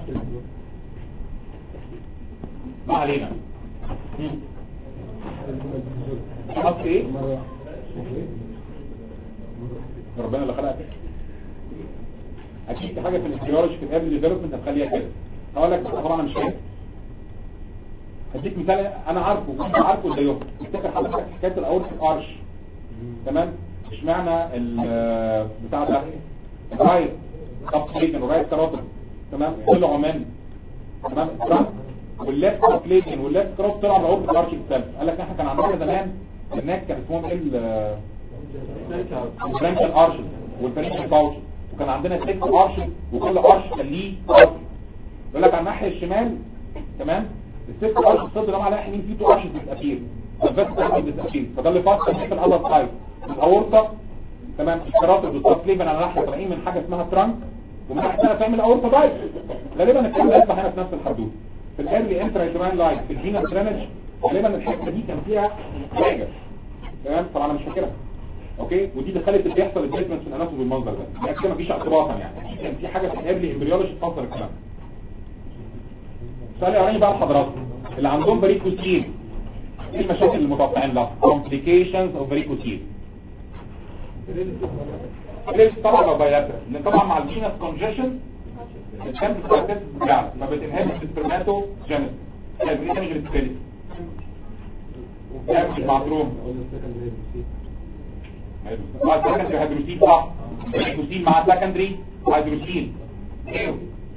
ما علينا مم. خلاص ايه ربنا اللي خلقك اكيد في حاجه في الاختيارج في الاب ديفلوبمنت هتخليها كده هقول لك طبعا انا مش فاهم هديك مثال انا عارفه وانت عارفه زيهم افتكر حضرتك حكايه الاورتيك ارش تمام اشمعنى ال- بتاع ده الرايت كابليجن ورايت كاراتين تمام طلعوا من تمام الفرونت والليفت كابليجن والليفت كارات طلع الاورتيك ارش الثالث قال لك احنا كان عندنا زمان الناس كان اسمهم ايه ال- الفرنشال ارشز والفرنشال باوشز وكان عندنا ست ارشز وكل ارش كان ليه ارش يقول لك على الناحيه الشمال تمام الست ارش الصدر ده على يمين فيه تو ارشز بتأثير فالبس بتاعته بتأثير فده اللي فاصل في الاذر سايد الاورطه تمام الكراتب والصف ليفن على ناحيه طالعين من حاجه اسمها ترانك ومن ناحيه ثانيه فاهم الاورطه بايت غالبا الكلام ده يصبح هنا في نفس الحدود في الايرلي انترايتران لاين في الفينا درينج غالبا الحته دي كان فيها حاجه تمام طبعا انا مش فاكرها اوكي ودي اللي خلت اللي بيحصل الديفرنس في الاناتومي بالمنظر ده يعني كده مفيش اعتباطا يعني كان في حاجه في الايرلي امبريولوجي تفسر الكلام السؤال الاولاني بقى لحضراتكم اللي عندهم بريكوسين ايه المشاكل اللي متوقعين لها complications of varicocele ليش طبعا لو بايلاترال لان طبعا مع الفينس كونجيشن الكانت بتاعت بتاعت ما بتنهبش السبرماتو جينيس يعني ايه تاني غير السكيلت وبتعمل المعدروم مع سكندري هيدروسين صح هيدروسين مع سكندري هيدروسين ايه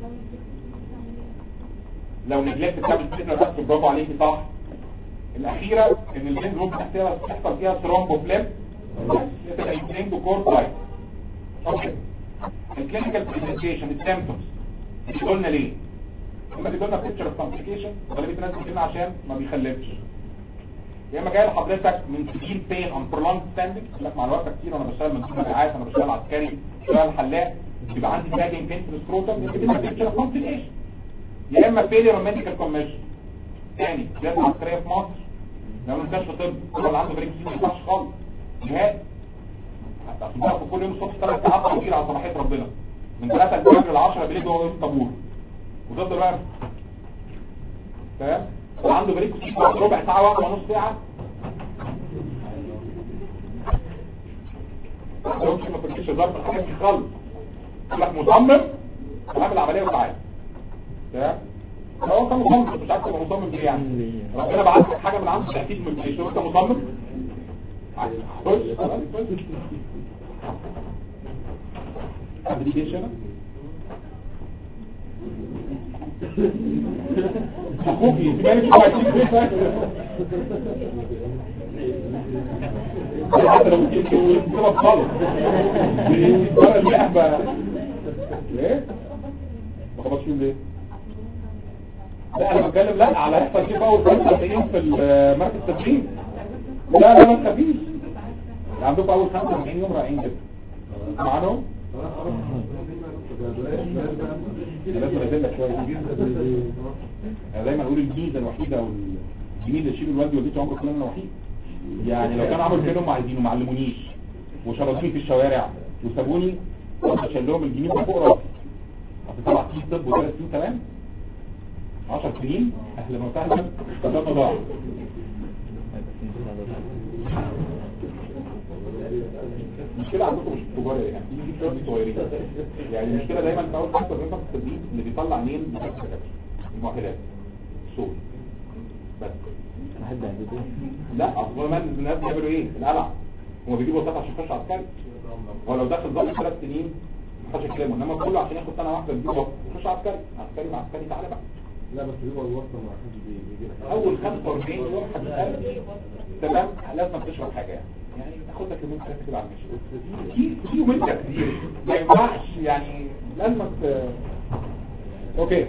لو نجلت تعمل فكرة بس برافو عليكي صح الأخيرة إن البنز ممكن تحصل تحصل فيها ثرومبوفليب يبقى يمكن بكور سايت اوكي الكلينيكال بريزنتيشن السيمبتومز دي قلنا ليه لما دي قلنا بيكتشر اوف كومبليكيشن غالبيه الناس بتجينا عشان ما بيخلفش يا اما جاي لحضرتك من سيفير بين اون برولونج ستاندنج يقول لك مع الوقت كتير وانا بشتغل من ضمن الرعايه انا بشتغل عسكري بشتغل حلاق بيبقى عندي باجنج بين في السكروتم يبقى دي بيكتشر اوف كومبليكيشن يا اما فيلير اوف ميديكال كوميشن تاني جهاز عسكريه في مصر لو مستشفى طب هو اللي عنده بريك ما ينفعش خالص جهاز حتى عشان تعرفوا كل يوم الصبح ثلاث ساعات طويله على صباحيه ربنا من 3 الفجر ل 10 بالليل هو واقف طابور وتفضل واقف تمام اللي عنده بريك ربع ساعه واحده ونص ساعه لو مش ما تركيش ظرف الحاجات دي خالص يقول لك مصمم عامل عمليه وتعالى تمام هو انت مصمم مش عارف تبقى مصمم ليه يعني ربنا بعت لك حاجه من عنده تاكيد من الجيش انت مصمم خش خلاص خش حد ليه جيش هنا اخوكي تبقى مش عايزين حتى لو كنت سبب خالص بره اللعبة ايه ما خبطش فيهم ليه لا انا بتكلم لا على هيحصل شيء اول 45 في المركز التدريب لا لا ما تخافيش عندكم اول 45 يوم رايحين كده معاهم لازم ازلك شويه انا دايما اقول الميزه الوحيده او الجميل اللي يشيل الوالد والدتي عمره كلنا الوحيد يعني لو كانوا عملوا كده هم عايزينه ما علمونيش وشردوني في الشوارع وسابوني وانا شايل لهم الجنيه من فوق راسي اصل سبع سنين طب وثلاث سنين كمان 10 سنين اهلا وسهلا قدرنا ضاع المشكلة عندكم مش كبار يعني دي شوية صغيرين يعني المشكلة دايما في اول خمسة من التدريب اللي بيطلع مين المؤهلات الشغل بس حد عندي لا اصل ما الناس بيعملوا ايه القلع هم بيجيبوا وسط عشان يخش عسكري هو لو دخل ضابط ثلاث سنين ما حدش يكلمه انما كله عشان ياخد سنه واحده بيجيبه يخش عسكري عسكري مع عسكري تعالى بقى لا بس بيبقى الوصفة ما حدش بيجي لك اول 45 يوم هتسال تمام لازم تشرب حاجه يعني يعني تاخد لك يومين ثلاثه كده على المشي في في يومين كتير ما ينفعش يعني لازم ت... اوكي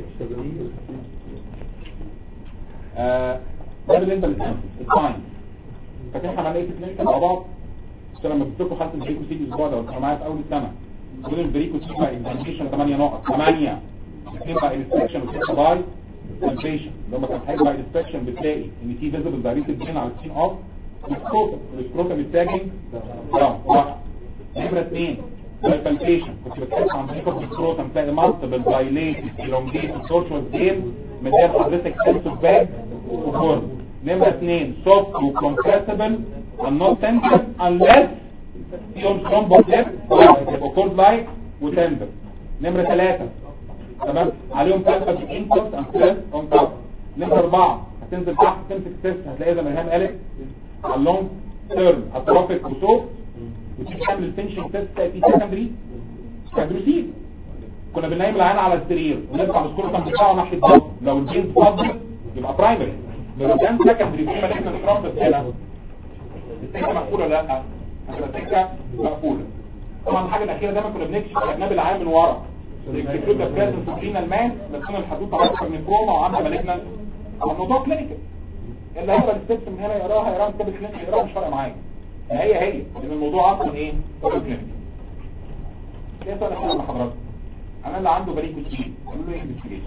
آه ده بالنسبه للساينس الساينس فاكرين احنا عملنا ايه في الكلينيكال مع بعض عشان لما جبت لكم حاله البريكو سيدي الاسبوع ده كانوا معايا في اول السنه دول البريكو سيدي بقى اكزامينشن 8 نقط 8 اثنين بقى انسبكشن وسته باي سلفيشن لما كان حاجه باي انسبكشن بتلاقي ان في فيزبل دايركتد بين على السين اوف السكروتم السكروتم التاجنج داون واحد نمره اثنين بالبالبيشن كنت بتكلم عن بريكو السكروتم تلاقي مالتيبل دايليتد elongated سورشوال جيم مدير حضرتك سنسور باك وفورم نمرة اثنين soft وcompressible and not tender unless فيهم thrombocyst يبقوا cold like وتندر نمرة ثلاثة تمام عليهم ثلاثة inputs and stress on top نمرة أربعة هتنزل تحت تمسك تيست هتلاقي زي ما ريهام قالت على اللونج تيرم اتروفيك وسوفت وتيجي تعمل الفينشنج تيست تلاقي فيه سكندري سكندري كنا بننيم العين على السرير ونرفع السكروتم بتاعه ناحية الضغط لو الجين فضل يبقى برايمري لو كان سكندري في ما احنا نتربط هنا السكه مقفوله ولا لا هتبقى السكه مقفوله طبعا الحاجه الاخيره دايما كنا بنكشف الاجناب العام من ورا الاكسكلود ده بريزنس وكلينا المان لكن الحدود عارفه من كروما وعامله مالجنا الموضوع كلينيكال اللي هيقرا الستبس من هنا يقراها يقراها من كتاب الكلينيكال يقراها مش فارقه معايا هي هي لان الموضوع اصلا ايه كلينيكال ايه سؤال احنا مع حضرتك انا اللي عنده بريك وسيل اقول له ايه انفستيجيشن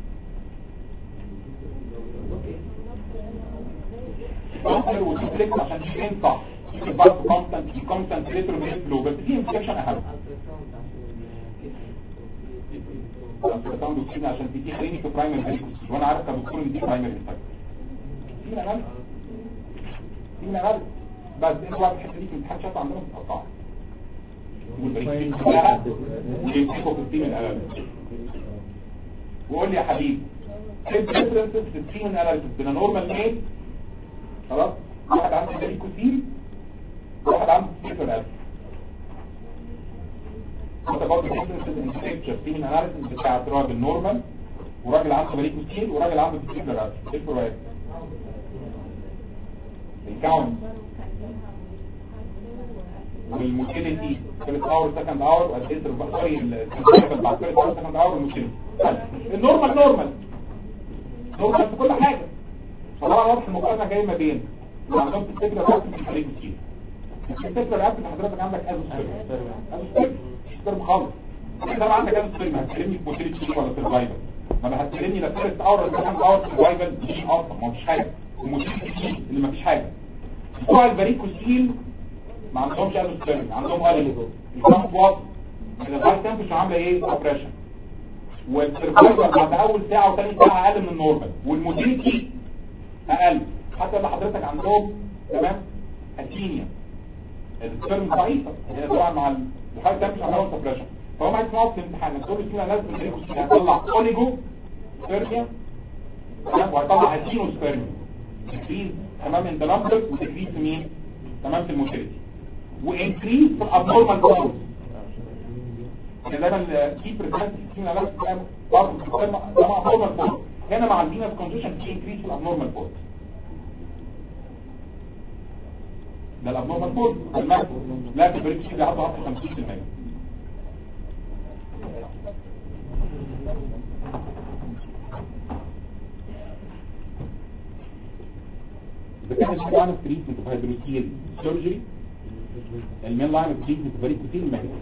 كونتر وتفليكس عشان تشين صح برضه كونستانت كونستانت ريتروفيت فلو بس في انفكشن اهم التراساوند وكده عشان تدي خليني في برايمري فيريكوس وانا عارف كدكتور ان دي برايمري انفكشن في من اقل في من اقل بس انت بقى الحته دي في الامتحان شاطر عندنا متقطعه والبريكوس كلها ويمسكوا في التيم الاقل وقول لي يا حبيبي ايه الديفرنسز في التيم اناليسيس بين نورمال ميل خلاص واحد عنده بريكوسيل واحد عنده سيكر ألف انت برضه differences in picture في من analysis بتاع راجل نورمال وراجل عنده بريكوسيل وراجل عنده سيكر ألف ايه الفروقات؟ الكاونت والموتيليتي فيرست اور سكند اور وقد ايه سوري السيرفايفل بعد فيرست اور سكند اور والموتيليتي النورمال نورمال نورمال في كل حاجه فطبعا واضح المقارنه جايه ما بين اللي عندهم تفتكر الرأس في الخليج كتير تفتكر الرأس اللي حضرتك عندك ازوسبيرم ازوسبيرم مش سبيرم خالص انت بقى عندك ازوسبيرم هتكلمني في موتيليتي ولا سرفايفل ما انا هتكلمني لا فيرست اور ولا سكند اور سرفايفل مش اصلا ما فيش حاجه الموتيليتي اللي ما فيش حاجه بتوع البريكوسيل ما عندهمش ازوسبيرم عندهم اليجو الكامب واط الهاي تمبريتشر عامله ايه اوبريشن والسرفايفل بعد اول ساعه وثاني ساعه اقل من النورمال والموتيليتي اقل حتى اللي حضرتك عندهم تمام اكينيا السبرم ضعيفه هي طبعا مع الهاي تمبريتشر عملوا سبريشن فهم هيسمعوا في الامتحان الدكتور فينا لازم يدركوا فيها هيطلع اوليجو سبرميا تمام وهيطلع ادينو سبرميا تكريز تمام ان ذا نمبر وتكريز في مين تمام في الموتيليتي وانكريز في الابنورمال كورس يعني دايما الكي بريزنت في العلاج برضه ده مع نورمال بورت هنا مع الفينس كونجيشن في انكريس في الابنورمال بورت ده الابنورمال بورت الماكسيموم لا في البريكس بيعدوا حتى 50% إذا كان اللاين اوف تريتمنت اوف هيدروسيل سيرجري المين لاين اوف تريتمنت فاريكوسيل ميديكال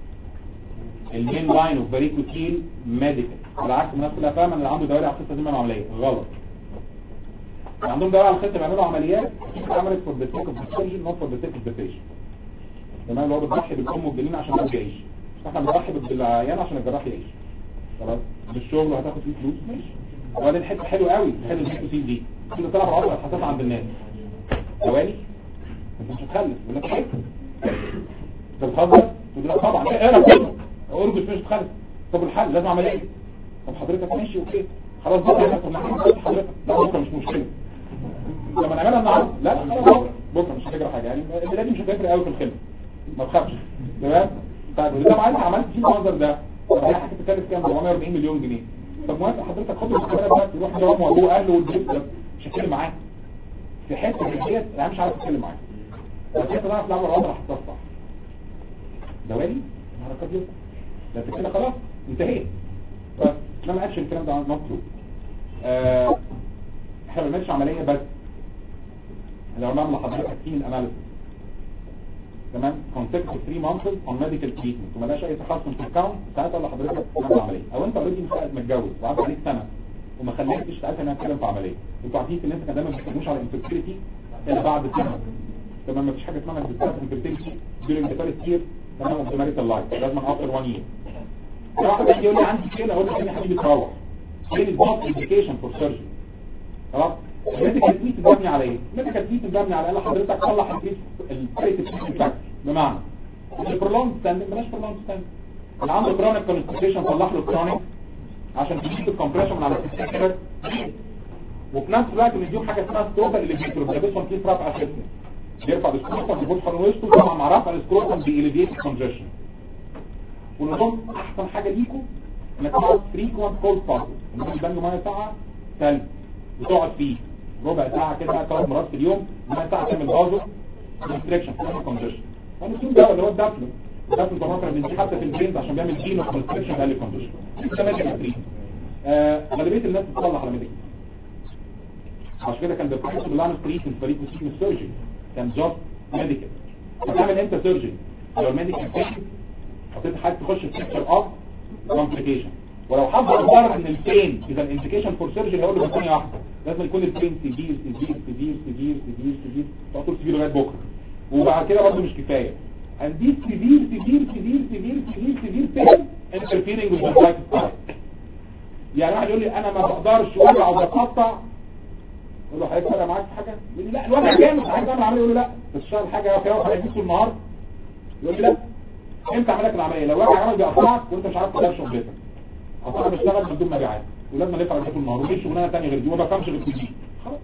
المين لاين اوف فاريكوسيل ميديكال على عكس الناس كلها فاهمه ان اللي عنده دوالي على الخطه دي من عمليه غلط اللي عندهم دوالي على الخطه بيعملوا عمليات اتعملت فور ذا سيك اوف ذا سيرجن نوت فور ذا سيك اوف ذا بيشنت تمام اللي هو بتضحي بالام والجنين عشان الراجل يعيش احنا بنضحي بالعيان عشان الجراح يعيش خلاص بالشغل وهتاخد فيه فلوس ماشي وبعدين حته حلوه قوي حلو الفيكوسيل دي كده طلع العضله الحساسه عند الناس ثواني انت مش هتخلف يقول لك ايه انت بتهزر تقول لك طبعا ايه انا كله ارجل مش هتخلف طب الحل لازم اعمل ايه طب حضرتك ماشي اوكي خلاص بكره انا كنا هنعمل حضرتك لا بكره مش مشكله لما نعملها النهارده لا خلاص بكره بكره مش هتجرى حاجه يعني البلاد مش هتفرق قوي في الخدمه ما تخافش تمام طيب طبعا انت عملت فيه المنظر ده طب هي حاجه تكلف كام 440 مليون جنيه طب موافق حضرتك خد الكاميرا بقى تروح جوه وابوه اهله والبيت ده مش هتكلم معاه في حته في البيت انا مش عارف اتكلم معاه بس انت تعرف لعبه الوضع هتتصح دوالي حركات دي ده انت كده خلاص انتهيت بس ما قالش الكلام ده مطلوب آه احنا ما بنعملش عمليه بس لو نعمل لحضرتك تيم اناليسيس تمام consecutive 3 months on medical treatment وما لهاش اي تحسن في الكاونت ساعتها اللي حضرتك تعمل عمليه او انت اوريدي متجوز وعدى عليك سنه وما خليتش ساعتها انك تتكلم في عمليه انتوا عارفين ان انت كان دايما ما بتتكلموش على infertility الا بعد سنه تمام ما فيش حاجه اسمها انك بتتكلم infertility during the first year تمام of the marital life لازم after one year لو واحد يجي يقول لي عندي كده اقول له يا حبيبي تروح فين is not indication for surgery خلاص الميديكال تريت مبني على ايه؟ الميديكال تريت مبني على ان حضرتك تصلح الكيس الكريتيف فاكتور بمعنى البرولونج ستاندنج بلاش برولونج ستاندنج اللي عنده كرونيك كونستيبيشن صلح له كرونيك عشان تجيب الكمبريشن من على السيستم وفي نفس الوقت بنديهم حاجه اسمها ستروكا اللي بيكتب ده بيسمى كيس رفع اسيستم بيرفع السكروتم بيبص حوالين وسطه طبعا مع رفع السكروتم بيليفيت الكونجكشن ونظام احسن حاجه ليكم انك تقعد فريكوانت كولد باسز الناس بيبان ميه ساعه ثلج وتقعد فيه ربع ساعة كده ثلاث مرات في اليوم ربع ساعة تعمل بازو كونستريكشن كونجكشن هنسيب دواء اللي هو الدافلو الدافلو طبعا كنا بنديه حتى في البرينز عشان بيعمل جينو كونستريكشن قال كونجكشن ده ميديكال تريت غالبية الناس بتصلح على ميديكال عشان كده كان بيبقى بالعنف تريتمنت فريق سيكن سيرجري كان جوب ميديكال هتعمل انت سيرجري لو الميديكال فيشن حطيت حاجه تخش في بيكتشر اوف كومبليكيشن ولو حد اخبار ان البين اذا الانديكيشن فور سيرجري هقول له ثانيه واحده لازم يكون البين سيفير سيفير سيفير سيفير سيفير سيفير تقعد سيفير لغايه بكره وبعد كده برضه مش كفايه and this severe severe severe severe severe severe pain interfering with the life style يعني واحد يقول لي انا ما بقدرش وجع وبتقطع اقول له حضرتك فرق معاك في حاجه يقول لي لا الوجع جامد عايز اعمل عمليه يقول له لا تشتغل حاجه كده وحضرتك طول النهار يقول لي لا امتى اعمل لك العمليه لو وجع عمل بيقطعك وانت مش عارف تدار شغلتك اصل انا بشتغل بدون مبيعات ولازم الف على طول النهار وليه شغلانه ثانيه غير دي وما بفهمش غير دي خلاص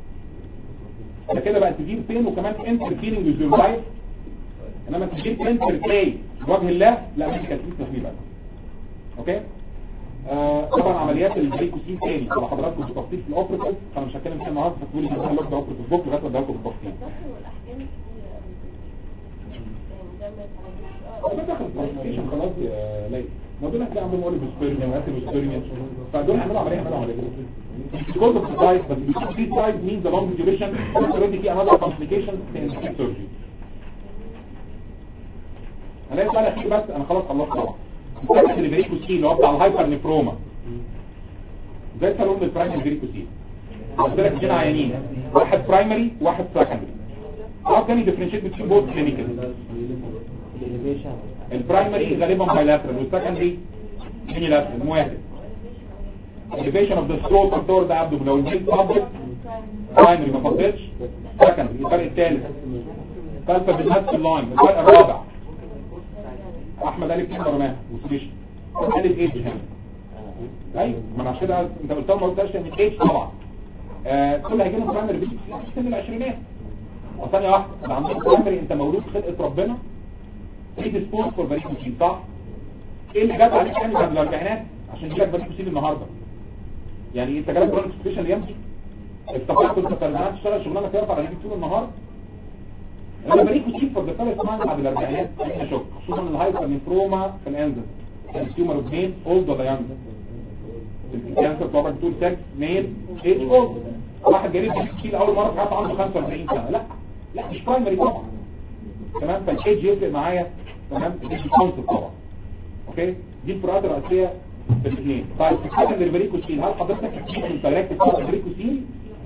ده كده بقى تجيب فين وكمان انترفيرنج ويز يور لايف انما تجيب انترفي بوجه الله لا مش كانت تحميل بقى اوكي آه طبعا عمليات البريكوسين تاني على حضراتكم بالتفصيل في الاوبريتيف انا مش هتكلم فيها النهارده فتقولي لي مثلا لوك اوبريتيف بوك لغايه ما اديها لكم بالتفصيل ده داخل الكواليفيكيشن خلاص يا ليلى ما دول هتلاقي عندهم اولي بسبيرميا واسيد بسبيرميا فدول هيعملوا عمليه هيعملوا عمليه because of the size but because this size means the long duration there's already في another complication in the surgery انا لسه اخير بس انا خلاص خلصت طبعا السكند اللي بريكوسين اللي هو بتاع الهايبر نيفروما زي سالون البرايمري بريكوسين قلت لك اثنين عيانين واحد برايمري واحد سكندري how can you differentiate between both clinical البرايمري غالبا بايلاترال والسكندري يونيلاترال موافق elevation of the throat and toward the abdomen لو الجلد public برايمري ما فضلتش سكندري الفرق الثالث ثالثة بالنفس اللاين الفرق الرابع احمد قال كده رماها وسبيش قال ايدج هنا ايوه ما انا عشان كده انت قلت ما قلتش ان ايدج طبعا آه كل هيجي لهم برايمري في سن العشرينات وثانيه واحده ده عندك برايمري انت مولود خلقه ربنا بريديسبوز فور بريكوسين صح ايه اللي جات عليك تاني بعد الاربعينات عشان يجيلك بريكوسيل النهارده يعني انت جالك كرونيك سبيشال يمشي افتكرت انت كان تشتغل شغلانه ترفع على طول النهار لما بريكوسيل في الدكتور اسمها بعد الاربعينات احنا شك خصوصا الهايبر نيفروما في الانزل التيومر اوف مين اولد ولا يانج الكانسر طبعا بتقول سكس ميل ايج اولد واحد جريب بريكوسيل اول مره في حياته عنده 45 سنه لا لا مش برايمري طبعا تمام فالايدج يفرق معايا تمام الايدج كونسبت طبعا اوكي دي الفروقات الرئيسيه في الاثنين طيب في حاجه البريكوسيل هل حضرتك بتجيب من دايركت بتاع البريكوسيل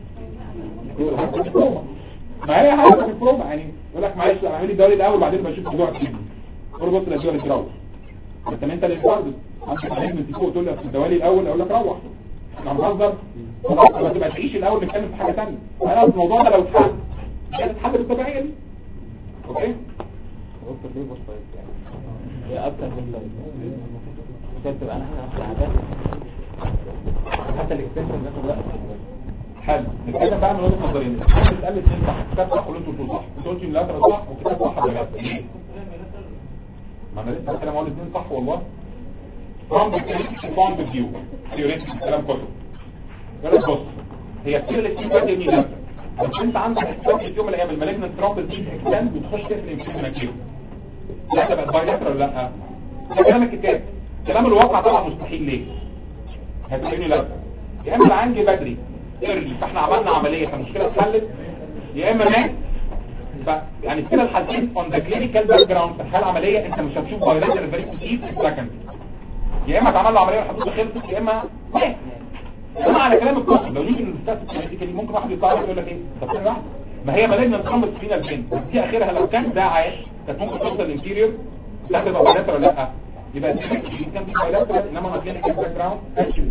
ما هي حاجه في البروما يعني يقول لك معلش لا اعملي الدوري الاول بعدين بشوف موضوع التاني اربط الدوري الجراوي انت انت اللي فرد انت عليك من فوق تقول لي في الدوالي الاول اقول لك روح احنا بنهزر خلاص ما تبقى تعيش الاول نتكلم في حاجه ثانيه انا الموضوع ده لو اتحل كانت اتحل بالطبيعيه دي اوكي غرفة ليه بص هي اكتر من لايف عشان تبقى انا في العادات حتى الاكستنشن ده وقت حلو نتكلم بقى من وجهه نظرين الكتاب بتقال الاثنين صح الكتاب صح ولا انتوا بتقولوا صح انتوا قلتوا اللاترال صح والكتاب صح ولا لا ليه؟ ما انا لسه الكلام اقول الاثنين صح والله from the from the view theoretic كلام كتب يقول لك بص هي كتير الاثنين بادئ من لاترال بس انت عندك احتمال في يوم من الايام المالجنت ترامبل دي اكستند وتخش تقفل الانفلاميشن كيو لا تبقى بايلاترال ولا لا ده كلام الكتاب كلام الواقع طبعا مستحيل ليه هتلاقيني لا يا اما العين جه بدري ايرلي فاحنا عملنا عمليه فالمشكله اتحلت يا اما مات ف يعني كده الحالتين اون ذا كلينيكال باك جراوند في الحاله العمليه انت مش هتشوف بايلاترال فيري كتير في سكند يا اما اتعمل له عمليه والحدود خلصت يا اما مات انما على كلام الكتب لو نيجي نستاتيك ممكن واحد يطلع يقول لك ايه طب ثانيه واحده ما هي مالجنا تخمس فينا البين دي اخرها لو كان ده عايش كانت ممكن توصل الانتيريور لا تبقى بايلاترال ولا لا يبقى دي كان في بايلاترال انما ما كلينيكال باك جراوند اكشن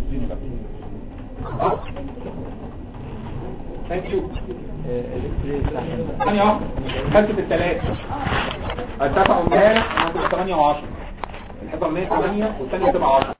ثانك يو ثانية واحدة خمسة الثلاث اتفقوا امبارح انا كنت 8 و10 الحصة 8 والثانية تبقى 10